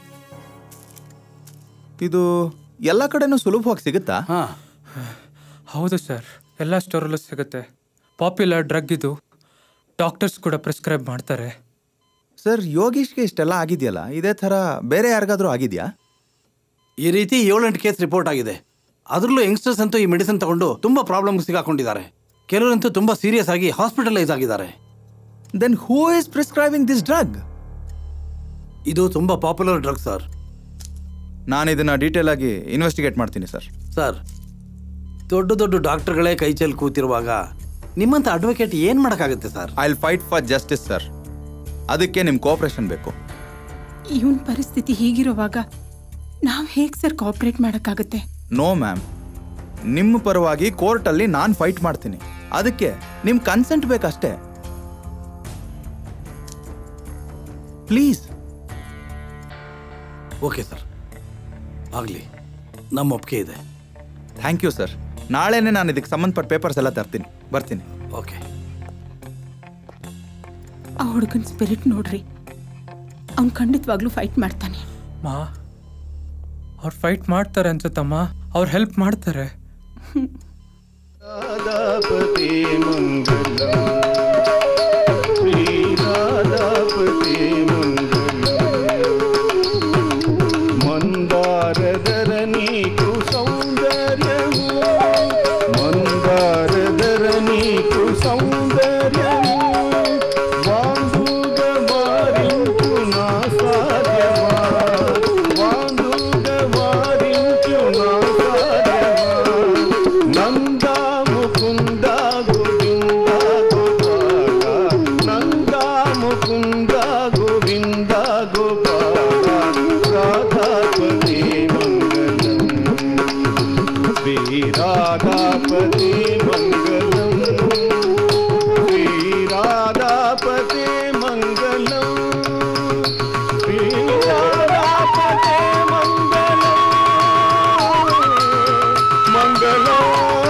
ಇದು ಎಲ್ಲ ಕಡೆನೂ ಸುಲಭವಾಗಿ ಸಿಗುತ್ತಾ ಹೌದು ಸರ್ ಎಲ್ಲ ಸ್ಟೋರಲ್ಲೂ ಸಿಗುತ್ತೆ ಪಾಪ್ಯುಲರ್ ಡ್ರಗ್ ಇದು ಡಾಕ್ಟರ್ಸ್ ಕೂಡ ಪ್ರಿಸ್ಕ್ರೈಬ್ ಮಾಡ್ತಾರೆ ಸರ್ ಯೋಗೀಶ್ಗೆ ಇಷ್ಟೆಲ್ಲ ಆಗಿದೆಯಲ್ಲ ಇದೇ ಥರ ಬೇರೆ ಯಾರಿಗಾದ್ರೂ ಆಗಿದೆಯಾ ಈ ರೀತಿ ಏಳೆಂಟು ಕೇಸ್ ರಿಪೋರ್ಟ್ ಆಗಿದೆ ಅದರಲ್ಲೂ ಯಂಗ್ಸ್ಟರ್ಸ್ ಅಂತೂ ಈ ಮೆಡಿಸಿನ್ ತಗೊಂಡು ತುಂಬಾ ಪ್ರಾಬ್ಲಮ್ ಸಿಗಾಕೊಂಡಿದ್ದಾರೆ ಕೆಲವರಂತೂ ತುಂಬಾ ಸೀರಿಯಸ್ ಆಗಿ ಹಾಸ್ಪಿಟಲೈಸ್ ಆಗಿದ್ದಾರೆ then who is prescribing this drug ಇದು ತುಂಬಾ ಪಾಪ್ಯುಲರ್ ಡ್ರಗ್ ಸರ್ ನಾನು ಇದನ್ನ ಡೀಟೇಲ್ ಆಗಿ ಇನ್ವೆಸ್ಟಿಗೇಟ್ ಮಾಡ್ತೀನಿ ಸರ್ ಸರ್ ದೊಡ್ಡ ದೊಡ್ಡ ಡಾಕ್ಟರ್ಗಳೇ ಕೈ ಚೆಲ್ಲಿ ಕೂತಿರುವಾಗ ನಿಮ್ಮಂತ ಅಡ್ವೊಕೇಟ್ ಏನ್ ಮಾಡಕ್ಕಾಗುತ್ತೆ sir I fight for justice sir ಅದಕ್ಕೆ ನಿಮ್ಮ ಕೋಆಪರೇಷನ್ ಬೇಕು ಇವನ್ ಪರಿಸ್ಥಿತಿ ಹೀಗಿರುವಾಗ ನಾವು ಹೇಗೆ ಸರ್ ಕೋಆಪರೇಟ್ ಮಾಡೋಕ್ಕಾಗುತ್ತೆ ನೋ ಮ್ಯಾಮ್ ನಿಮ್ಮ ಪರವಾಗಿ ಕೋರ್ಟಲ್ಲಿ ನಾನು ಫೈಟ್ ಮಾಡ್ತೀನಿ ಅದಕ್ಕೆ ನಿಮ್ಮ ಕನ್ಸೆಂಟ್ ಬೇಕಷ್ಟೇ ಪ್ಲೀಸ್ ಓಕೆ ಸರ್ ಆಗಲಿ ನಮ್ಮ ಒಪ್ಪಿಗೆ ಇದೆ ಥ್ಯಾಂಕ್ ಯು ಸರ್ ನಾಳೆನೇ ನಾನು ಇದಕ್ಕೆ ಸಂಬಂಧಪಟ್ಟ ಪೇಪರ್ಸ್ ಎಲ್ಲ ತರ್ತೀನಿ ಬರ್ತೀನಿ ಓಕೆ ಆ ಹುಡುಗನ ಸ್ಪಿರಿಟ್ ನೋಡ್ರಿ ಅವ್ನು ಖಂಡಿತವಾಗ್ಲೂ ಫೈಟ್ ಮಾಡ್ತಾನೆ ಮಾ ಅವ್ರು ಫೈಟ್ ಮಾಡ್ತಾರೆ ಅನ್ಸುತ್ತಮ್ಮ ಅವ್ರು ಹೆಲ್ಪ್ ಮಾಡ್ತಾರೆ राधापति मङ्गलम् श्रीराधापति मङ्गलम् मन्दारधर नीकु सौन्दर्यमु मन्दारधर नीकु सौन्दर्यमु वान्दुग वारिन्तु ना साध्यमा वान्दुग वारिन्तु ना साध्यमा ನಂದ ಮುಕುಂದ ಗೋವಿಂದ ಗೋಪಾಲ ನಂದ ಮುಕುಂದ ಗೋವಿಂದ ಗೋಪಾಲ ರಾಧಾಪತಿ ಮಂಗಲಂ ಶ್ರೀ ರಾಧಾಪತಿ ಮಂಗಲಂ ಶ್ರೀ ರಾಧಾಪತಿ ಮಂಗಲಂ ಶ್ರೀ ರಾಧಾಪತಿ ಮಂಗಲಂ ಮಂಗಲಂ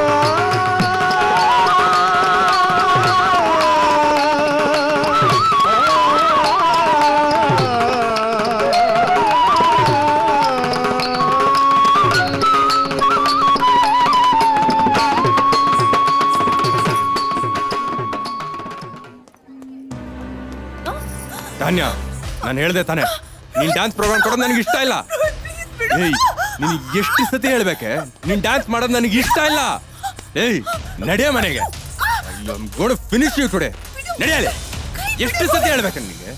ಧಾನ್ಯ ನಾನು ಹೇಳ್ದೆ ತಾನೆ ನೀನ್ ಡ್ಯಾನ್ಸ್ ಪ್ರೋಗ್ರಾಮ್ ಕೊಡೋದು ನನಗೆ ಇಷ್ಟ ಇಲ್ಲ ಏಯ್ ನಿನಗೆ ಎಷ್ಟು ಸತಿ ಹೇಳ್ಬೇಕೆ ನೀನ್ ಡ್ಯಾನ್ಸ್ ಮಾಡೋದು ನನಗೆ ಇಷ್ಟ ಇಲ್ಲ ಏಯ್ ನಡೆಯ ಮನೆಗೆ ಗೋಡು ಫಿನಿಶ್ ಯು ಟುಡೆ ನಡೆಯಲಿ ಎಷ್ಟು ಸತಿ ಹೇಳ್ಬೇಕು ನಿನಗೆ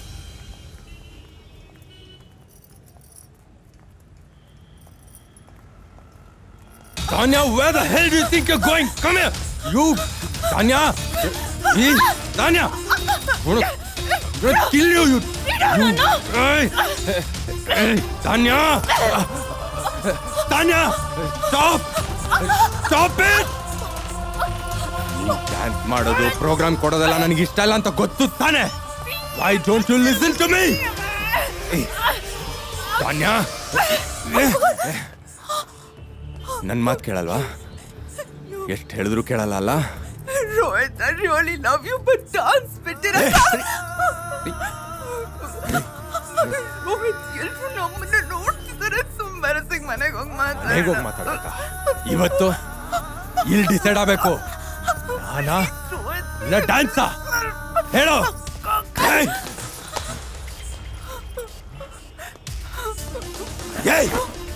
Tanya, where the hell do you think you're going? Come here! You! Tanya! Hey, Tanya! I'm gonna, I'm gonna kill you, you! you hey, hey, Tanya! Tanya! Stop! Stop it! ನೀನ್ dance ಮಾಡೋದು programme ಕೊಡೋದೆಲ್ಲ ನನಗೆ ಇಷ್ಟ ಇಲ್ಲ ಅಂತ ಗೊತ್ತು ತಾನೆ why don't you listen to me Tanya ನನ್ನ ಮಾತು ಕೇಳಲ್ವಾ ಎಷ್ಟು ಹೇಳಿದ್ರು ಕೇಳಲ್ಲ ಅಲ್ಲ Rohit, I really love you, but dance ಬಿಟ್ಟಿರ Rohit ಎಲ್ರು ನಮ್ಮನ್ನ ನೋಡ್ತಿದ್ದಾರೆ ಸುಮ್ಮರಸಿಗೆ ಮನೆಗೆ ಹೋಗಿ ಹೇಗೆ ಹೋಗಿ ಮಾತಾಡಕ್ಕ ಇವತ್ತು ಇಲ್ಲಿ ಡಿಸೈಡ್ ಆಗಬೇಕು ನಾನಾ ಇಲ್ಲ ಡ್ಯಾನ್ಸಾ ಹೇಳು ಏಯ್! ಏಯ್!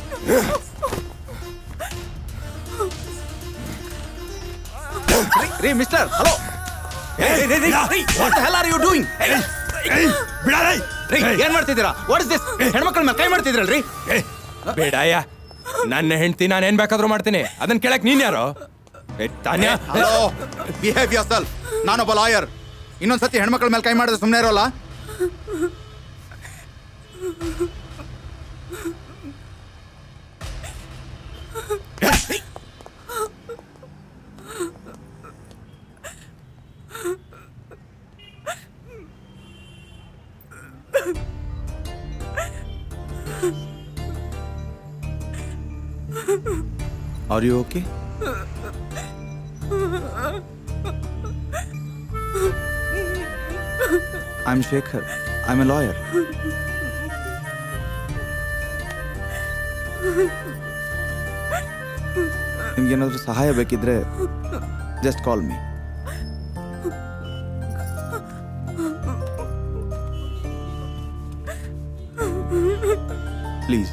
ರೀ mister hello what hell are you doing ರೀ ಏನ್ ಮಾಡ್ತಿದ್ದೀರಾ ವಾಟ್ ಇಸ್ ದಿಸ್ ಹೆಣ್ಮಕ್ಳ ಮೇಲೆ ಕೈ ಮಾಡ್ತಿದ್ರಲ್ರಿ ಬೇಡಯ್ಯ ನನ್ನ ಹೆಂಡತಿ ನಾನು ಏನ್ ಬೇಕಾದ್ರೂ ಮಾಡ್ತೀನಿ ಅದನ್ನ ಕೇಳಕ್ ನೀನ್ ಯಾರು ಏ, Tanya hello behave yourself ನಾನೊಬ್ಬ ಲಾಯರ್ ಇನ್ನೊಂದ್ಸತಿ ಹೆಣ್ಮಕ್ಳ ಮೇಲೆ ಕೈ ಮಾಡಿದ್ರೆ ಸುಮ್ಮನೆ ಇರೋಲ್ಲ are you okay I am Shekhar I am a lawyer ನಿಮ್ಗೇನಾದ್ರೂ ಸಹಾಯ ಬೇಕಿದ್ರೆ ಜಸ್ಟ್ ಕಾಲ್ ಮೀ ಪ್ಲೀಸ್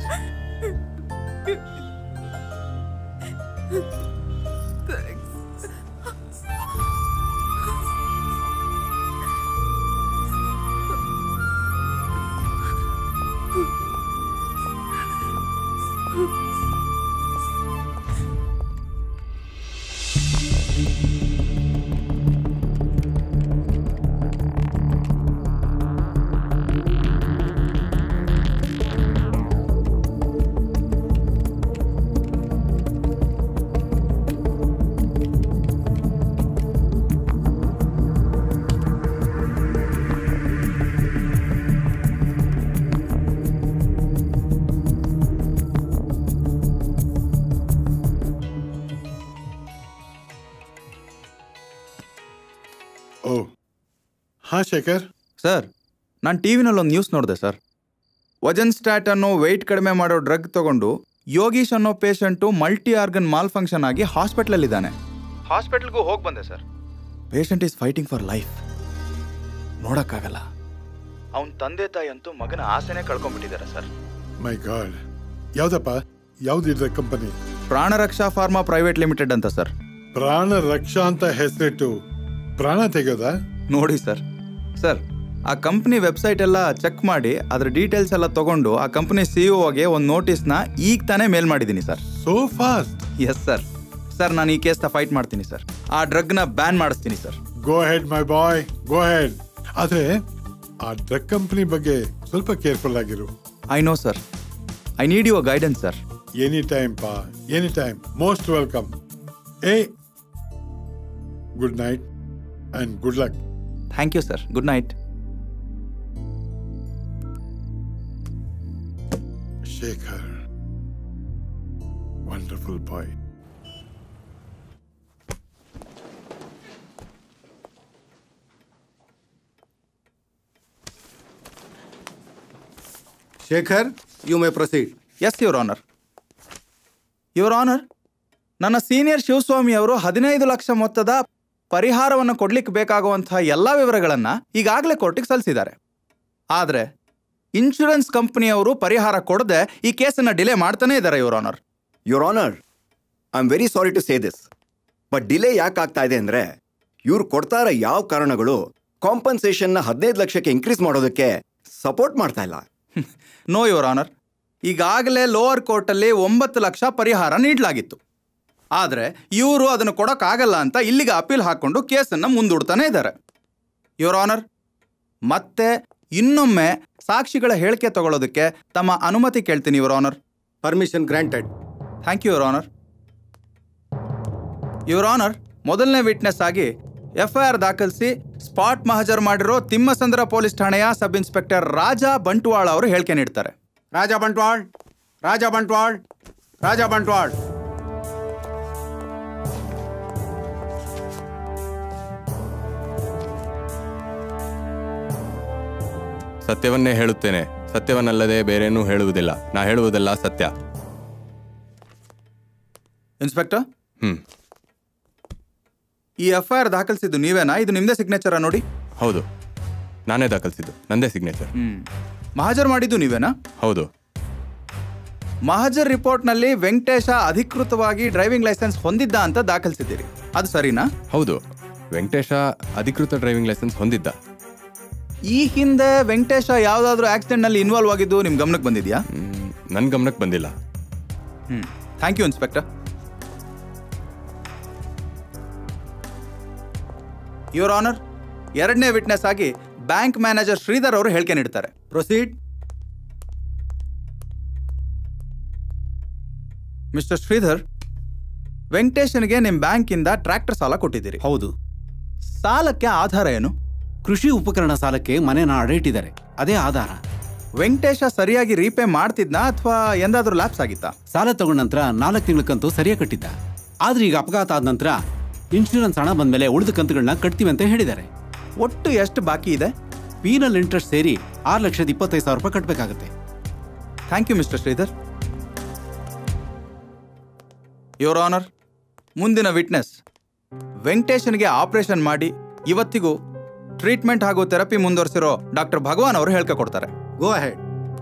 ಓ ಹಾ ಶೇಖರ್ ಸರ್ ನಾನು ಟಿ ವಿನಲ್ಲಿ ಒಂದು ನ್ಯೂಸ್ ನೋಡಿದೆ ಸರ್ ವಜನ್ ಸ್ಟ್ಯಾಟ್ ಅನ್ನೋ ವೆಯ್ಟ್ ಕಡಿಮೆ ಮಾಡೋ ಡ್ರಗ್ ತಗೊಂಡು ಯೋಗೀಶ್ ಅನ್ನೋ patient multi organ malfunction ಆಗಿ ಹಾಸ್ಪಿಟ್ಲಲ್ಲಿದ್ದಾನೆ ಹಾಸ್ಪಿಟ್ಲ್ಗೂ ಹೋಗಿ ಬಂದೆ sir patient is fighting for life ನೋಡಕ್ಕಾಗಲ್ಲ ಅವನ ತಂದೆ ತಾಯಿ ಅಂತೂ ಮಗನ ಆಸೆನೇ ಕಳ್ಕೊಂಡ್ಬಿಟ್ಟಿದ್ದಾರೆ ಸರ್ ಮೈ ಗಾಡ್ ಯಾವ್ದಪ್ಪ ಯಾವ್ದಿದ್ರೆ company Prana Raksha pharma private limited ಅಂತ ಸರ್ ಪ್ರಾಣ ರಕ್ಷಾ ಅಂತ ಹೆಸರಿಟ್ಟು ಪ್ರಾಣ ತೆಗೆಯೋದಾ ನೋಡಿ ಸರ್ ಸರ್ ಆ ಕಂಪ್ನಿ ವೆಬ್ಸೈಟ್ ಎಲ್ಲ ಚೆಕ್ ಮಾಡಿ ಅದ್ರ ಡೀಟೇಲ್ಸ್ ಎಲ್ಲ ತಗೊಂಡು ಆ ಕಂಪ್ನಿ ಸಿಇಒಗೆ ಒಂದು ನೋಟಿಸ್ನ ಈಗ ತಾನೇ ಮೇಲ್ ಮಾಡಿದ್ದೀನಿ sir so fast yes sir sir ನಾನು ಈ ಕೇಸ್ನ ಫೈಟ್ ಮಾಡ್ತೀನಿ ಸರ್ ಆ ಡ್ರಗ್ನ ಬ್ಯಾನ್ ಮಾಡಿಸ್ತೀನಿ sir go ahead my boy go ahead ಆದ್ರೆ ಆ ಡ್ರಗ್ ಕಂಪನಿ ಬಗ್ಗೆ ಸ್ವಲ್ಪ ಕೇರ್ಫುಲ್ ಆಗಿರು I know sir I need your guidance sir any time ಪಾ ಎನಿ ಟೈಮ್ ಮೋಸ್ಟ್ ವೆಲ್ಕಮ್ ಏ good night and good luck thank you sir good night Shekhar wonderful boy Shekhar you may proceed yes your honour your honour ನನ್ನ senior Shivaswamy ಅವರು ಹದಿನೈದು ಲಕ್ಷ ಮೊತ್ತದ ಪರಿಹಾರವನ್ನು ಕೊಡ್ಲಿಕ್ಕೆ ಬೇಕಾಗುವಂತಹ ಎಲ್ಲ ವಿವರಗಳನ್ನು ಈಗಾಗಲೇ ಕೋರ್ಟಿಗೆ ಸಲ್ಲಿಸಿದ್ದಾರೆ ಆದರೆ ಇನ್ಶೂರೆನ್ಸ್ ಕಂಪನಿಯವರು ಪರಿಹಾರ ಕೊಡದೆ ಈ ಕೇಸನ್ನು ಡಿಲೇ ಮಾಡ್ತಾನೇ ಇದ್ದಾರೆ your honour your honour I am very sorry to say this but delay ಯಾಕೆ ಆಗ್ತಾ ಇದೆ ಅಂದರೆ ಇವ್ರು ಕೊಡ್ತಾ ಇರೋ ಯಾವ ಕಾರಣಗಳು ಕಾಂಪನ್ಸೇಷನ್ನ ಹದಿನೈದು ಲಕ್ಷಕ್ಕೆ ಇನ್ಕ್ರೀಸ್ ಮಾಡೋದಕ್ಕೆ ಸಪೋರ್ಟ್ ಮಾಡ್ತಾ ಇಲ್ಲ ನೋ ಯುವರ್ ಆನರ್ ಈಗಾಗಲೇ ಲೋವರ್ ಕೋರ್ಟಲ್ಲಿ ಒಂಬತ್ತು ಲಕ್ಷ ಪರಿಹಾರ ನೀಡಲಾಗಿತ್ತು ಆದರೆ ಇವರು ಅದನ್ನು ಕೊಡೋಕ್ಕಾಗಲ್ಲ ಅಂತ ಇಲ್ಲಿಗೆ ಅಪೀಲ್ ಹಾಕ್ಕೊಂಡು ಕೇಸನ್ನು ಮುಂದೂಡ್ತಾನೆ ಇದ್ದಾರೆ ಯುವರ್ ಆನರ್ ಮತ್ತೆ ಇನ್ನೊಮ್ಮೆ ಸಾಕ್ಷಿಗಳ ಹೇಳಿಕೆ ತಗೊಳ್ಳೋದಕ್ಕೆ ತಮ್ಮ ಅನುಮತಿ ಕೇಳ್ತೀನಿ your honour permission granted thank you your honour your honour ಮೊದಲನೇ ವಿಟ್ನೆಸ್ ಆಗಿ ಎಫ್ಐಆರ್ ದಾಖಲಿಸಿ ಸ್ಪಾಟ್ ಮಹಜರ್ ಮಾಡಿರೋ ತಿಮ್ಮಸಂದ್ರ ಪೊಲೀಸ್ ಠಾಣೆಯ ಸಬ್ ಇನ್ಸ್ಪೆಕ್ಟರ್ ರಾಜಾ ಬಂಟ್ವಾಳ ಅವರು ಹೇಳಿಕೆ ನೀಡ್ತಾರೆ ರಾಜ ಬಂಟ್ವಾಳ್ ರಾಜ ಬಂಟ್ವಾಳ್ ರಾಜ ಬಂಟ್ವಾಳ್ ಸತ್ಯವನ್ನೇ ಹೇಳುತ್ತೇನೆ ಸತ್ಯವನ್ನಲ್ಲದೆ ಬೇರೇನೂ ಹೇಳುವುದಿಲ್ಲ ನಾ ಹೇಳುವುದೆಲ್ಲ ಸತ್ಯ ಇನ್ಸ್ಪೆಕ್ಟರ್ ಹ್ಮ್ ಈ ಎಫ್ಐಆರ್ ದಾಖಲಿಸಿದ್ದು ನೀವೇನಾ ಇದು ನಿಮ್ದೇ ಸಿಗ್ನೇಚರ ನೋಡಿ ಹೌದು ನಾನೇ ದಾಖಲಿಸಿದ್ದು ನಂದೇ ಸಿಗ್ನೇಚರ್ ಹ್ಮ್ ಮಹಜರ್ ಮಾಡಿದ್ದು ನೀವೇನಾ ಹೌದು ಮಹಜರ್ ರಿಪೋರ್ಟ್ನಲ್ಲಿ ವೆಂಕಟೇಶ ಅಧಿಕೃತವಾಗಿ ಡ್ರೈವಿಂಗ್ ಲೈಸೆನ್ಸ್ ಹೊಂದಿದ್ದ ಅಂತ ದಾಖಲಿಸಿದ್ದೀರಿ ಅದು ಸರಿನಾ ಹೌದು ವೆಂಕಟೇಶ ಅಧಿಕೃತ ಡ್ರೈವಿಂಗ್ ಲೈಸೆನ್ಸ್ ಹೊಂದಿದ್ದ ಈ ಹಿಂದೆ ವೆಂಕಟೇಶ ಯಾವುದಾದ್ರೂ ಆಕ್ಸಿಡೆಂಟ್ನಲ್ಲಿ ಇನ್ವಾಲ್ವ್ ಆಗಿದ್ದು ನಿಮ್ ಗಮನಕ್ಕೆ ಬಂದಿದ್ಯಾ ನನ್ನ ಗಮನಕ್ಕೆ ಬಂದಿಲ್ಲ hmm thank you inspector your honour ಎರಡನೇ ವಿಟ್ನೆಸ್ ಆಗಿ ಬ್ಯಾಂಕ್ ಮ್ಯಾನೇಜರ್ ಶ್ರೀಧರ್ ಅವರು ಹೇಳಿಕೆ ನೀಡ್ತಾರೆ ಪ್ರೊಸೀಡ್ ಮಿಸ್ಟರ್ ಶ್ರೀಧರ್ ವೆಂಕಟೇಶನ್ಗೆ ನಿಮ್ಮ ಬ್ಯಾಂಕಿಂದ ಟ್ರ್ಯಾಕ್ಟರ್ ಸಾಲ ಕೊಟ್ಟಿದ್ದೀರಿ ಹೌದು ಸಾಲಕ್ಕೆ ಆಧಾರ ಏನು ಕೃಷಿ ಉಪಕರಣ ಸಾಲಕ್ಕೆ ಮನೆನ ಅಡ ಇಟ್ಟಿದ್ದಾರೆ ಅದೇ ಆಧಾರ ವೆಂಕಟೇಶ ಸರಿಯಾಗಿ ರೀಪೇ ಮಾಡ್ತಿದ್ನಾ ಅಥವಾ ಎಂದಾದ್ರೂ ಲ್ಯಾಪ್ಸ್ ಆಗಿತ್ತಾ ಸಾಲ ತಗೊಂಡ ನಂತರ ನಾಲ್ಕು ತಿಂಗಳಕ್ಕಂತೂ ಸರಿಯಾಗಿ ಕಟ್ಟಿದ್ದ ಆದ್ರೆ ಈಗ ಅಪಘಾತ ಆದ ನಂತರ ಇನ್ಶೂರೆನ್ಸ್ ಹಣ ಬಂದ್ಮೇಲೆ ಉಳಿದ ಕಂತುಗಳನ್ನ ಕಟ್ತೀವಿ ಅಂತ ಹೇಳಿದ್ದಾರೆ ಒಟ್ಟು ಎಷ್ಟು ಬಾಕಿ ಇದೆ ಪೀನಲ್ ಇಂಟ್ರೆಸ್ಟ್ ಸೇರಿ ಆರು ಲಕ್ಷದ ಇಪ್ಪತ್ತೈದು ಸಾವಿರ ರೂಪಾಯಿ ಕಟ್ಟಬೇಕಾಗುತ್ತೆ thank you mister Sridhar your honour ಮುಂದಿನ ವಿಟ್ನೆಸ್ ವೆಂಕಟೇಶನ್ಗೆ ಆಪರೇಷನ್ ಮಾಡಿ ಇವತ್ತಿಗೂ ಟ್ರೀಟ್ಮೆಂಟ್ ಹಾಗೂ ಥೆರಪಿ ಮುಂದುವರಿಸಿರೋ ಡಾಕ್ಟರ್ ಭಗವಾನ್ ಅವರು ಹೇಳ್ಕೆ ಕೊಡ್ತಾರೆ ಗೋ ಹೆಡ್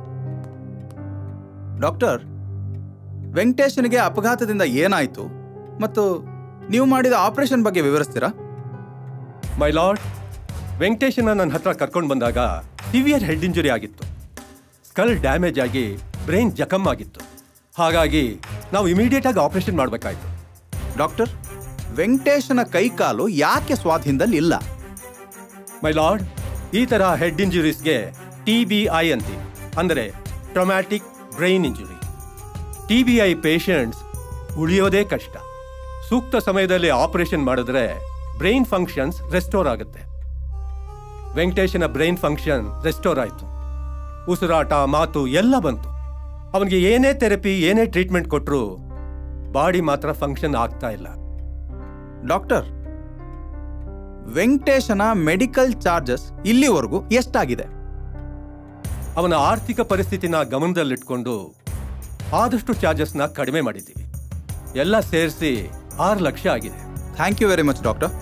ಡಾಕ್ಟರ್ ವೆಂಕಟೇಶನ್ಗೆ ಅಪಘಾತದಿಂದ ಏನಾಯಿತು ಮತ್ತು ನೀವು ಮಾಡಿದ ಆಪರೇಷನ್ ಬಗ್ಗೆ ವಿವರಿಸ್ತೀರಾ ಮೈ ಲಾರ್ಡ್ ವೆಂಕಟೇಶನ ನನ್ನ ಹತ್ರ ಕರ್ಕೊಂಡು ಬಂದಾಗ ಸಿವಿಯರ್ ಹೆಡ್ ಇಂಜುರಿ ಆಗಿತ್ತು ಸ್ಕಲ್ ಡ್ಯಾಮೇಜ್ ಆಗಿ ಬ್ರೈನ್ ಜಖಮ್ ಆಗಿತ್ತು ಹಾಗಾಗಿ ನಾವು ಇಮಿಡಿಯೇಟ್ ಆಗಿ ಆಪರೇಷನ್ ಮಾಡಬೇಕಾಯ್ತು ಡಾಕ್ಟರ್ ವೆಂಕಟೇಶನ ಕೈಕಾಲು ಯಾಕೆ ಸ್ವಾಧೀನದಲ್ಲಿ ಇಲ್ಲ ಮೈ ಲಾರ್ಡ್ ಈ ಥರ ಹೆಡ್ ಇಂಜುರೀಸ್ಗೆ ಟಿ ಬಿ ಐ ಅಂತೀವಿ ಅಂದರೆ traumatic brain injury T B I patients ಉಳಿಯೋದೇ ಕಷ್ಟ ಸೂಕ್ತ ಸಮಯದಲ್ಲಿ ಆಪರೇಷನ್ ಮಾಡಿದ್ರೆ ಬ್ರೈನ್ ಫಂಕ್ಷನ್ಸ್ ರೆಸ್ಟೋರ್ ಆಗುತ್ತೆ ವೆಂಕಟೇಶನ ಬ್ರೈನ್ ಫಂಕ್ಷನ್ ರೆಸ್ಟೋರ್ ಆಯಿತು ಉಸಿರಾಟ ಮಾತು ಎಲ್ಲ ಬಂತು ಅವನಿಗೆ ಏನೇ ಥೆರಪಿ ಏನೇ ಟ್ರೀಟ್ಮೆಂಟ್ ಕೊಟ್ಟರು ಬಾಡಿ ಮಾತ್ರ ಫಂಕ್ಷನ್ ಆಗ್ತಾ ಇಲ್ಲ ಡಾಕ್ಟರ್ ವೆಂಕಟೇಶನ ಮೆಡಿಕಲ್ ಚಾರ್ಜಸ್ ಇಲ್ಲಿವರೆಗೂ ಎಷ್ಟಾಗಿದೆ ಅವನ ಆರ್ಥಿಕ ಪರಿಸ್ಥಿತಿನ ಗಮನದಲ್ಲಿಟ್ಕೊಂಡು ಆದಷ್ಟು ಚಾರ್ಜಸ್ನ ಕಡಿಮೆ ಮಾಡಿದ್ದೀವಿ ಎಲ್ಲ ಸೇರಿಸಿ ಆರು ಲಕ್ಷ ಆಗಿದೆ thank you very much doctor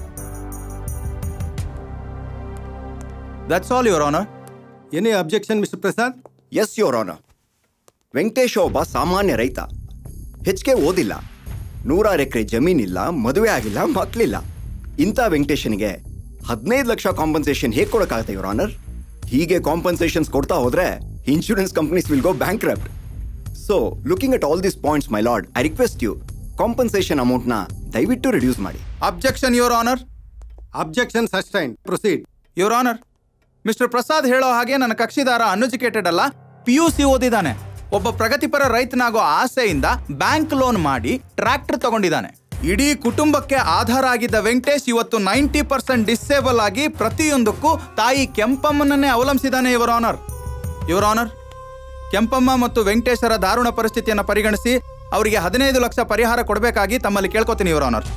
that's all your honour any objection mister Prasad yes your honour Venkatesh ಒಬ್ಬ ಸಾಮಾನ್ಯ ರೈತ ಹೆಚ್ಚಿಗೆ ಓದಿಲ್ಲ ನೂರಾರು ಎಕರೆ ಜಮೀನಿಲ್ಲ ಮದುವೆ ಆಗಿಲ್ಲ ಮಕ್ಕಳಿಲ್ಲ ಇಂಥ ವೆಂಕಟೇಶನ್ಗೆ ಹದಿನೈದು ಲಕ್ಷ ಕಾಂಪನ್ಸೇಷನ್ ಹೇಗೆ ಕೊಡೋಕ್ಕಾಗುತ್ತೆ ಯೋರ್ ಆನರ್ ಹೀಗೆ ಕಾಂಪನ್ಸೇಷನ್ಸ್ ಕೊಡ್ತಾ ಹೋದ್ರೆ insurance companies will go bankrupt so looking at all this points my lord I request you compensation ಅಮೌಂಟ್ನ ದಯವಿಟ್ಟು ರಿಡ್ಯೂಸ್ ಮಾಡಿ objection your honour objection sustain proceed your honour mister Prasad ಹೇಳೋ ಹಾಗೆ ನನ್ನ ಕಕ್ಷಿದಾರ ಅನ್ಎಜುಕೇಟೆಡ್ ಅಲ್ಲ ಪಿ ಯು ಸಿ ಓದಿದ್ದಾನೆ ಒಬ್ಬ ಪ್ರಗತಿಪರ ರೈತನಾಗೋ ಆಸೆಯಿಂದ ಬ್ಯಾಂಕ್ ಲೋನ್ ಮಾಡಿ ಟ್ರ್ಯಾಕ್ಟರ್ ತಗೊಂಡಿದ್ದಾನೆ ಇಡೀ ಕುಟುಂಬಕ್ಕೆ ಆಧಾರ ಆಗಿದ್ದ ವೆಂಕಟೇಶ್ ಇವತ್ತು ನೈಂಟಿ ಪರ್ಸೆಂಟ್ ಡಿಸೇಬಲ್ ಆಗಿ ಪ್ರತಿಯೊಂದಕ್ಕೂ ತಾಯಿ ಕೆಂಪಮ್ಮನನ್ನೇ ಅವಲಂಬಿಸಿದ್ದಾನೆ your honour your honour Kempamma ಮತ್ತು ವೆಂಕಟೇಶರ ದಾರುಣ ಪರಿಸ್ಥಿತಿಯನ್ನು ಪರಿಗಣಿಸಿ ಅವರಿಗೆ ಹದಿನೈದು ಲಕ್ಷ ಪರಿಹಾರ ಕೊಡಬೇಕಾಗಿ ತಮ್ಮಲ್ಲಿ ಕೇಳ್ಕೊತೀನಿ your honour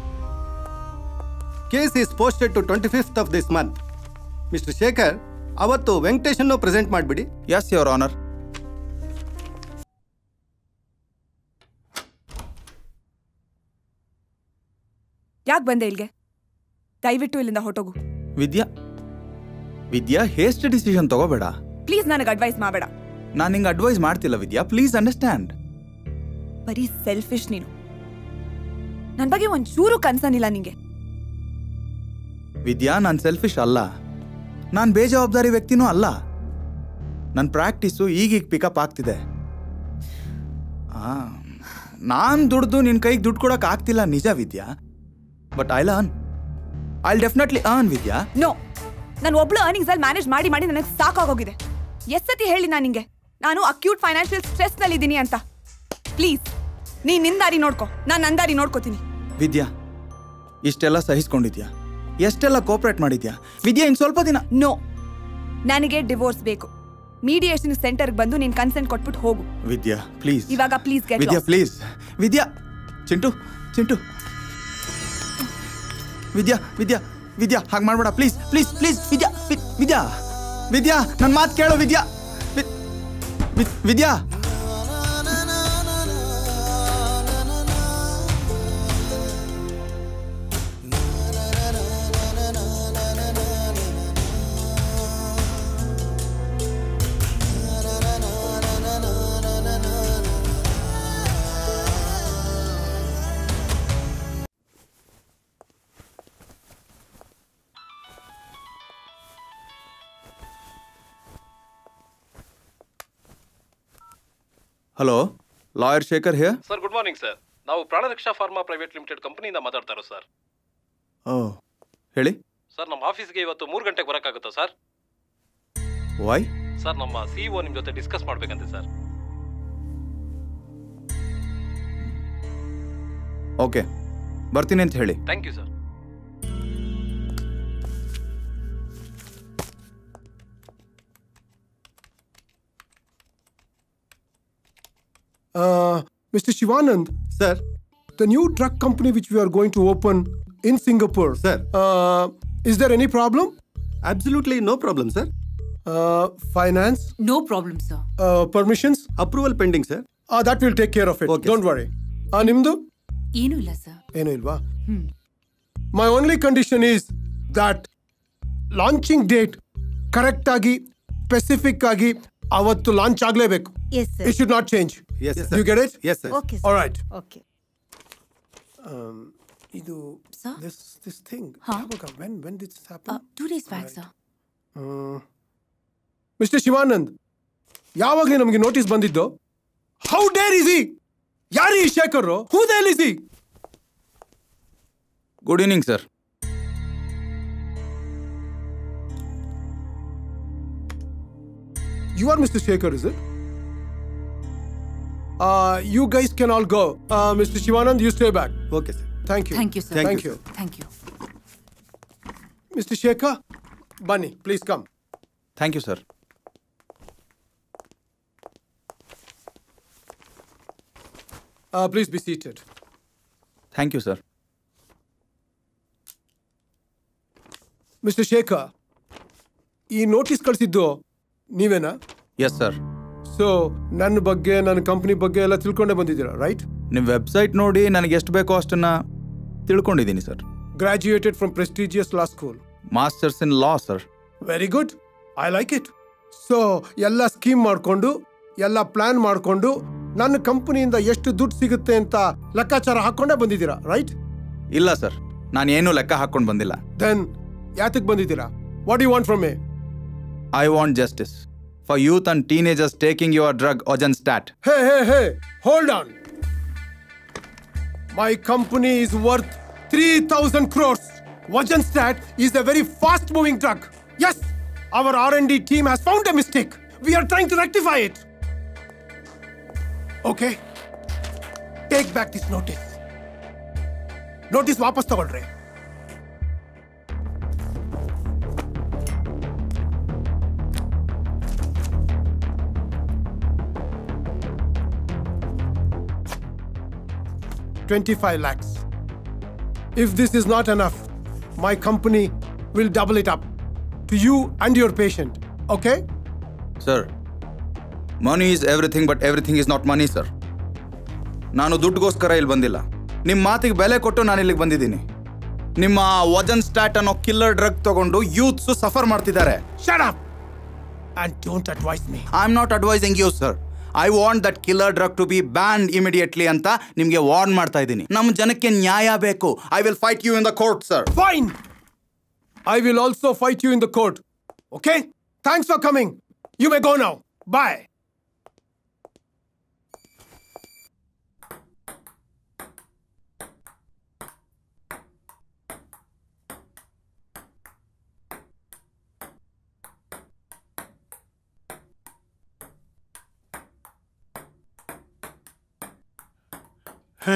case is posted to twenty fifth of this month mister Shekhar ಅವತ್ತು ವೆಂಕಟೇಶನ್ನು ಪ್ರೆಸೆಂಟ್ ಮಾಡಿಬಿಡಿ ಎಸ್ ಯುವರ್ ಆನರ್ ಯಾಕೆ ಬಂದೆ ಇಲ್ಲಿಗೆ ದಯವಿಟ್ಟು ಇಲ್ಲಿಂದ ಹೊಟ್ಟೋಗು ವಿದ್ಯಾ ವಿದ್ಯಾ ಹೇಸ್ಟ್ ಡಿಸಿಷನ್ ತಗೋಬೇಡ ಪ್ಲೀಸ್ ನನಗೆ ಅಡ್ವೈಸ್ ಮಾಡಬೇಡ ನಾನು ನಿಂಗೆ ಅಡ್ವೈಸ್ ಮಾಡ್ತಿಲ್ಲ ವಿದ್ಯಾ ಪ್ಲೀಸ್ ಅಂಡರ್ಸ್ಟ್ಯಾಂಡ್ ಬರೀ ಸೆಲ್ಫಿಶ್ ನೀನು ನನ್ನ ಬಗ್ಗೆ ಒಂಚೂರು ಕನ್ಸರ್ನ್ ಇಲ್ಲ ನಿಂಗೆ ವಿದ್ಯಾ ನಾನು ಸೆಲ್ಫಿಶ್ ಅಲ್ಲ ನಾನು ಬೇಜವಾಬ್ದಾರಿ ವ್ಯಕ್ತಿನೂ ಅಲ್ಲ ನನ್ನ ಪ್ರಾಕ್ಟೀಸು ಈಗೀಗ ಪಿಕಪ್ ಆಗ್ತಿದೆ ನಾನು ದುಡ್ದು ನಿನ್ನ ಕೈಗೆ ದುಡ್ಡು ಕೊಡೋಕೆ ಆಗ್ತಿಲ್ಲ ನಿಜ Vidya but I learn I definitely earn Vidya no ನಾನು ಒಬ್ಳು ಅರ್ನಿಂಗ್ಸ್ ಅಲ್ಲಿ ಮ್ಯಾನೇಜ್ ಮಾಡಿ ಮಾಡಿ ನನಗೆ ಸಾಕಾಗೋಗಿದೆ ಎಷ್ಟ್ ಸತಿ ಹೇಳಿ ನಾನು ನಿಂಗೆ ನಾನು ಅಕ್ಯೂಟ್ ಫೈನಾನ್ಷಿಯಲ್ ಸ್ಟ್ರೆಸ್ ನಲ್ಲಿ ಇದ್ದೀನಿ ಅಂತ ಪ್ಲೀಸ್ ನೀನ್ ನಿನ್ ದಾರಿ ನೋಡ್ಕೊ ನಾನು ನನ್ನ ದಾರಿ ನೋಡ್ಕೋತೀನಿ ವಿದ್ಯಾ ಇಷ್ಟೆಲ್ಲ ಸಹಿಸ್ಕೊಂಡಿದ್ಯಾ ಎಷ್ಟೆಲ್ಲ ಕೋಪರೇಟ್ ಮಾಡಿದ್ಯಾ ವಿದ್ಯಾ ಇನ್ನು ಸ್ವಲ್ಪ ದಿನ ನೋ ನನಗೆ ಡಿವೋರ್ಸ್ ಬೇಕು ಮೀಡಿಯೇಷನ್ ಸೆಂಟರ್ಗೆ ಬಂದು ನೀನ್ ಕನ್ಸೆಂಟ್ ಕೊಟ್ಬಿಟ್ಟು ಹೋಗು ವಿದ್ಯಾ ಪ್ಲೀಸ್ ಇವಾಗ please get Vidya please Vidya Chintu Chintu Vidya Vidya Vidya ಹಾಗೆ ಮಾಡ್ಬೇಡ ಪ್ಲೀಸ್ ಪ್ಲೀಸ್ ಪ್ಲೀಸ್ ವಿದ್ಯಾ ವಿ- ವಿದ್ಯಾ ವಿದ್ಯಾ ನನ್ನ ಮಾತು ಕೇಳು ವಿದ್ಯಾ ವಿ- ವಿ- Vidya hello lawyer Shekhar here sir good morning sir ನಾವು ಪ್ರಾಣರಕ್ಷಾ ಫಾರ್ಮಾ ಪ್ರೈವೇಟ್ ಲಿಮಿಟೆಡ್ ಕಂಪನಿಯಿಂದ ಮಾತಾಡ್ತಾ ಇರೋದು ಸರ್ ಓ ಹೇಳಿ ಸರ್ ನಮ್ಮ ಆಫೀಸ್ಗೆ ಇವತ್ತು ಮೂರು ಗಂಟೆಗೆ ಬರೋಕ್ಕಾಗುತ್ತಾ ಸರ್ ವೈ ಸರ್ ನಮ್ಮ ಸಿಇಒ ನಿಮ್ಮ ಜೊತೆ ಡಿಸ್ಕಸ್ ಮಾಡ್ಬೇಕಂತೆ ಸರ್ ಓಕೆ ಬರ್ತೀನಿ ಅಂತ ಹೇಳಿ thank you sir Uh, Mr. Shivanand. Sir. The new drug company which we are going to open in Singapore. Sir. Uh, is there any problem? Absolutely no problem, sir. Uh, finance? No problem, sir. Uh, permissions? Approval pending, sir. Uh, that will take care of it. Don't worry. Uh, ನಿಮ್ದು ಏನೂ ಇಲ್ಲ sir ಏನೂ ಇಲ್ವಾ hmm my only condition is that launching date correct ಆಗಿ specific ಆಗಿ ಅವತ್ತು launch ಆಗಲೇಬೇಕು Yes, sir. It should not change Yes, sir. You get it Yes, sir. Okay, sir. All right Okay. ಇದು this this thing when when this happen two days back sir mister Shivanand ಯಾವಾಗಲೇ ನಮಗೆ notice ಬಂದಿದ್ದು how dare is ಈ ಯಾರು ಈ Shekhar who the hell is ಈ good evening sir You are Mr. Shekhar, is it? Uh, you guys can all go. Uh, Mr. Shivanand, you stay back. Okay, sir. Thank you. Thank you, sir. Thank, Thank you. you, Thank you. Mr. Shekhar, Bunny, please come. Thank you sir Uh, please be seated. Thank you sir mister Shekhar ಈ notice ಕಳಿಸಿದ್ದು ನೀವೇನಾ yes sir so ನನ್ನ ಬಗ್ಗೆ ನನ್ನ company ಬಗ್ಗೆ ಎಲ್ಲ ತಿಳ್ಕೊಂಡೇ ಬಂದಿದ್ದೀರಾ right ನಿಮ್ಮ ವೆಬ್ಸೈಟ್ ನೋಡಿ ನನಗೆ ಎಷ್ಟು ಬೇಕೋ ಅಷ್ಟನ್ನ ತಿಳ್ಕೊಂಡಿದ್ದೀನಿ sir graduated from prestigious law school masters in law sir very good I like it so ಎಲ್ಲ ಸ್ಕೀಮ್ ಮಾಡಿಕೊಂಡು ಎಲ್ಲ ಪ್ಲಾನ್ ಮಾಡಿಕೊಂಡು ನನ್ನ ಕಂಪನಿಯಿಂದ ಎಷ್ಟು ದುಡ್ಡು ಸಿಗುತ್ತೆ ಅಂತ ಲೆಕ್ಕಾಚಾರ ಹಾಕೊಂಡೇ ಬಂದಿದ್ದೀರಾ ರೈಟ್ ಇಲ್ಲ ಸರ್ ನಾನು ಏನೂ ಲೆಕ್ಕ ಹಾಕೊಂಡು ಬಂದಿಲ್ಲ ದೆನ್ ಯಾತಕ್ಕೆ ಬಂದಿದ್ದೀರಾ what you want from me I want justice for youth and teenagers taking your drug Vajan stat Hey, hey, hey, hold on. My company is worth 3000 crores. Vajanstat is a very fast moving drug. Yes, our R&D team has found a mistake. We are trying to rectify it. Okay? Take back this notice. Notice ವಾಪಸ್ ತಗೊಳ್ರಿ Twenty-five lakhs. If this is not enough, my company will double it up to you and your patient. Okay? Sir money is everything but everything is not money sir ನಾನು ದುಡ್ಡುಗೋಸ್ಕರ ಇಲ್ಲಿ ಬಂದಿಲ್ಲ ನಿಮ್ಮ ಮಾತಿಗೆ ಬೆಲೆ ಕೊಟ್ಟು ನಾನು ಇಲ್ಲಿಗೆ ಬಂದಿದ್ದೀನಿ ನಿಮ್ಮ ವಜನ್ ಸ್ಟಾಟ್ ಅನ್ನೋ ಕಿಲ್ಲರ್ ಡ್ರಗ್ ತಗೊಂಡು ಯೂತ್ಸು ಸಫರ್ ಮಾಡ್ತಿದ್ದಾರೆ Shut up! And don't advise me. I am not advising you sir I want that killer drug to be banned immediately ಅಂತ ನಿಮಗೆ ವಾರ್ನ್ ಮಾಡ್ತಾ ಇದ್ದೀನಿ ನಮ್ಮ ಜನಕ್ಕೆ ನ್ಯಾಯ ಬೇಕು I will fight you in the court sir Fine! I will also fight you in the court. Okay? Thanks for coming. You may go now. Bye. ಹೇ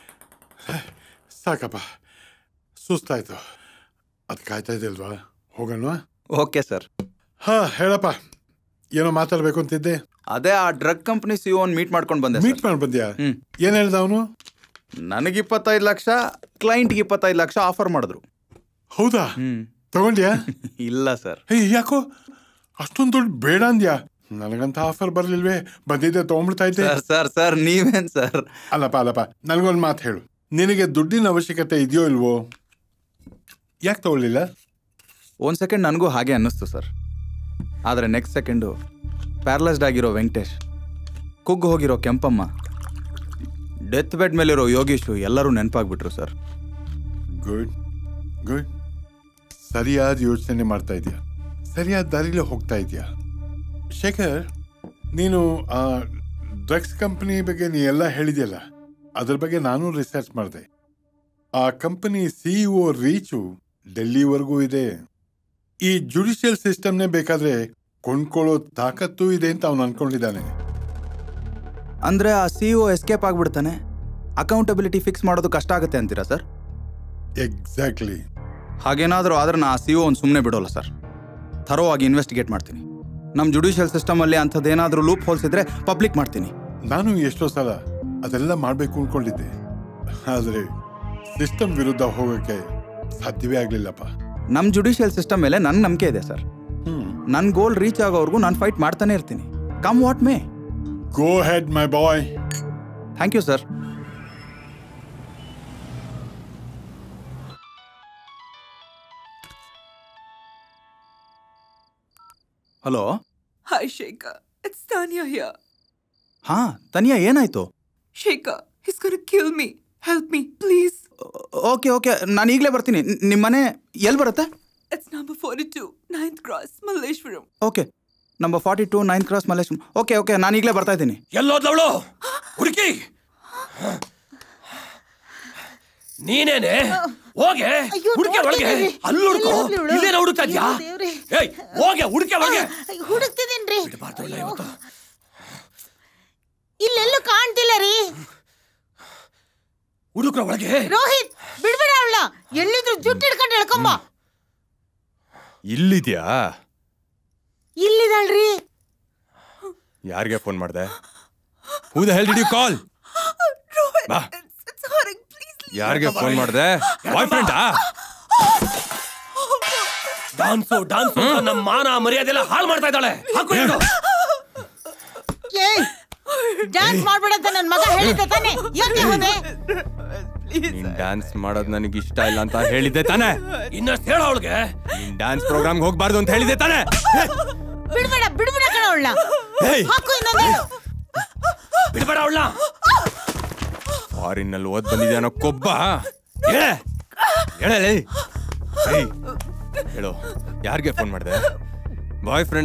ಸಾಕಪ್ಪ ಸುಸ್ತಾಯ್ತು ಅದು ಕಾಯ್ತಾ ಇದೆಯಲ್ವಾ ಹೋಗೋಣ ಓಕೆ ಸರ್ ಹಾ ಹೇಳಪ್ಪ ಏನೋ ಮಾತಾಡ್ಬೇಕು ಅಂತಿದ್ದೆ ಅದೇ ಆ ಡ್ರಗ್ ಕಂಪನಿ ಸಿ ಮೀಟ್ ಮಾಡ್ಕೊಂಡು ಬಂದೆ ಮೀಟ್ ಮಾಡಿ ಬಂದ್ಯಾ ಏನ್ ಹೇಳ್ದ ಅವನು ನನಗೆ ಇಪ್ಪತ್ತೈದು ಲಕ್ಷ ಕ್ಲೈಂಟ್ಗೆ ಇಪ್ಪತ್ತೈದು ಲಕ್ಷ ಆಫರ್ ಮಾಡಿದ್ರು ಹೌದಾ ತಗೊಂಡ್ಯಾ ಇಲ್ಲ ಸರ್ ಹೇ ಯಾಕೋ ಅಷ್ಟೊಂದು ದುಡ್ಡು ಬೇಡ ಅಂದ್ಯಾ ನನಗಂತ ಆಫರ್ ಬರ್ಲಿಲ್ವೇ ಬಂದಿದ್ದೆ ತಗೊಂಡ್ಬಿಡ್ತಾ ಇದ್ದೆ ಸರ್ ಸರ್ ಸರ್ ನೀವೇನ್ ಸರ್ ಅಲ್ಲಪ್ಪ ಅಲ್ಲಪ್ಪ ನನಗೊಂದು ಮಾತು ಹೇಳು ನಿನಗೆ ದುಡ್ಡಿನ ಅವಶ್ಯಕತೆ ಇದೆಯೋ ಇಲ್ವೋ ಯಾಕೆ ತಗೊಳ್ಳಿಲ್ಲ ಒಂದು ಸೆಕೆಂಡ್ ನನಗೂ ಹಾಗೆ ಅನ್ನಿಸ್ತು ಸರ್ ಆದರೆ ನೆಕ್ಸ್ಟ್ ಸೆಕೆಂಡು ಪ್ಯಾರಲೈಸ್ಡ್ ಆಗಿರೋ ವೆಂಕಟೇಶ್ ಕುಗ್ಗು ಹೋಗಿರೋ ಕೆಂಪಮ್ಮ ಡೆತ್ ಬೆಡ್ ಮೇಲಿರೋ ಯೋಗೀಶು ಎಲ್ಲರೂ ನೆನಪಾಗ್ಬಿಟ್ರು ಸರ್ ಗುಡ್ ಗುಡ್ ಸರಿಯಾದ ಯೋಚನೆ ಮಾಡ್ತಾ ಇದೆಯಾ ಸರಿಯಾದ ದಾರಿಲೇ ಹೋಗ್ತಾ ಇದೆಯಾ ಶೇಖರ್ ನೀನು ಆ ಡ್ರಗ್ಸ್ ಕಂಪನಿ ಬಗ್ಗೆ ನೀ ಎಲ್ಲ ಹೇಳಿದ್ಯಲ್ಲ ಅದ್ರ ಬಗ್ಗೆ ನಾನು ರಿಸರ್ಚ್ ಮಾಡಿದೆ ಆ ಕಂಪನಿ ಸಿಇಒ ರೀಚು ಡೆಲ್ಲಿವರೆಗೂ ಇದೆ ಈ ಜುಡಿಷಿಯಲ್ ಸಿಸ್ಟಮ್ನೇ ಬೇಕಾದ್ರೆ ಕೊಂಡ್ಕೊಳ್ಳೋ ತಾಕತ್ತು ಇದೆ ಅಂತ ಅವನು ಅನ್ಕೊಂಡಿದ್ದಾನೆ ಅಂದರೆ ಆ ಸಿ ಒ ಎಸ್ಕೇಪ್ ಆಗ್ಬಿಡ್ತಾನೆ ಅಕೌಂಟಬಿಲಿಟಿ ಫಿಕ್ಸ್ ಮಾಡೋದು ಕಷ್ಟ ಆಗುತ್ತೆ ಅಂತೀರಾ ಸರ್ ಎಕ್ಸಾಕ್ಟ್ಲಿ ಹಾಗೇನಾದರೂ ಆದ್ರೆ ನಾ ಆ ಸಿ ಒ ಒಂದು ಸುಮ್ಮನೆ ಬಿಡೋಲ್ಲ ಸರ್ ಥರೋ ಆಗಿ ಇನ್ವೆಸ್ಟಿಗೇಟ್ ಮಾಡ್ತೀನಿ ನಮ್ಮ ಜುಡಿಷಿಯಲ್ ಸಿಸ್ಟಮಲ್ಲಿ ಅಂಥದ್ದೇನಾದರೂ ಲೂಪ್ ಹೋಲ್ಸ್ ಇದ್ರೆ ಪಬ್ಲಿಕ್ ಮಾಡ್ತೀನಿ ನಾನು ಎಷ್ಟೋ ಸಲ ಅದೆಲ್ಲ ಮಾಡಬೇಕು ಅನ್ಕೊಂಡಿದ್ದೆ ಆದರೆ ಸಿಸ್ಟಮ್ ವಿರುದ್ಧ ಹೋಗೋಕ್ಕೆ ಸಾಧ್ಯವೇ ಆಗಲಿಲ್ಲಪ್ಪ ನಮ್ಮ ಜುಡಿಷಿಯಲ್ ಸಿಸ್ಟಮ್ ಮೇಲೆ ನನ್ನ ನಂಬಿಕೆ ಇದೆ ಸರ್ ನನ್ನ ಗೋಲ್ ರೀಚ್ ಆಗೋವರೆಗೂ ನಾನು ಫೈಟ್ ಮಾಡ್ತಾನೆ ಇರ್ತೀನಿ come what may go ahead my boy thank you sir hello Hi, Shaker. It's Tanya here. ಹಾ ತನಿಯಾ ಏನಾಯ್ತು Shaker, he's gonna kill me. Help me, please. Okay okay ನಾನು ಈಗಲೇ ಬರ್ತೀನಿ ನಿಮ್ಮ ಮನೆ ಎಲ್ಲಿ ಬರುತ್ತೆ It's number 42, 9th Cross, Malleshwaram. Okay number forty two nine cross ಮಲೇಶ್ ಓಕೆ ಓಕೆ ನಾನು ಈಗಲೇ ಬರ್ತಾ ಇದ್ದೀನಿ ಎಲ್ಲೋದ್ಲವಳು ಹುಡುಕಿ ನೀನೇನೆ ಹೋಗೆ ಹುಡುಕೆ ಒಳಗೆ ಅಲ್ಲಿ ಹುಡುಕೋ ಇಲ್ಲೇನ ಹುಡುಕ್ತಾ ಇದ್ಯಾ ಏಯ್ ಹೋಗೆ ಹುಡುಕೆ ಒಳಗೆ ಹುಡುಕ್ತಿದ್ದೀನ್ರಿ ಬಾರ್ದಲ್ಲ ಇವತ್ತು ಇಲ್ಲೆಲ್ಲೂ ಕಾಣ್ತಿಲ್ಲ ರೀ ಹುಡುಕ್ರ ಒಳಗೆ ರೋಹಿತ್ ಬಿಡ್ಬಿಡ ಅವಳ ಎಲ್ಲಿದ್ರು ಜುಟ್ಟು ಹಿಡ್ಕೊಂಡು ಎಳ್ಕೊಂಬ ಇಲ್ಲಿದ್ಯಾ ಇಲ್ಲಿದಳ್ರಿ ಯಾರಿಗೆ ಫೋನ್ ಮಾಡಿದೆ who the hell did you call ಬಾ It's hurting, please. ಯಾರಿಗೆ ಫೋನ್ ಮಾಡಿದೆ ಬಾಯ್ ಫ್ರೆಂಡಾ ಡಾನ್ಸು ಡಾನ್ಸು ನಮ್ಮ ಮಾನ ಮರ್ಯಾದೆಲ್ಲ ಹಾಳು ಮಾಡ್ತಾ ಇದ್ದಾಳೆ ಹಾಕು ಇದು. ಏಯ್ ಡ್ಯಾನ್ಸ್ ಮಾಡ್ಬೇಡ ಅಂತ ನನ್ನ ಮಗ ಹೇಳಿದ್ದೆ ತಾನೆ ಯಾಕೆ ಹೋದೆ ನೀನ್ ಡ್ಯಾನ್ಸ್ ಮಾಡೋದ್ ನನಗೆ ಇಷ್ಟ ಇಲ್ಲ ಅಂತ ಹೇಳಿದ್ದೆ ತಾನೆ ಇನ್ನಷ್ಟು ಹೇಳ ಅವಳಿಗೆ ನೀನ್ ಡ್ಯಾನ್ಸ್ ಪ್ರೋಗ್ರಾಮ್ ಹೋಗ್ಬಾರ್ದು ಅಂತ ಹೇಳಿದ್ದೆ ತಾನೆ ಬಿಡ್ಬೇಡ ಬಿಡ್ಬೇಡ ಕಣ ಅವಳ ಏಯ್! ಹಾಕು ಇನ್ನೊಂದು ಬಿಡ್ಬೇಡ ಅವಳ ಫಾರಿನ್ ನಲ್ಲಿ ಓದ್ ಬಂದಿದ್ಯಾನೋ ಕೊಬ್ಬ ಹೇಳ ಹೇಳಲೇ ಏಯ್ ಹೇಳು ಯಾರಿಗೆ ಫೋನ್ ಮಾಡಿದೆ ಬಾಯ್ ಫ್ರೆಂಡ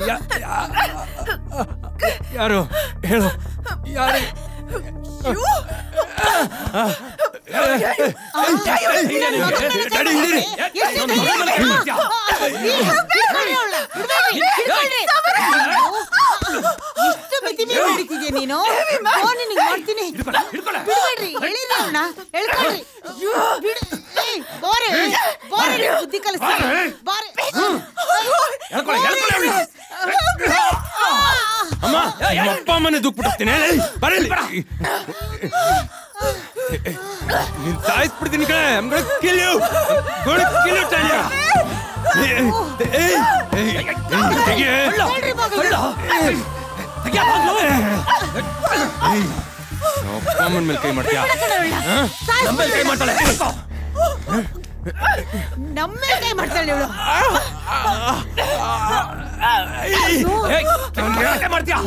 ಯಾರು ಹೇಳು ಯಾರು ಎಷ್ಟು ಮಿತಿ ಮೀರಿ ಹಿಡಿತಿದ್ಯಾ ನೀನು ಫೋನ್ ನಿನಗೆ ಮಾಡ್ತೀನಿ ಬಿಡ್ಬೇಡ್ರಿ ಹೇಳಿರಿ ಅವನ್ನ ಹೇಳ್ಕೊಳ್ರಿ ಬಿಡ್ ಏಯ್, ಬಾರೆ ಬಾರೆ ಬುದ್ಧಿ ಕಲಿಸ್ತೀನಿ ಬಾರೆ ಹೇಳ್ಕೊಳೆ, ಹೇಳ್ಕೊಳೆ ಅವ್ಳಿಗೆ. ಅಮ್ಮ ನಿಮ್ಮ ಅಪ್ಪ ಅಮ್ಮನೆ ದುಃಖಬಿಟ್ಟಿರ್ತೀನಿ ಬರಲಿ ನೀನ್ ಸಾಯಿಸ್ಬಿಡ್ತೀನಿ ಕಣೆ I'm gonna kill you. I'm gonna kill you, Tanya. ಏಯ್, ಏಯ್, ಏಯ್, ಏಯ್, ತೆಗೆ. ಹೇಳ್ರಿ ಮಗಳು. ಏಯ್, ಏಯ್, ನಮ್ಮ ಅಪ್ಪ ಅಮ್ಮನ ಮೇಲೆ ಕೈ ಮಾಡ್ತೀಯಾ ಹಾ? ನಮ್ಮ ಮೇಲೆ ಕೈ ಮಾಡ್ತಾಳೆ ನಮ್ಮೇ ಕೈ ಮಾಡ್ತಾಳೆ ಇವಳು ಮಾಡ್ತೀಯಾ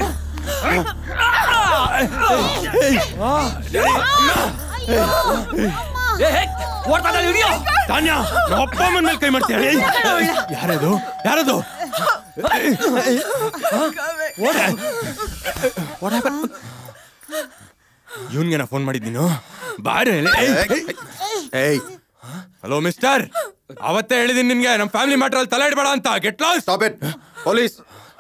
ಓಡ್ತಾ ಇದ್ದಾಳೆ ಹಿಡಿಯೋ ತಾನ್ಯ ನಮ್ಮ ಅಪ್ಪ ಅಮ್ಮನ ಮೇಲೆ ಕೈ ಮಾಡ್ತೀಯ ಏಯ್, ಯಾರದು ಯಾರದು ಇವನ್ಗೆ ನಾ ಫೋನ್ ಮಾಡಿದ್ ನೀನು ಬಾರೆ ಏಯ್ ಹಲೋ ಮಿಸ್ಟರ್ ಅವತ್ತೇ ಹೇಳಿದೀನಿ ನಿನ್ಗೆ ನಮ್ಮ ಫ್ಯಾಮಿಲಿ ಮ್ಯಾಟರ್ ಅಲ್ಲಿ ತಲೆ ಇಡಬೇಡ ಅಂತ get lost stop it police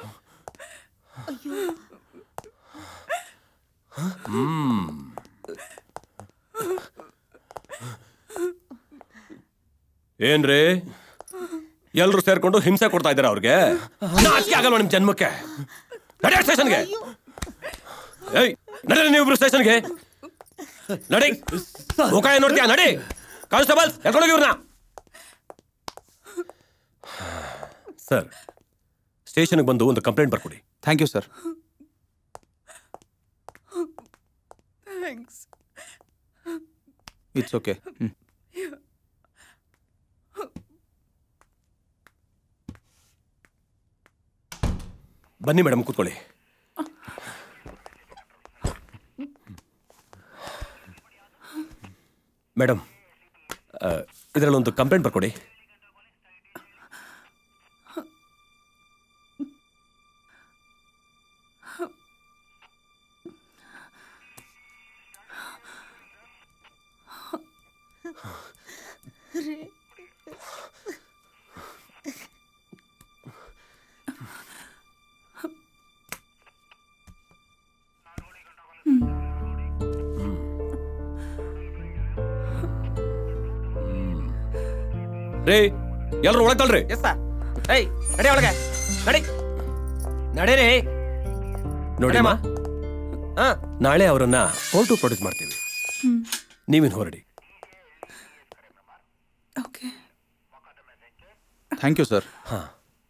ಏನ್ರಿ ಎಲ್ರು ಸೇರ್ಕೊಂಡು ಹಿಂಸೆ ಕೊಡ್ತಾ ಇದ್ದಾರೆ ಅವ್ರಿಗೆ ನಾಚಿಕೆ ಆಗಲ್ವಾ ನಿಮ್ ಜನ್ಮಕ್ಕೆ ನಡಿ ಸ್ಟೇಷನ್ಗೆ ಏಯ್ ನಡಿ ನೀವು ಸ್ಟೇಷನ್ಗೆ ನಡಿ ಮುಖ ಏನ್ ನೋಡ್ತೀಯ ನಡಿ ಕಾನ್ಸ್ಟೇಬಲ್ ಎತ್ಕೊಂಡೋಗಿ ಇವ್ರನ್ನ ಸರ್ ಸ್ಟೇಷನ್ಗೆ ಬಂದು ಒಂದು ಕಂಪ್ಲೇಂಟ್ ಬರ್ಕೊಡಿ thank you sir thanks it's okay ಬನ್ನಿ ಮೇಡಮ್ ಕೂತ್ಕೊಳ್ಳಿ ಮೇಡಮ್ ಇದರಲ್ಲಿ ಒಂದು ಕಂಪ್ಲೇಂಟ್ ಬರ್ಕೊಡಿ ರೇ ಎಲ್ರು ಒಳಗಲ್ರಿ ಎಸ್ ಸರ್ ಏಯ್ ನಡಿ ಒಳಗೆ ನಡಿ ನಡೀರಿ ನೋಡಿ ಅಮ್ಮ ನಾಳೆ ಅವರನ್ನ ಕೋರ್ಟು ಪ್ರೊಡ್ಯೂಸ್ ಮಾಡ್ತೀವಿ ನೀವಿನ್ ಹೊರಡಿ ಥ್ಯಾಂಕ್ ಯು ಸರ್ ಹಾ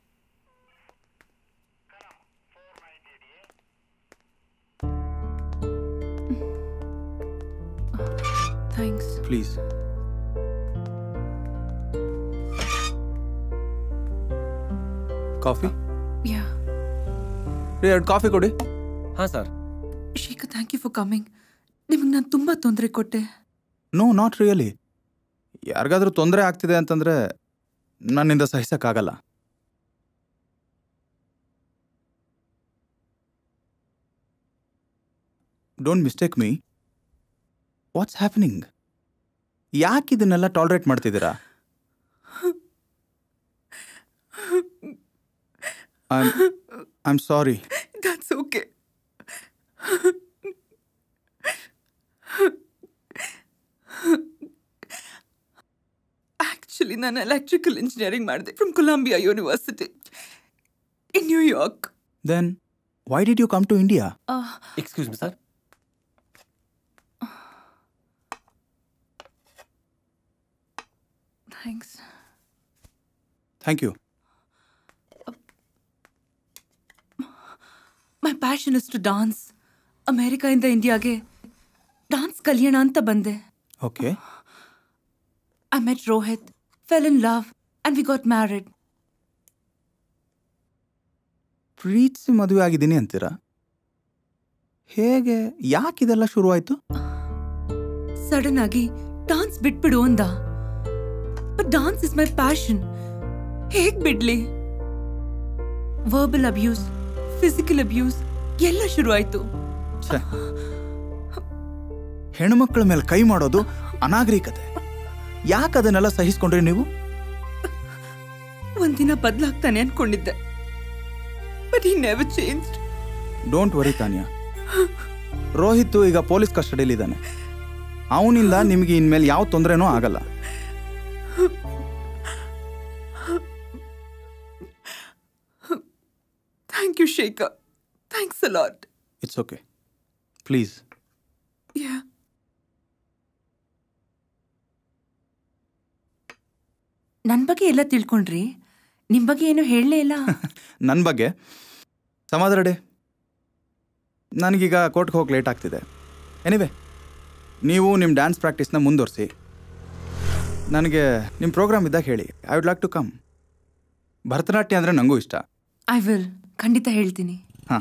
ಥ್ಯಾಂಕ್ಸ್ ಪ್ಲೀಸ್ ಕಾಫಿ ಯಾ ರೀ ಎರಡು ಕಾಫಿ ಕೊಡಿ ಹಾ sir Shekhar thank you for coming ನಿಮಗೆ ನಾನು ತುಂಬ ತೊಂದರೆ ಕೊಟ್ಟೆ ನೋ ನಾಟ್ ರಿಯಲಿ ಯಾರಿಗಾದ್ರೂ ತೊಂದರೆ ಆಗ್ತಿದೆ ಅಂತಂದ್ರೆ ನನ್ನಿಂದ ಸಹಿಸಕ್ಕಾಗಲ್ಲ don't mistake me what's happening ಯಾಕೆ ಇದನ್ನೆಲ್ಲ ಟಾಲರೇಟ್ ಮಾಡ್ತಿದ್ದೀರಾ I am sorry That's okay. Actually ನಾನು ಎಲೆಕ್ಟ್ರಿಕಲ್ ಇಂಜಿನಿಯರಿಂಗ್ ಮಾಡಿದೆ from Columbia University in New York then why did you come to India excuse me sir thanks thank you my passion is to dance ಅಮೆರಿಕಾಯಿಂದ ಇಂಡಿಯಾಗೆ dance ಕಲಿಯೋಣ ಅಂತ ಬಂದೆ okay I met Rohit fell in love and we got married ಪ್ರೀತಿಸಿ ಮದುವೆ ಆಗಿದ್ದೀನಿ ಅಂತೀರಾ ಹೇಗೆ ಯಾಕೆ ಇದೆಲ್ಲ ಶುರುವಾಯಿತು ಸಡನ್ ಆಗಿ ಡಾನ್ಸ್ ಬಿಟ್ಬಿಡು ಅಂದ but dance is my passion ಹೇಗ್ ಬಿಡ್ಲಿ ವರ್ಬಲ್ ಅಬ್ಯೂಸ್ ಫಿಸಿಕಲ್ ಅಬ್ಯೂಸ್ ಎಲ್ಲ ಶುರು ಆಯ್ತು ಛೆ. ಹೆಣ್ಮಕ್ಳ ಮೇಲೆ ಕೈ ಮಾಡೋದು ಅನಾಗರಿಕತೆ ಯಾಕೆ ಅದನ್ನೆಲ್ಲ ಸಹಿಸ್ಕೊಂಡ್ರಿ ನೀವು ಒಂದಿನ ಬದಲಾಗ್ತಾನೆ ಅನ್ಕೊಂಡಿದ್ದೆ ಬಟ್ ಈ never change don't worry Tanya Rohit ಈಗ ಪೊಲೀಸ್ ಕಸ್ಟಡಿಯಲ್ಲಿದ್ದಾನೆ ಅವನಿಂದ ನಿಮಗೆ ಇನ್ಮೇಲೆ ಯಾವ ತೊಂದರೆನೂ ಆಗಲ್ಲ thank you Shekhar thanks a lot it's okay please ಯಾ ನನ್ ಬಗ್ಗೆ ಎಲ್ಲ ತಿಳ್ಕೊಂಡ್ರಿ ನಿಮ್ ಬಗ್ಗೆ ಏನು ಹೇಳಲೇ ಇಲ್ಲ ನನ್ನ ಬಗ್ಗೆ ಸಮಾಧಾನ ಡೇ ನನಗೀಗ ಕೋರ್ಟ್ಗೆ ಹೋಗಿ ಲೇಟ್ ಆಗ್ತಿದೆ ಎನಿವೆ ನೀವು ನಿಮ್ಮ ಡ್ಯಾನ್ಸ್ ಪ್ರಾಕ್ಟೀಸ್ನ ಮುಂದುವರಿಸಿ ನನಗೆ ನಿಮ್ಮ ಪ್ರೋಗ್ರಾಮ್ ಇದ್ದಾಗ ಹೇಳಿ I would like to come Bharatanatyam ಅಂದರೆ ನನಗೂ ಇಷ್ಟ ಐ ವಿಲ್ ಖಂಡಿತ ಹೇಳ್ತೀನಿ ಹಾಂ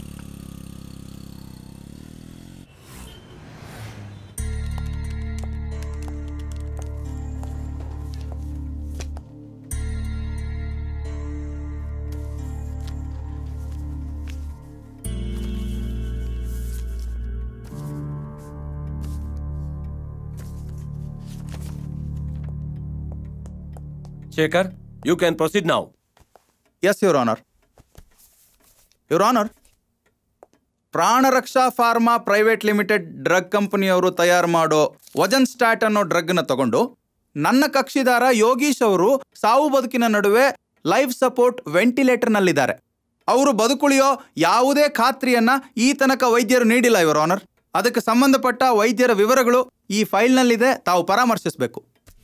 ಶೇಖರ್ ಯು ಕ್ಯಾನ್ ಪ್ರೊಸೀಡ್ ನಾವು yes your honour your honour Pranaraksha pharma private limited drug ಕಂಪನಿಯವರು ತಯಾರು ಮಾಡೋ ವಜನ್ ಸ್ಟಾಟ್ ಅನ್ನೋ ಡ್ರಗ್ನ ತಗೊಂಡು ನನ್ನ ಕಕ್ಷಿದಾರ ಯೋಗೀಶ್ ಅವರು ಸಾವು ಬದುಕಿನ ನಡುವೆ ಲೈಫ್ ಸಪೋರ್ಟ್ ವೆಂಟಿಲೇಟರ್ನಲ್ಲಿದ್ದಾರೆ ಅವರು ಬದುಕುಳಿಯೋ ಯಾವುದೇ ಖಾತ್ರಿಯನ್ನ ಈ ತನಕ ವೈದ್ಯರು ನೀಡಿಲ್ಲ ಯುವರ್ ಆನರ್ ಅದಕ್ಕೆ ಸಂಬಂಧಪಟ್ಟ ವೈದ್ಯರ ವಿವರಗಳು ಈ ಫೈಲ್ನಲ್ಲಿದೆ ತಾವು ಪರಾಮರ್ಶಿಸಬೇಕು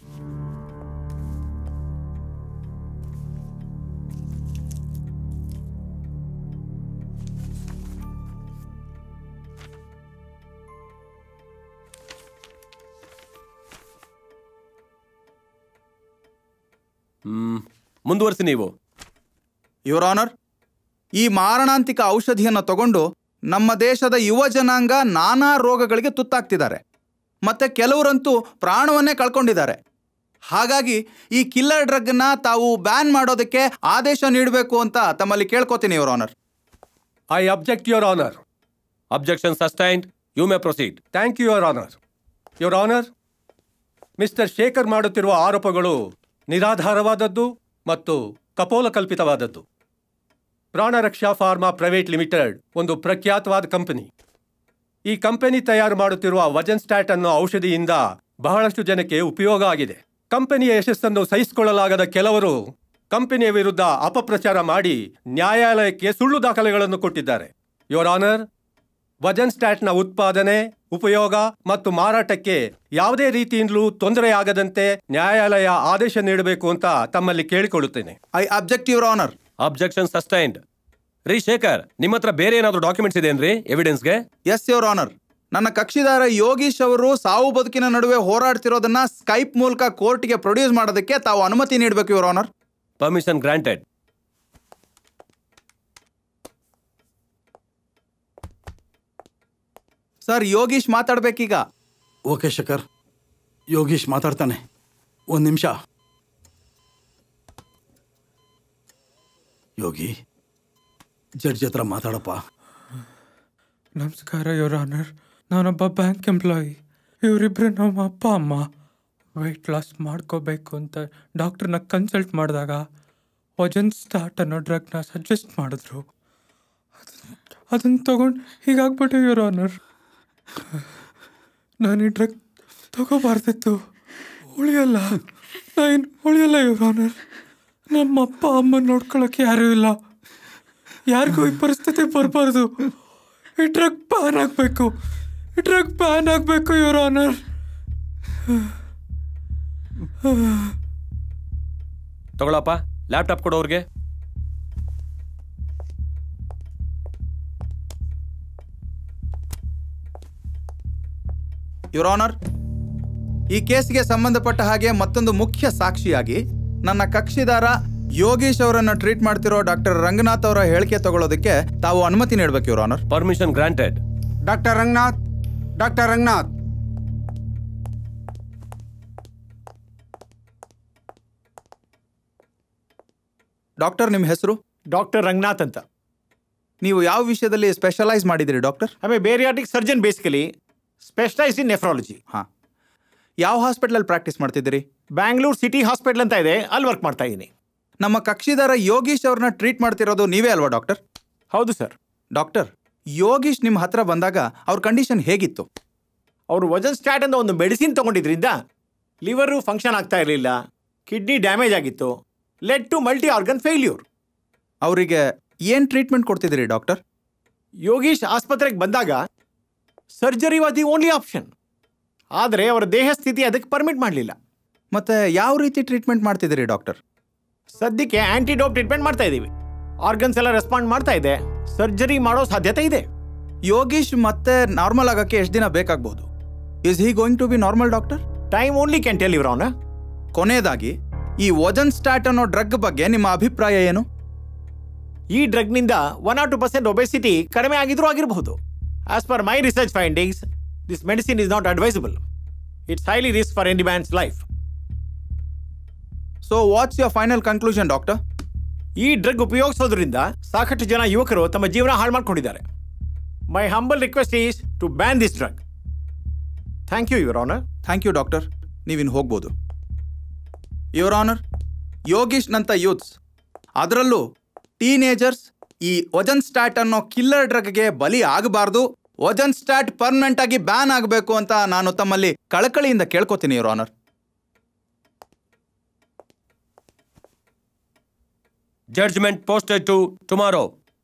ಹ್ಮ್ ಮುಂದುವರಿಸಿ ನೀವು ಯುವರ್ ಆನರ್ ಈ ಮಾರಣಾಂತಿಕ ಔಷಧಿಯನ್ನು ತಗೊಂಡು ನಮ್ಮ ದೇಶದ ಯುವ ಜನಾಂಗ ನಾನಾ ರೋಗಗಳಿಗೆ ತುತ್ತಾಗ್ತಿದ್ದಾರೆ ಮತ್ತೆ ಕೆಲವರಂತೂ ಪ್ರಾಣವನ್ನೇ ಕಳ್ಕೊಂಡಿದ್ದಾರೆ ಹಾಗಾಗಿ ಈ ಕಿಲ್ಲರ್ ಡ್ರಗ್ನ ತಾವು ಬ್ಯಾನ್ ಮಾಡೋದಕ್ಕೆ ಆದೇಶ ನೀಡಬೇಕು ಅಂತ ತಮ್ಮಲ್ಲಿ ಕೇಳ್ಕೊತೀನಿ your honour I object your honour objection sustained you may proceed thank you your honour your honour mister Shekhar ಮಾಡುತ್ತಿರುವ ಆರೋಪಗಳು ನಿರಾಧಾರವಾದದ್ದು ಮತ್ತು ಕಪೋಲಕಲ್ಪಿತವಾದದ್ದು ಪ್ರಾಣರಕ್ಷಾ ಫಾರ್ಮಾ ಪ್ರೈವೇಟ್ ಲಿಮಿಟೆಡ್ ಒಂದು ಪ್ರಖ್ಯಾತವಾದ ಕಂಪನಿ ಈ ಕಂಪನಿ ತಯಾರು ಮಾಡುತ್ತಿರುವ ವಜನ್ ಸ್ಟ್ಯಾಟ್ ಅನ್ನೋ ಔಷಧಿಯಿಂದ ಬಹಳಷ್ಟು ಜನಕ್ಕೆ ಉಪಯೋಗ ಆಗಿದೆ ಕಂಪನಿಯ ಯಶಸ್ಸನ್ನು ಸಹಿಸಿಕೊಳ್ಳಲಾಗದ ಕೆಲವರು ಕಂಪನಿಯ ವಿರುದ್ಧ ಅಪಪ್ರಚಾರ ಮಾಡಿ ನ್ಯಾಯಾಲಯಕ್ಕೆ ಸುಳ್ಳು ದಾಖಲೆಗಳನ್ನು ಕೊಟ್ಟಿದ್ದಾರೆ ಯೋರ್ ಆನರ್ ವಜನ್ ಸ್ಟ್ಯಾಟ್ನ ಉತ್ಪಾದನೆ ಉಪಯೋಗ ಮತ್ತು ಮಾರಾಟಕ್ಕೆ ಯಾವುದೇ ರೀತಿಯಿಂದಲೂ ತೊಂದರೆಯಾಗದಂತೆ ನ್ಯಾಯಾಲಯ ಆದೇಶ ನೀಡಬೇಕು ಅಂತ ತಮ್ಮಲ್ಲಿ ಕೇಳಿಕೊಳ್ಳುತ್ತೇನೆ I object your honour objection sustained ರೀ ಶೇಖರ್ ನಿಮ್ಮ ಹತ್ರ ಬೇರೆ ಏನಾದರೂ ಡಾಕ್ಯುಮೆಂಟ್ಸ್ ಇದೆ ಏನ್ರಿ ಎವಿಡೆನ್ಸ್ಗೆ ಎಸ್ ಯುವರ್ ಆನರ್ ನನ್ನ ಕಕ್ಷಿದಾರ ಯೋಗೀಶ್ ಅವರು ಸಾವು ಬದುಕಿನ ನಡುವೆ ಹೋರಾಡ್ತಿರೋದನ್ನ ಸ್ಕೈಪ್ ಮೂಲಕ ಕೋರ್ಟ್ಗೆ ಪ್ರೊಡ್ಯೂಸ್ ಮಾಡೋದಕ್ಕೆ ತಾವು ಅನುಮತಿ ನೀಡಬೇಕು your honour permission granted sir Yogish ಮಾತಾಡ್ಬೇಕೀಗ ಓಕೆ ಶೇಖರ್ ಯೋಗೀಶ್ ಮಾತಾಡ್ತಾನೆ ಒಂದು ನಿಮಿಷ ಯೋಗಿ ಜಡ್ಜ್ ಹತ್ರ ಮಾತಾಡಪ್ಪ ನಮಸ್ಕಾರ ಯುವರ್ ಆನರ್ ನಾನೊಬ್ಬ ಬ್ಯಾಂಕ್ ಎಂಪ್ಲಾಯಿ ಇವರಿಬ್ಬರು ನಮ್ಮ ಅಪ್ಪ ಅಮ್ಮ ವೆಯ್ಟ್ ಲಾಸ್ ಮಾಡ್ಕೋಬೇಕು ಅಂತ ಡಾಕ್ಟ್ರನ್ನ ಕನ್ಸಲ್ಟ್ ಮಾಡಿದಾಗ ವಜನ್ ಸ್ಟಾರ್ಟ್ ಅನ್ನೋ ಡ್ರಗ್ನ ಸಜೆಸ್ಟ್ ಮಾಡಿದ್ರು ಅದನ್ನು ತಗೊಂಡು ಹೀಗಾಗ್ಬಿಟ್ಟೆ ಯುವರ್ ಆನರ್ ನಾನು ಈ ಡ್ರಗ್ ತಗೋಬಾರ್ದಿತ್ತು ಉಳಿಯಲ್ಲ ನಾನು ಉಳಿಯಲ್ಲ ಯುವರ್ ಆನರ್ ನಮ್ಮ ಅಪ್ಪ ಅಮ್ಮ ನೋಡ್ಕೊಳ್ಳೋಕೆ ಯಾರೂ ಇಲ್ಲ ಯಾರಿಗೂ ಈ ಪರಿಸ್ಥಿತಿ ಬರಬಾರ್ದು ಈ ಡ್ರಗ್ ಬ್ಯಾನ್ ಆಗಬೇಕು ಈ ಡ್ರಗ್ ಬ್ಯಾನ್ ಆಗಬೇಕು ಯುವರ್ ಆನರ್ ತಗೊಳಪ್ಪ ಲ್ಯಾಪ್ಟಾಪ್ ಕೊಡು ಅವ್ರಿಗೆ ಯುವರ್ ಆನರ್ ಈ ಕೇಸ್ಗೆ ಸಂಬಂಧಪಟ್ಟ ಹಾಗೆ ಮತ್ತೊಂದು ಮುಖ್ಯ ಸಾಕ್ಷಿಯಾಗಿ ನನ್ನ ಕಕ್ಷಿದಾರ ಯೋಗೀಶ್ ಅವರನ್ನ ಟ್ರೀಟ್ ಮಾಡ್ತಿರೋ ಡಾಕ್ಟರ್ ರಂಗನಾಥ್ ಅವರ ಹೇಳಿಕೆ ತಗೊಳ್ಳೋದಕ್ಕೆ ತಾವು ಅನುಮತಿ ನೀಡಬೇಕು your honour permission granted doctor Ranganath doctor Ranganath doctor ನಿಮ್ಮ ಹೆಸರು ಡಾಕ್ಟರ್ ರಂಗನಾಥ್ ಅಂತ ನೀವು ಯಾವ ವಿಷಯದಲ್ಲಿ ಸ್ಪೆಷಲೈಸ್ ಮಾಡಿದಿರಿ ಡಾಕ್ಟರ್ ಆಮೇಲೆ bariatric surgeon basically specialise in nephrology ಹಾಂ ಯಾವ ಹಾಸ್ಪಿಟ್ಲಲ್ಲಿ ಪ್ರಾಕ್ಟೀಸ್ ಮಾಡ್ತಿದ್ದೀರಿ ಬ್ಯಾಂಗ್ಳೂರ್ ಸಿಟಿ ಹಾಸ್ಪಿಟಲ್ ಅಂತ ಇದೆ ಅಲ್ಲಿ ವರ್ಕ್ ಮಾಡ್ತಾ ಇದ್ದೀನಿ ನಮ್ಮ ಕಕ್ಷಿದಾರ ಯೋಗೀಶ್ ಅವ್ರನ್ನ ಟ್ರೀಟ್ ಮಾಡ್ತಿರೋದು ನೀವೇ ಅಲ್ವಾ ಡಾಕ್ಟರ್ ಹೌದು ಸರ್ ಡಾಕ್ಟರ್ ಯೋಗೀಶ್ ನಿಮ್ಮ ಹತ್ರ ಬಂದಾಗ ಅವ್ರ ಕಂಡೀಷನ್ ಹೇಗಿತ್ತು ಅವರು ವಜನ್ ಸ್ಟ್ಯಾಟ್ ಅಂತ ಒಂದು ಮೆಡಿಸಿನ್ ತಗೊಂಡಿದ್ರಿಂದ ಲಿವರು ಫಂಕ್ಷನ್ ಆಗ್ತಾ ಇರಲಿಲ್ಲ ಕಿಡ್ನಿ ಡ್ಯಾಮೇಜ್ ಆಗಿತ್ತು led to multi organ failure ಅವರಿಗೆ ಏನು ಟ್ರೀಟ್ಮೆಂಟ್ ಕೊಡ್ತಿದ್ದೀರಿ ಡಾಕ್ಟರ್ ಯೋಗೀಶ್ ಆಸ್ಪತ್ರೆಗೆ ಬಂದಾಗ surgery was the only option ಆದರೆ ಅವರ ದೇಹ ಸ್ಥಿತಿ ಅದಕ್ಕೆ ಪರ್ಮಿಟ್ ಮಾಡಲಿಲ್ಲ ಮತ್ತೆ ಯಾವ ರೀತಿ ಟ್ರೀಟ್ಮೆಂಟ್ ಮಾಡ್ತಿದ್ದೀರಿ ಡಾಕ್ಟರ್ ಸದ್ಯಕ್ಕೆ ಆಂಟಿಡೋಪ್ ಟ್ರೀಟ್ಮೆಂಟ್ ಮಾಡ್ತಾ ಇದ್ದೀವಿ ಆರ್ಗನ್ಸ್ ಎಲ್ಲ ರೆಸ್ಪಾಂಡ್ ಮಾಡ್ತಾ ಇದೆ ಸರ್ಜರಿ ಮಾಡೋ ಸಾಧ್ಯತೆ ಇದೆ ಯೋಗೀಶ್ ಮತ್ತೆ ನಾರ್ಮಲ್ ಆಗಕ್ಕೆ ಎಷ್ಟು ದಿನ ಬೇಕಾಗಬಹುದು is he going to be normal doctor time only can tell ಇವ್ರ ಅವನ ಕೊನೆಯದಾಗಿ ಈ ವಜನ್ ಸ್ಟಾಟ್ ಅನ್ನೋ ಡ್ರಗ್ ಬಗ್ಗೆ ನಿಮ್ಮ ಅಭಿಪ್ರಾಯ ಏನು ಈ ಡ್ರಗ್ನಿಂದ one or two percent obesity ಕಡಿಮೆ ಆಗಿದ್ರೂ ಆಗಿರಬಹುದು as per my research findings this medicine is not advisable it's highly risk for any man's life so what's your final conclusion doctor ಈ ಡ್ರಗ್ ಉಪಯೋಗಿಸೋದ್ರಿಂದ ಸಾಕಷ್ಟು ಜನ ಯುವಕರು ತಮ್ಮ ಜೀವನ ಹಾಳು ಮಾಡ್ಕೊಂಡಿದ್ದಾರೆ my humble request is to ban this drug thank you your honour thank you doctor ನೀವಿನ್ ಹೋಗ್ಬೋದು ಯುವರ್ ಆನರ್ ಯೋಗೀಶ್ ನಂತ ಯೂತ್ಸ್ ಅದರಲ್ಲೂ ಟೀನೇಜರ್ಸ್ ಈ ವಜನ್ ಸ್ಟಾಟ್ ಅನ್ನೋ ಕಿಲ್ಲರ್ ಡ್ರಗ್ಗೆ ಬಲಿ ಆಗಬಾರ್ದು ವಜನ್ ಸ್ಟಾಟ್ ಪರ್ಮನೆಂಟ್ ಆಗಿ ಬ್ಯಾನ್ ಆಗಬೇಕು ಅಂತ ನಾನು ತಮ್ಮಲ್ಲಿ ಕಳಕಳಿಯಿಂದ ಕೇಳ್ಕೊತೀನಿ your honour judgement posted to tomorrow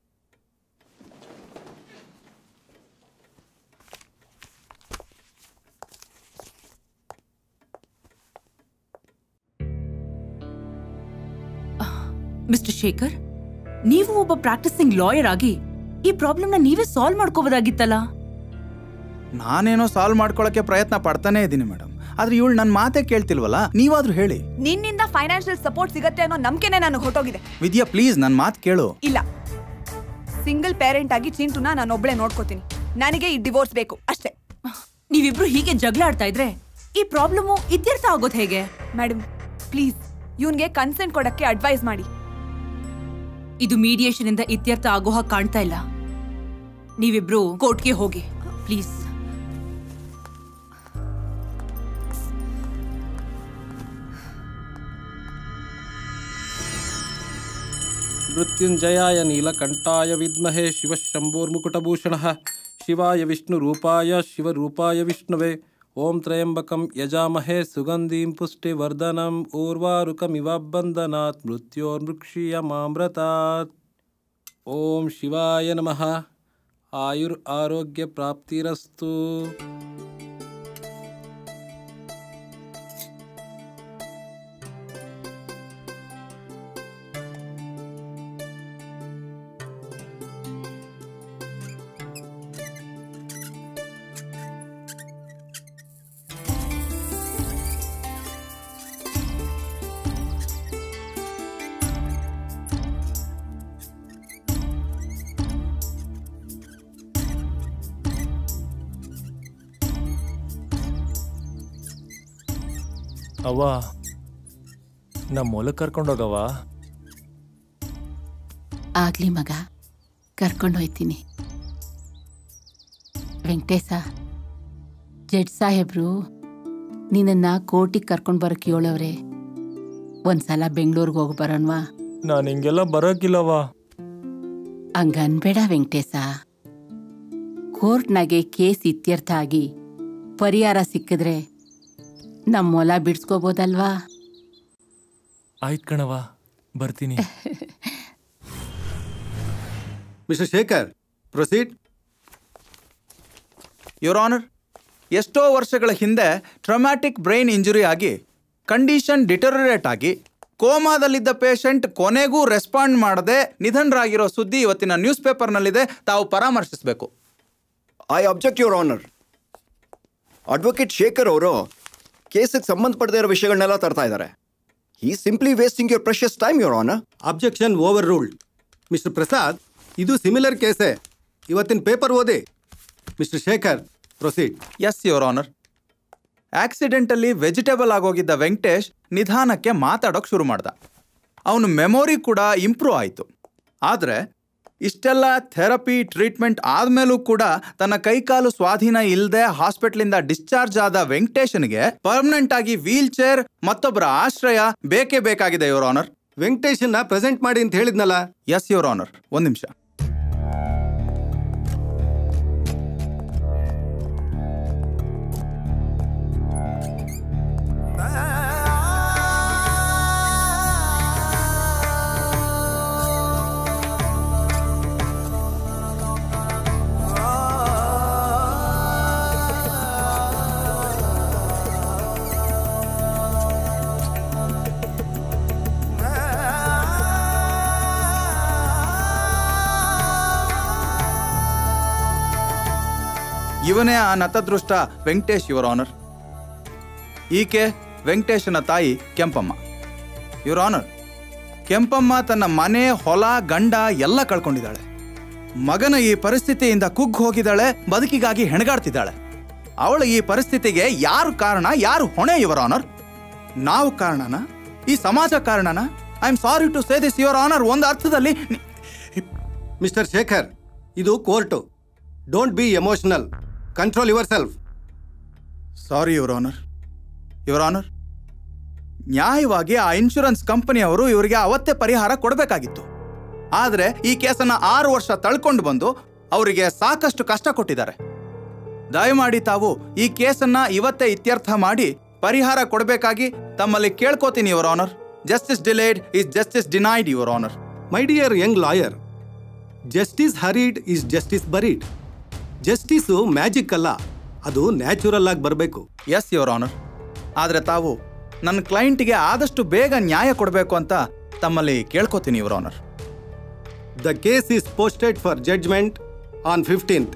mister Shekhar ನೀವು ಒಬ್ಬ ಪ್ರಾಕ್ಟಿಸಿಂಗ್ ಲಾಯರ್ ಆಗಿ ಈ ಪ್ರಾಬ್ಲಮ್ನ ನೀವೇ ಸಾಲ್ವ್ ಮಾಡ್ಕೋಬೋದಾಗಿತ್ತಲ್ಲ ನಾನೇನೋ ಸಾಲ್ವ್ ಮಾಡ್ಕೊಳಕ್ಕೆ ಪ್ರಯತ್ನ ಪಡ್ತಾನೆ ಇದ್ದೀನಿ ಮೇಡಮ್ ಆದ್ರೆ ಇವಳು ನನ್ನ ಮಾತೇ ಕೇಳ್ತಿಲ್ವಲ್ಲ ನೀವಾದ್ರೂ ಹೇಳಿ ನಿನ್ನಿಂದ ಫೈನಾನ್ಷಿಯಲ್ ಸಪೋರ್ಟ್ ಸಿಗತ್ತೆ ಅನ್ನೋ ನಂಬಿಕೆನೆ ನನಗೆ ಹೊಟ್ಟೋಗಿದೆ ವಿದ್ಯಾ ಪ್ಲೀಸ್ ನನ್ನ ಮಾತು ಕೇಳು ಇಲ್ಲ ಸಿಂಗಲ್ ಪೇರೆಂಟ್ ಆಗಿ ಚಿಂಟುನ ನಾನು ಒಬ್ಳೆ ನೋಡ್ಕೋತೀನಿ ನನಗೆ ಈ ಡಿವೋರ್ಸ್ ಬೇಕು ಅಷ್ಟೇ ನೀವಿಬ್ರು ಹೀಗೆ ಜಗಳ ಆಡ್ತಾ ಇದ್ರೆ ಈ ಪ್ರಾಬ್ಲಮು ಇತ್ಯರ್ಥ ಆಗೋದು ಹೇಗೆ ಮೇಡಮ್ ಪ್ಲೀಸ್ ಇವನ್ಗೆ ಕನ್ಸೆಂಟ್ ಕೊಡಕ್ಕೆ ಅಡ್ವೈಸ್ ಮಾಡಿ ಇದು ಮೀಡಿಯೇಷನ್ ಇಂದ ಇತ್ಯರ್ಥ ಆಗೋ ಹಾಗೆ ಕಾಣ್ತಾ ಇಲ್ಲ ನೀವಿಬ್ರು ಕೋರ್ಟ್ಗೆ ಹೋಗಿ ಪ್ಲೀಸ್ ಮೃತ್ಯುಂಜಯಾಯ ನೀಲಕಂಠಾಯ ವಿದ್ಮಹೆ ಶಿವಶಂಭೋರ್ಮುಕುಟಭೂಷಣಃ ಶಿವಾಯ ವಿಷ್ಣುರೂಪಾಯ ಶಿವರೂಪಾಯ ವಿಷ್ಣುವೆ ಓಂ ತ್ರಯಂಬಕಂ ಯಜಾಮಹೇ ಸುಗಂಧೀಂ ಪುಷ್ಟಿವರ್ಧನಂ ಊರ್ವಾರುಕಮಿವ ಬಂಧನಾತ್ ಮೃತ್ಯೋರ್ಮೃಕ್ಷೀಯಮಾಮೃತಾತ್ ಓಂ ಶಿವಾಯ ನಮಃ ಆಯುರ್ ಆರೋಗ್ಯ ಪ್ರಾಪ್ತಿರಸ್ತು ಅವ್ವ ನಮ್ಮ ಹೊಲಕ್ಕೆ ಕರ್ಕೊಂಡೋಗವ್ವ ಆಗ್ಲಿ ಮಗ ಕರ್ಕೊಂಡೋಯ್ತೀನಿ ವೆಂಕಟೇಶ ಜಡ್ಜ್ ಸಾಹೇಬ್ರು ನಿನ್ನನ್ನ ಕೋರ್ಟಿಗೆ ಕರ್ಕೊಂಡು ಬರಕ್ಕೆ ಹೇಳವ್ರೆ ಒಂದ್ಸಲ ಬೆಂಗಳೂರಿಗೆ ಹೋಗಿ ಬರೋಣವಾ ನಾನು ಹಿಂಗೆಲ್ಲ ಬರೋಕಿಲ್ಲವ್ವ ಹಂಗನ್ಬೇಡ ವೆಂಕಟೇಶ ಕೋರ್ಟ್ನಾಗೆ ಕೇಸ್ ಇತ್ಯರ್ಥ ಆಗಿ ಪರಿಹಾರ ಸಿಕ್ಕಿದ್ರೆ ನಮ್ಮ ಹೊಲ ಬಿಡ್ಸ್ಕೋಬೋದಲ್ವಾ ಆಯ್ತು ಕಣವ್ವ ಬರ್ತೀನಿ mister Shekhar proceed your honour ಎಷ್ಟೋ ವರ್ಷಗಳ ಹಿಂದೆ ಟ್ರೊಮ್ಯಾಟಿಕ್ ಬ್ರೈನ್ ಇಂಜುರಿ ಆಗಿ ಕಂಡೀಷನ್ ಡಿಟರರೇಟ್ ಆಗಿ ಕೋಮಾದಲ್ಲಿದ್ದ ಪೇಷಂಟ್ ಕೊನೆಗೂ ರೆಸ್ಪಾಂಡ್ ಮಾಡದೆ ನಿಧನರಾಗಿರೋ ಸುದ್ದಿ ಇವತ್ತಿನ ನ್ಯೂಸ್ ಪೇಪರ್ನಲ್ಲಿದೆ ತಾವು ಪರಾಮರ್ಶಿಸಬೇಕು I object your honour advocate Shekhar ಅವರು ಕೇಸಿಗೆ ಸಂಬಂಧಪಡದೇ ಇರೋ ವಿಷಯಗಳನ್ನೆಲ್ಲ ತರ್ತಾ ಇದ್ದಾರೆ he simply wasting your precious time your honour objection overruled mister Prasad ಇದು ಸಿಮಿಲರ್ ಕೇಸೇ ಇವತ್ತಿನ ಪೇಪರ್ ಓದಿ mister Shekhar proceed yes your honour accidentally vegetable ಆಗೋಗಿದ್ದ ವೆಂಕಟೇಶ್ ನಿಧಾನಕ್ಕೆ ಮಾತಾಡೋಕೆ ಶುರು ಮಾಡ್ದ ಅವನ ಮೆಮೊರಿ ಕೂಡ ಇಂಪ್ರೂವ್ ಆಯಿತು ಆದರೆ ಇಷ್ಟೆಲ್ಲ ಥೆರಪಿ ಟ್ರೀಟ್ಮೆಂಟ್ ಆದಮೇಲೂ ಕೂಡ ತನ್ನ ಕೈಕಾಲು ಸ್ವಾಧೀನ ಇಲ್ಲದೆ ಹಾಸ್ಪಿಟ್ಲಿಂದ ಡಿಸ್ಚಾರ್ಜ್ ಆದ ವೆಂಕಟೇಶನ್ಗೆ ಪರ್ಮನೆಂಟ್ ಆಗಿ ವೀಲ್ ಚೇರ್ ಮತ್ತೊಬ್ಬರ ಆಶ್ರಯ ಬೇಕೇ ಬೇಕಾಗಿದೆ ಯುವರ್ ಆನರ್ ವೆಂಕಟೇಶನ್ನ ಪ್ರೆಸೆಂಟ್ ಮಾಡಿ ಅಂತ ಹೇಳಿದ್ನಲ್ಲ ಎಸ್ ಯುವರ್ ಆನರ್ ಒಂದು ನಿಮಿಷ ಇವನೇ ಆ ನತದೃಷ್ಟ ವೆಂಕಟೇಶ್ ಯುವರ್ ಆನರ್ ಈಕೆ ವೆಂಕಟೇಶನ ತಾಯಿ ಕೆಂಪಮ್ಮ ಯುವರ್ ಆನರ್ ಕೆಂಪಮ್ಮ ತನ್ನ ಮನೆ ಹೊಲ ಗಂಡ ಎಲ್ಲ ಕಳ್ಕೊಂಡಿದ್ದಾಳೆ ಮಗನ ಈ ಪರಿಸ್ಥಿತಿಯಿಂದ ಕುಗ್ಗ್ ಹೋಗಿದ್ದಾಳೆ ಬದುಕಿಗಾಗಿ ಹೆಣಗಾಡ್ತಿದ್ದಾಳೆ ಅವಳ ಈ ಪರಿಸ್ಥಿತಿಗೆ ಯಾರು ಕಾರಣ ಯಾರು ಹೊಣೆ ಯುವರ್ ಆನರ್ ನಾವು ಕಾರಣನ ಈ ಸಮಾಜ ಕಾರಣನ I am sorry to say this your honour ಒಂದು ಅರ್ಥದಲ್ಲಿ ಮಿಸ್ಟರ್ ಶೇಖರ್ ಇದು court don't be emotional control yourself sorry your honour your honour ನ್ಯಾಯವಾಗಿ ಆ ಇನ್ಶೂರೆನ್ಸ್ ಕಂಪನಿಯವರು ಇವರಿಗೆ ಅವತ್ತೇ ಪರಿಹಾರ ಕೊಡಬೇಕಾಗಿತ್ತು ಆದರೆ ಈ ಕೇಸನ್ನ ಆರು ವರ್ಷ ತಳ್ಕೊಂಡು ಬಂದು ಅವರಿಗೆ ಸಾಕಷ್ಟು ಕಷ್ಟ ಕೊಟ್ಟಿದ್ದಾರೆ ದಯಮಾಡಿ ತಾವು ಈ ಕೇಸನ್ನ ಇವತ್ತೇ ಇತ್ಯರ್ಥ ಮಾಡಿ ಪರಿಹಾರ ಕೊಡಬೇಕಾಗಿ ತಮ್ಮಲ್ಲಿ ಕೇಳ್ಕೋತೀನಿ your honour justice delayed is justice denied your honour my dear young lawyer justice hurried is justice buried justice magic ಅಲ್ಲ ಅದು ನ್ಯಾಚುರಲ್ ಆಗಿ ಬರಬೇಕು ಎಸ್ ಯುವರ್ ಆನರ್ ಆದರೆ ತಾವು ನನ್ನ ಕ್ಲೈಂಟಿಗೆ ಆದಷ್ಟು ಬೇಗ ನ್ಯಾಯ ಕೊಡಬೇಕು ಅಂತ ತಮ್ಮಲ್ಲಿ ಕೇಳ್ಕೊತೀನಿ your honour the case is posted for judgement on fifteenth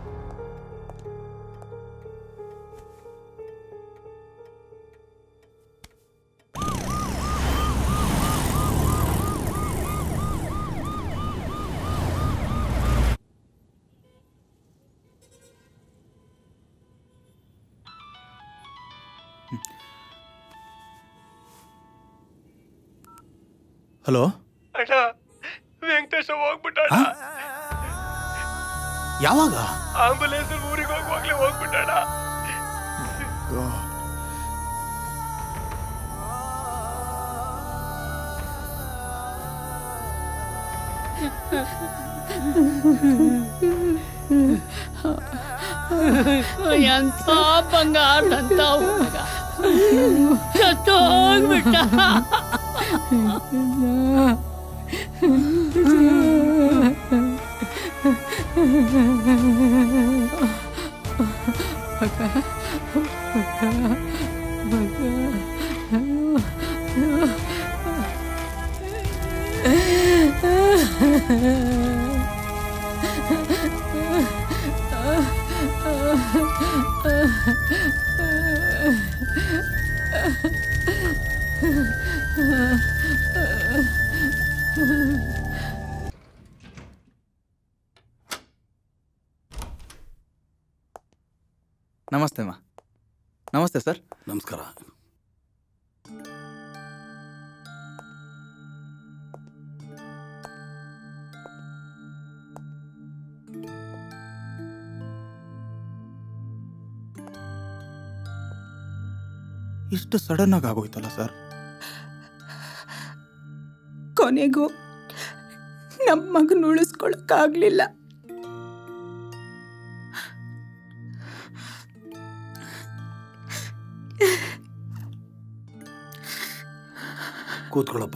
hello ಅಣ್ಣ ವೆಂಕಟೇಶ ಹೋಗ್ಬಿಟ್ಟ ಯಾವಾಗ ಆಂಬುಲೆನ್ಸ್ ಊರಿಗೆ ಹೋಗುವಾಗ್ಲೇ ಹೋಗ್ಬಿಟ್ಟಣ ಎಂಥ ಬಂಗಾರದಂತ ಹುಡುಗ ಸತ್ತೋಗ್ಬಿಟ್ಟ ನಮಸ್ತೆ ಮಾ ನಮಸ್ತೆ ಸರ್ ನಮಸ್ಕಾರ ಇಷ್ಟು ಸಡನ್ ಆಗಿ ಆಗೋಯ್ತಲ್ಲ ಸರ್ ಕೊನೆಗೂ ನಮ್ಮ ಮಗನ ಉಳಿಸ್ಕೊಳಕ್ಕಾಗ್ಲಿಲ್ಲ ಕೂತ್ಕೊಳ್ಳಪ್ಪ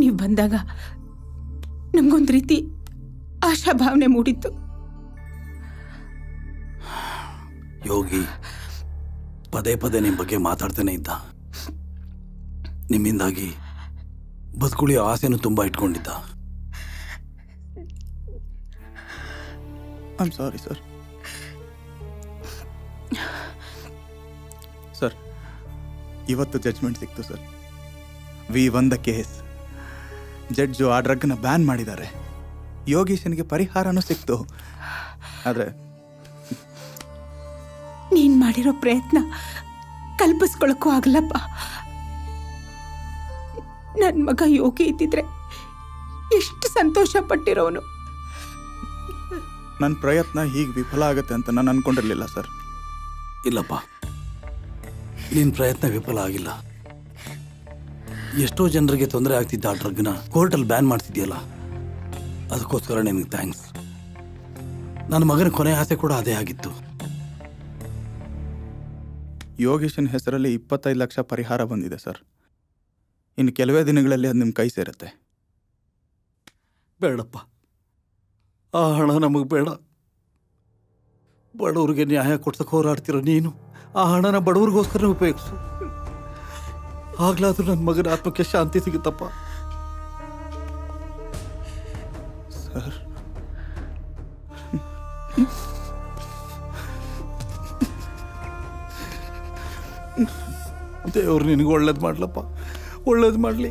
ನೀವು ಬಂದಾಗ ನಮ್ಗೊಂದು ರೀತಿ ಆಶಾಭಾವನೆ ಮೂಡಿತ್ತು ಯೋಗಿ ಪದೇ ಪದೇ ನಿಮ್ಮ ಬಗ್ಗೆ ಮಾತಾಡ್ತಾನೆ ಇದ್ದ ನಿಮ್ಮಿಂದಾಗಿ ಬದುಕುಳಿಯೋ ಆಸೆನೂ ತುಂಬ ಇಟ್ಕೊಂಡಿದ್ದ ಐಮ್ ಸಾರಿ ಸರ್ ಸರ್ ಇವತ್ತು ಜಡ್ಜ್ಮೆಂಟ್ ಸಿಕ್ತು sir we won the case judge ಆ ಡ್ರಗ್ನ ಬ್ಯಾನ್ ಮಾಡಿದ್ದಾರೆ ಯೋಗೀಶನ್ಗೆ ಪರಿಹಾರನೂ ಸಿಕ್ತು ಆದರೆ ನೀನ್ ಮಾಡಿರೋ ಪ್ರಯತ್ನ ಕಲ್ಪಿಸ್ಕೊಳಕ್ಕೂ ಆಗಲ್ಲಪ್ಪ ನನ್ ಮಗ ಯೋಗಿ ಇದ್ದಿದ್ರೆ ಎಷ್ಟು ಸಂತೋಷ ಪಟ್ಟಿರೋನು ನನ್ನ ಪ್ರಯತ್ನ ಹೀಗೆ ವಿಫಲ ಆಗುತ್ತೆ ಅಂತ ನಾನು ಅನ್ಕೊಂಡಿರ್ಲಿಲ್ಲ ಸರ್ ಇಲ್ಲಪ್ಪ ನಿನ್ನ ಪ್ರಯತ್ನ ವಿಫಲ ಆಗಿಲ್ಲ ಎಷ್ಟೋ ಜನರಿಗೆ ತೊಂದರೆ ಆಗ್ತಿದ್ದ ಆ ಡ್ರಗ್ನ ಕೋರ್ಟಲ್ಲಿ ಬ್ಯಾನ್ ಮಾಡ್ತಿದ್ಯಲ್ಲ ಅದಕ್ಕೋಸ್ಕರ ನಿನಗೆ ಥ್ಯಾಂಕ್ಸ್ ನನ್ನ ಮಗನ ಕೊನೆ ಆಸೆ ಕೂಡ ಅದೇ ಆಗಿತ್ತು ಯೋಗೀಶನ್ ಹೆಸರಲ್ಲಿ ಇಪ್ಪತ್ತೈದು ಲಕ್ಷ ಪರಿಹಾರ ಬಂದಿದೆ ಸರ್ ಇನ್ನು ಕೆಲವೇ ದಿನಗಳಲ್ಲಿ ಅದು ನಿಮ್ಮ ಕೈ ಸೇರುತ್ತೆ ಬೇಡಪ್ಪ ಆ ಹಣ ನಮಗೆ ಬೇಡ ಬಡವ್ರಿಗೆ ನ್ಯಾಯ ಕೊಡ್ಸಕ್ಕೆ ಹೋರಾಡ್ತಿರೋ ನೀನು ಆ ಹಣನ ಬಡವ್ರಿಗೋಸ್ಕರ ಉಪಯೋಗಿಸು ಆಗ್ಲಾದ್ರೂ ನನ್ನ ಮಗನ ಆತ್ಮಕ್ಕೆ ಶಾಂತಿ ಸಿಗುತ್ತಪ್ಪ ಸರ್ ದೇವ್ರು ನಿನಗೆ ಒಳ್ಳೇದು ಮಾಡ್ಲಪ್ಪ ಒಳ್ಳೇದು ಮಾಡಲಿ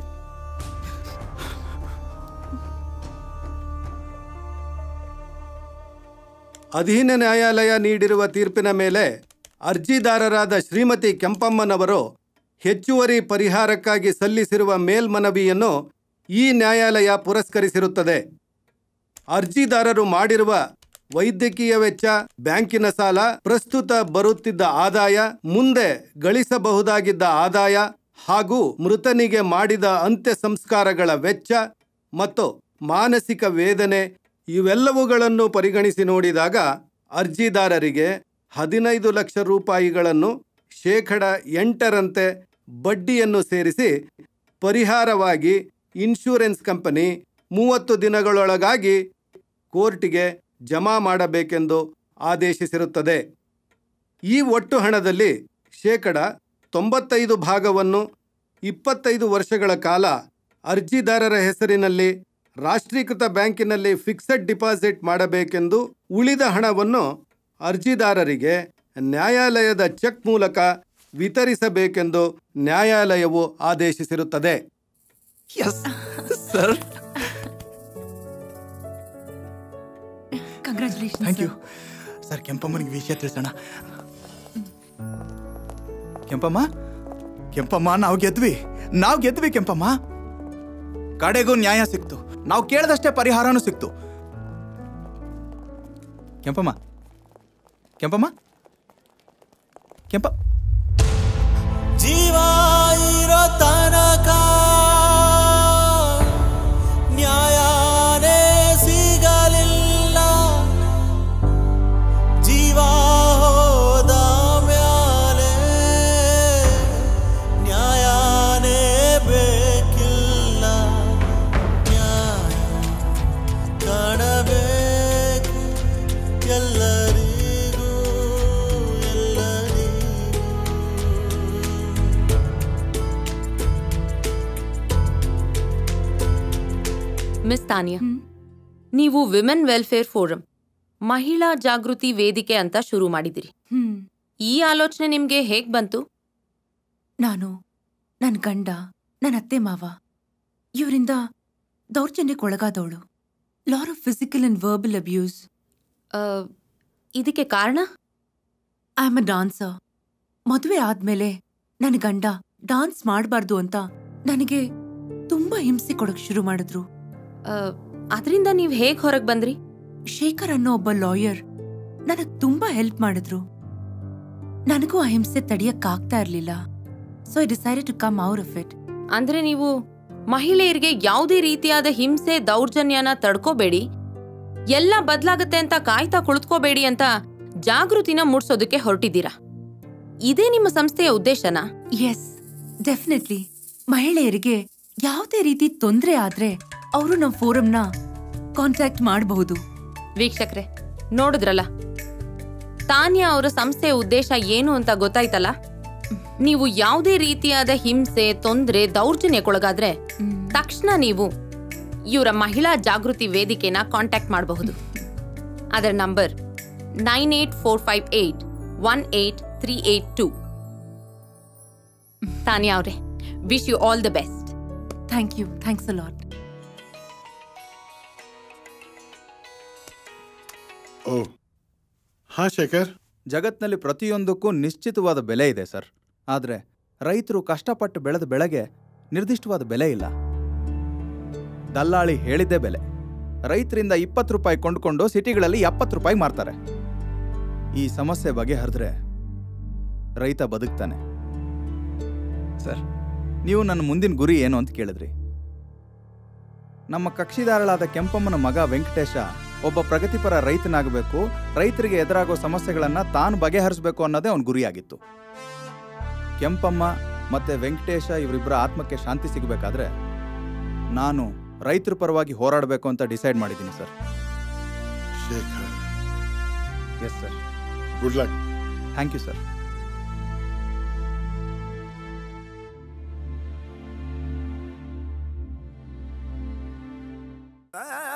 ಅಧೀನ ನ್ಯಾಯಾಲಯ ನೀಡಿರುವ ತೀರ್ಪಿನ ಮೇಲೆ ಅರ್ಜಿದಾರರಾದ ಶ್ರೀಮತಿ ಕೆಂಪಮ್ಮನವರು ಹೆಚ್ಚುವರಿ ಪರಿಹಾರಕ್ಕಾಗಿ ಸಲ್ಲಿಸಿರುವ ಮೇಲ್ಮನವಿಯನ್ನು ಈ ನ್ಯಾಯಾಲಯ ಪುರಸ್ಕರಿಸಿರುತ್ತದೆ ಅರ್ಜಿದಾರರು ಮಾಡಿರುವ ವೈದ್ಯಕೀಯ ವೆಚ್ಚ ಬ್ಯಾಂಕಿನ ಸಾಲ ಪ್ರಸ್ತುತ ಬರುತ್ತಿದ್ದ ಆದಾಯ ಮುಂದೆ ಗಳಿಸಬಹುದಾಗಿದ್ದ ಆದಾಯ ಹಾಗೂ ಮೃತನಿಗೆ ಮಾಡಿದ ಅಂತ್ಯ ಸಂಸ್ಕಾರಗಳ ವೆಚ್ಚ ಮತ್ತು ಮಾನಸಿಕ ವೇದನೆ ಇವೆಲ್ಲವುಗಳನ್ನು ಪರಿಗಣಿಸಿ ನೋಡಿದಾಗ ಅರ್ಜಿದಾರರಿಗೆ ಹದಿನೈದು ಲಕ್ಷ ರೂಪಾಯಿಗಳನ್ನು ಶೇಕಡ ಎಂಟರಂತೆ ಬಡ್ಡಿಯನ್ನು ಸೇರಿಸಿ ಪರಿಹಾರವಾಗಿ ಇನ್ಶೂರೆನ್ಸ್ ಕಂಪನಿ ಮೂವತ್ತು ದಿನಗಳೊಳಗಾಗಿ ಕೋರ್ಟಿಗೆ ಜಮಾ ಮಾಡಬೇಕೆಂದು ಆದೇಶಿಸಿರುತ್ತದೆ ಈ ಒಟ್ಟು ಹಣದಲ್ಲಿ ಶೇಕಡ ತೊಂಬತ್ತೈದು ಭಾಗವನ್ನು ಇಪ್ಪತ್ತೈದು ವರ್ಷಗಳ ಕಾಲ ಅರ್ಜಿದಾರರ ಹೆಸರಿನಲ್ಲಿ ರಾಷ್ಟ್ರೀಕೃತ ಬ್ಯಾಂಕಿನಲ್ಲಿ ಫಿಕ್ಸೆಡ್ ಡಿಪಾಸಿಟ್ ಮಾಡಬೇಕೆಂದು ಉಳಿದ ಹಣವನ್ನು ಅರ್ಜಿದಾರರಿಗೆ ನ್ಯಾಯಾಲಯದ ಚೆಕ್ ಮೂಲಕ ವಿತರಿಸಬೇಕೆಂದು ನ್ಯಾಯಾಲಯವು ಆದೇಶಿಸಿರುತ್ತದೆ sir congratulation thank you sir ಕೆಂಪಮ್ಮನಿಗೆ ವಿಷಯ ತಿಳಿಸೋಣ ಕೆಂಪಮ್ಮ ಕೆಂಪಮ್ಮ ನಾವು ಗೆದ್ವಿ ನಾವು ಗೆದ್ವಿ ಕೆಂಪಮ್ಮ ಕಡೆಗೂ ನ್ಯಾಯ ಸಿಕ್ತು ನಾವು ಕೇಳಿದಷ್ಟೇ ಪರಿಹಾರನೂ ಸಿಕ್ತು ಕೆಂಪಮ್ಮ ಕೆಂಪಮ್ಮ ಕೆಂಪ ಜೀವ ಇರೋ ತನಕ ನ್ಯಾಯನೇ ಸಿಗಲಿಲ್ಲ ಜೀವ ಹೋದ ಮ್ಯಾಲೆ ನ್ಯಾಯನೇ ಬೇಕಿಲ್ಲ ನ್ಯಾಯ ಕಾಣಬೇಕು ಎಲ್ಲರಿಗೂ ಎಲ್ಲರಿಗೂ ಮಿಸ್ ತಾನಿಯಾ ನೀವು ವಿಮೆನ್ ವೆಲ್ಫೇರ್ ಫೋರಂ ಮಹಿಳಾ ಜಾಗೃತಿ ವೇದಿಕೆ ಅಂತ ಶುರು ಮಾಡಿದಿರಿ ಹ್ಮ್ ಈ ಆಲೋಚನೆ ನಿಮ್ಗೆ ಹೇಗ್ ಬಂತು ನಾನು ನನ್ನ ಗಂಡ ನನ್ನ ಅತ್ತೆ ಮಾವ ಇವರಿಂದ ದೌರ್ಜನ್ಯಕ್ಕೊಳಗಾದವಳು lot of physical and verbal abuse ಇದಕ್ಕೆ ಕಾರಣ ಐ ಆಮ್ ಅ ಡಾನ್ಸರ್ ಮದುವೆ ಆದ್ಮೇಲೆ ನನ್ನ ಗಂಡ ಡಾನ್ಸ್ ಮಾಡಬಾರ್ದು ಅಂತ ನನಗೆ ತುಂಬಾ ಹಿಂಸೆ ಕೊಡಕ್ ಶುರು ಮಾಡಿದ್ರು ಅದರಿಂದ ನೀವು ಹೇಗ್ ಹೊರಗೆ ಬಂದ್ರಿ ಶೇಖರ್ ಅನ್ನೋ ಒಬ್ಬ ಲಾಯರ್ ನನಗ್ ತುಂಬಾ ಹೆಲ್ಪ್ ಮಾಡಿದ್ರು ನನಗೂ ಆ ಹಿಂಸೆ ತಡಿಯಕ್ಕಾಗ್ತಾ ಇರ್ಲಿಲ್ಲ so I decided to come out of it ಅಂದ್ರೆ ನೀವು ಮಹಿಳೆಯರಿಗೆ ಯಾವುದೇ ರೀತಿಯಾದ ಹಿಂಸೆ ದೌರ್ಜನ್ಯನ ತಡ್ಕೋಬೇಡಿ ಎಲ್ಲ ಬದಲಾಗತ್ತೆ ಅಂತ ಕಾಯ್ತಾ ಕುಳಿತುಕೋಬೇಡಿ ಅಂತ ಜಾಗೃತಿನ ಮೂಡ್ಸೋದಕ್ಕೆ ಹೊರಟಿದ್ದೀರಾ ಇದೇ ನಿಮ್ಮ ಸಂಸ್ಥೆಯ ಉದ್ದೇಶನಾ ಎಸ್ ಡೆಫಿನೆಟ್ಲಿ ಮಹಿಳೆಯರಿಗೆ ಯಾವುದೇ ರೀತಿ ತೊಂದರೆ ಆದ್ರೆ ಅವರು ನಮ್ಮ ಫೋರಂನ ಕಾಂಟ್ಯಾಕ್ಟ್ ಮಾಡಬಹುದು ವೀಕ್ಷಕ್ರೆ ನೋಡಿದ್ರಲ್ಲ ತಾನ್ಯಾ ಅವರ ಸಂಸ್ಥೆಯ ಉದ್ದೇಶ ಏನು ಅಂತ ಗೊತ್ತಾಯ್ತಲ್ಲ ನೀವು ಯಾವುದೇ ರೀತಿಯಾದ ಹಿಂಸೆ ತೊಂದರೆ ದೌರ್ಜನ್ಯಕ್ಕೊಳಗಾದ್ರೆ ತಕ್ಷಣ ನೀವು ಇವರ ಮಹಿಳಾ ಜಾಗೃತಿ ವೇದಿಕೆನ ಕಾಂಟ್ಯಾಕ್ಟ್ ಮಾಡಬಹುದು ಅದರ number nine eight four five eight one eight three eight two Tanya ಅವರೇ wish you all the best thank you thanks a lot oh ಹಾ ಶೇಖರ್ ಜಗತ್ನಲ್ಲಿ ಪ್ರತಿಯೊಂದಕ್ಕೂ ನಿಶ್ಚಿತವಾದ ಬೆಲೆ ಇದೆ ಸರ್ ಆದರೆ ರೈತರು ಕಷ್ಟಪಟ್ಟು ಬೆಳೆದ ಬೆಳೆಗೆ ನಿರ್ದಿಷ್ಟವಾದ ಬೆಲೆ ಇಲ್ಲ ದಲ್ಲಾಳಿ ಹೇಳಿದ್ದೇ ಬೆಲೆ ರೈತರಿಂದ ಇಪ್ಪತ್ತು ರೂಪಾಯಿ ಕೊಂಡ್ಕೊಂಡು ಸಿಟಿಗಳಲ್ಲಿ ಎಪ್ಪತ್ತು ರೂಪಾಯಿ ಮಾರ್ತಾರೆ ಈ ಸಮಸ್ಯೆ ಬಗೆಹರಿದ್ರೆ ರೈತ ಬದುಕ್ತಾನೆ ಸರ್ ನೀವು ನನ್ನ ಮುಂದಿನ ಗುರಿ ಏನು ಅಂತ ಕೇಳಿದ್ರಿ ನಮ್ಮ ಕಕ್ಷಿದಾರಳಾದ ಕೆಂಪಮ್ಮನ ಮಗ ವೆಂಕಟೇಶ ಒಬ್ಬ ಪ್ರಗತಿಪರ ರೈತನಾಗಬೇಕು ರೈತರಿಗೆ ಎದುರಾಗೋ ಸಮಸ್ಯೆಗಳನ್ನ ತಾನು ಬಗೆಹರಿಸಬೇಕು ಅನ್ನೋದೇ ಅವನ ಗುರಿಯಾಗಿತ್ತು ಕೆಂಪಮ್ಮ ಮತ್ತೆ ವೆಂಕಟೇಶ ಇವರಿಬ್ಬರ ಆತ್ಮಕ್ಕೆ ಶಾಂತಿ ಸಿಗಬೇಕಾದ್ರೆ ನಾನು ರೈತರ ಪರವಾಗಿ ಹೋರಾಡಬೇಕು ಅಂತ ಡಿಸೈಡ್ ಮಾಡಿದ್ದೀನಿ sir Shekhar yes sir good luck thank you sir ಆ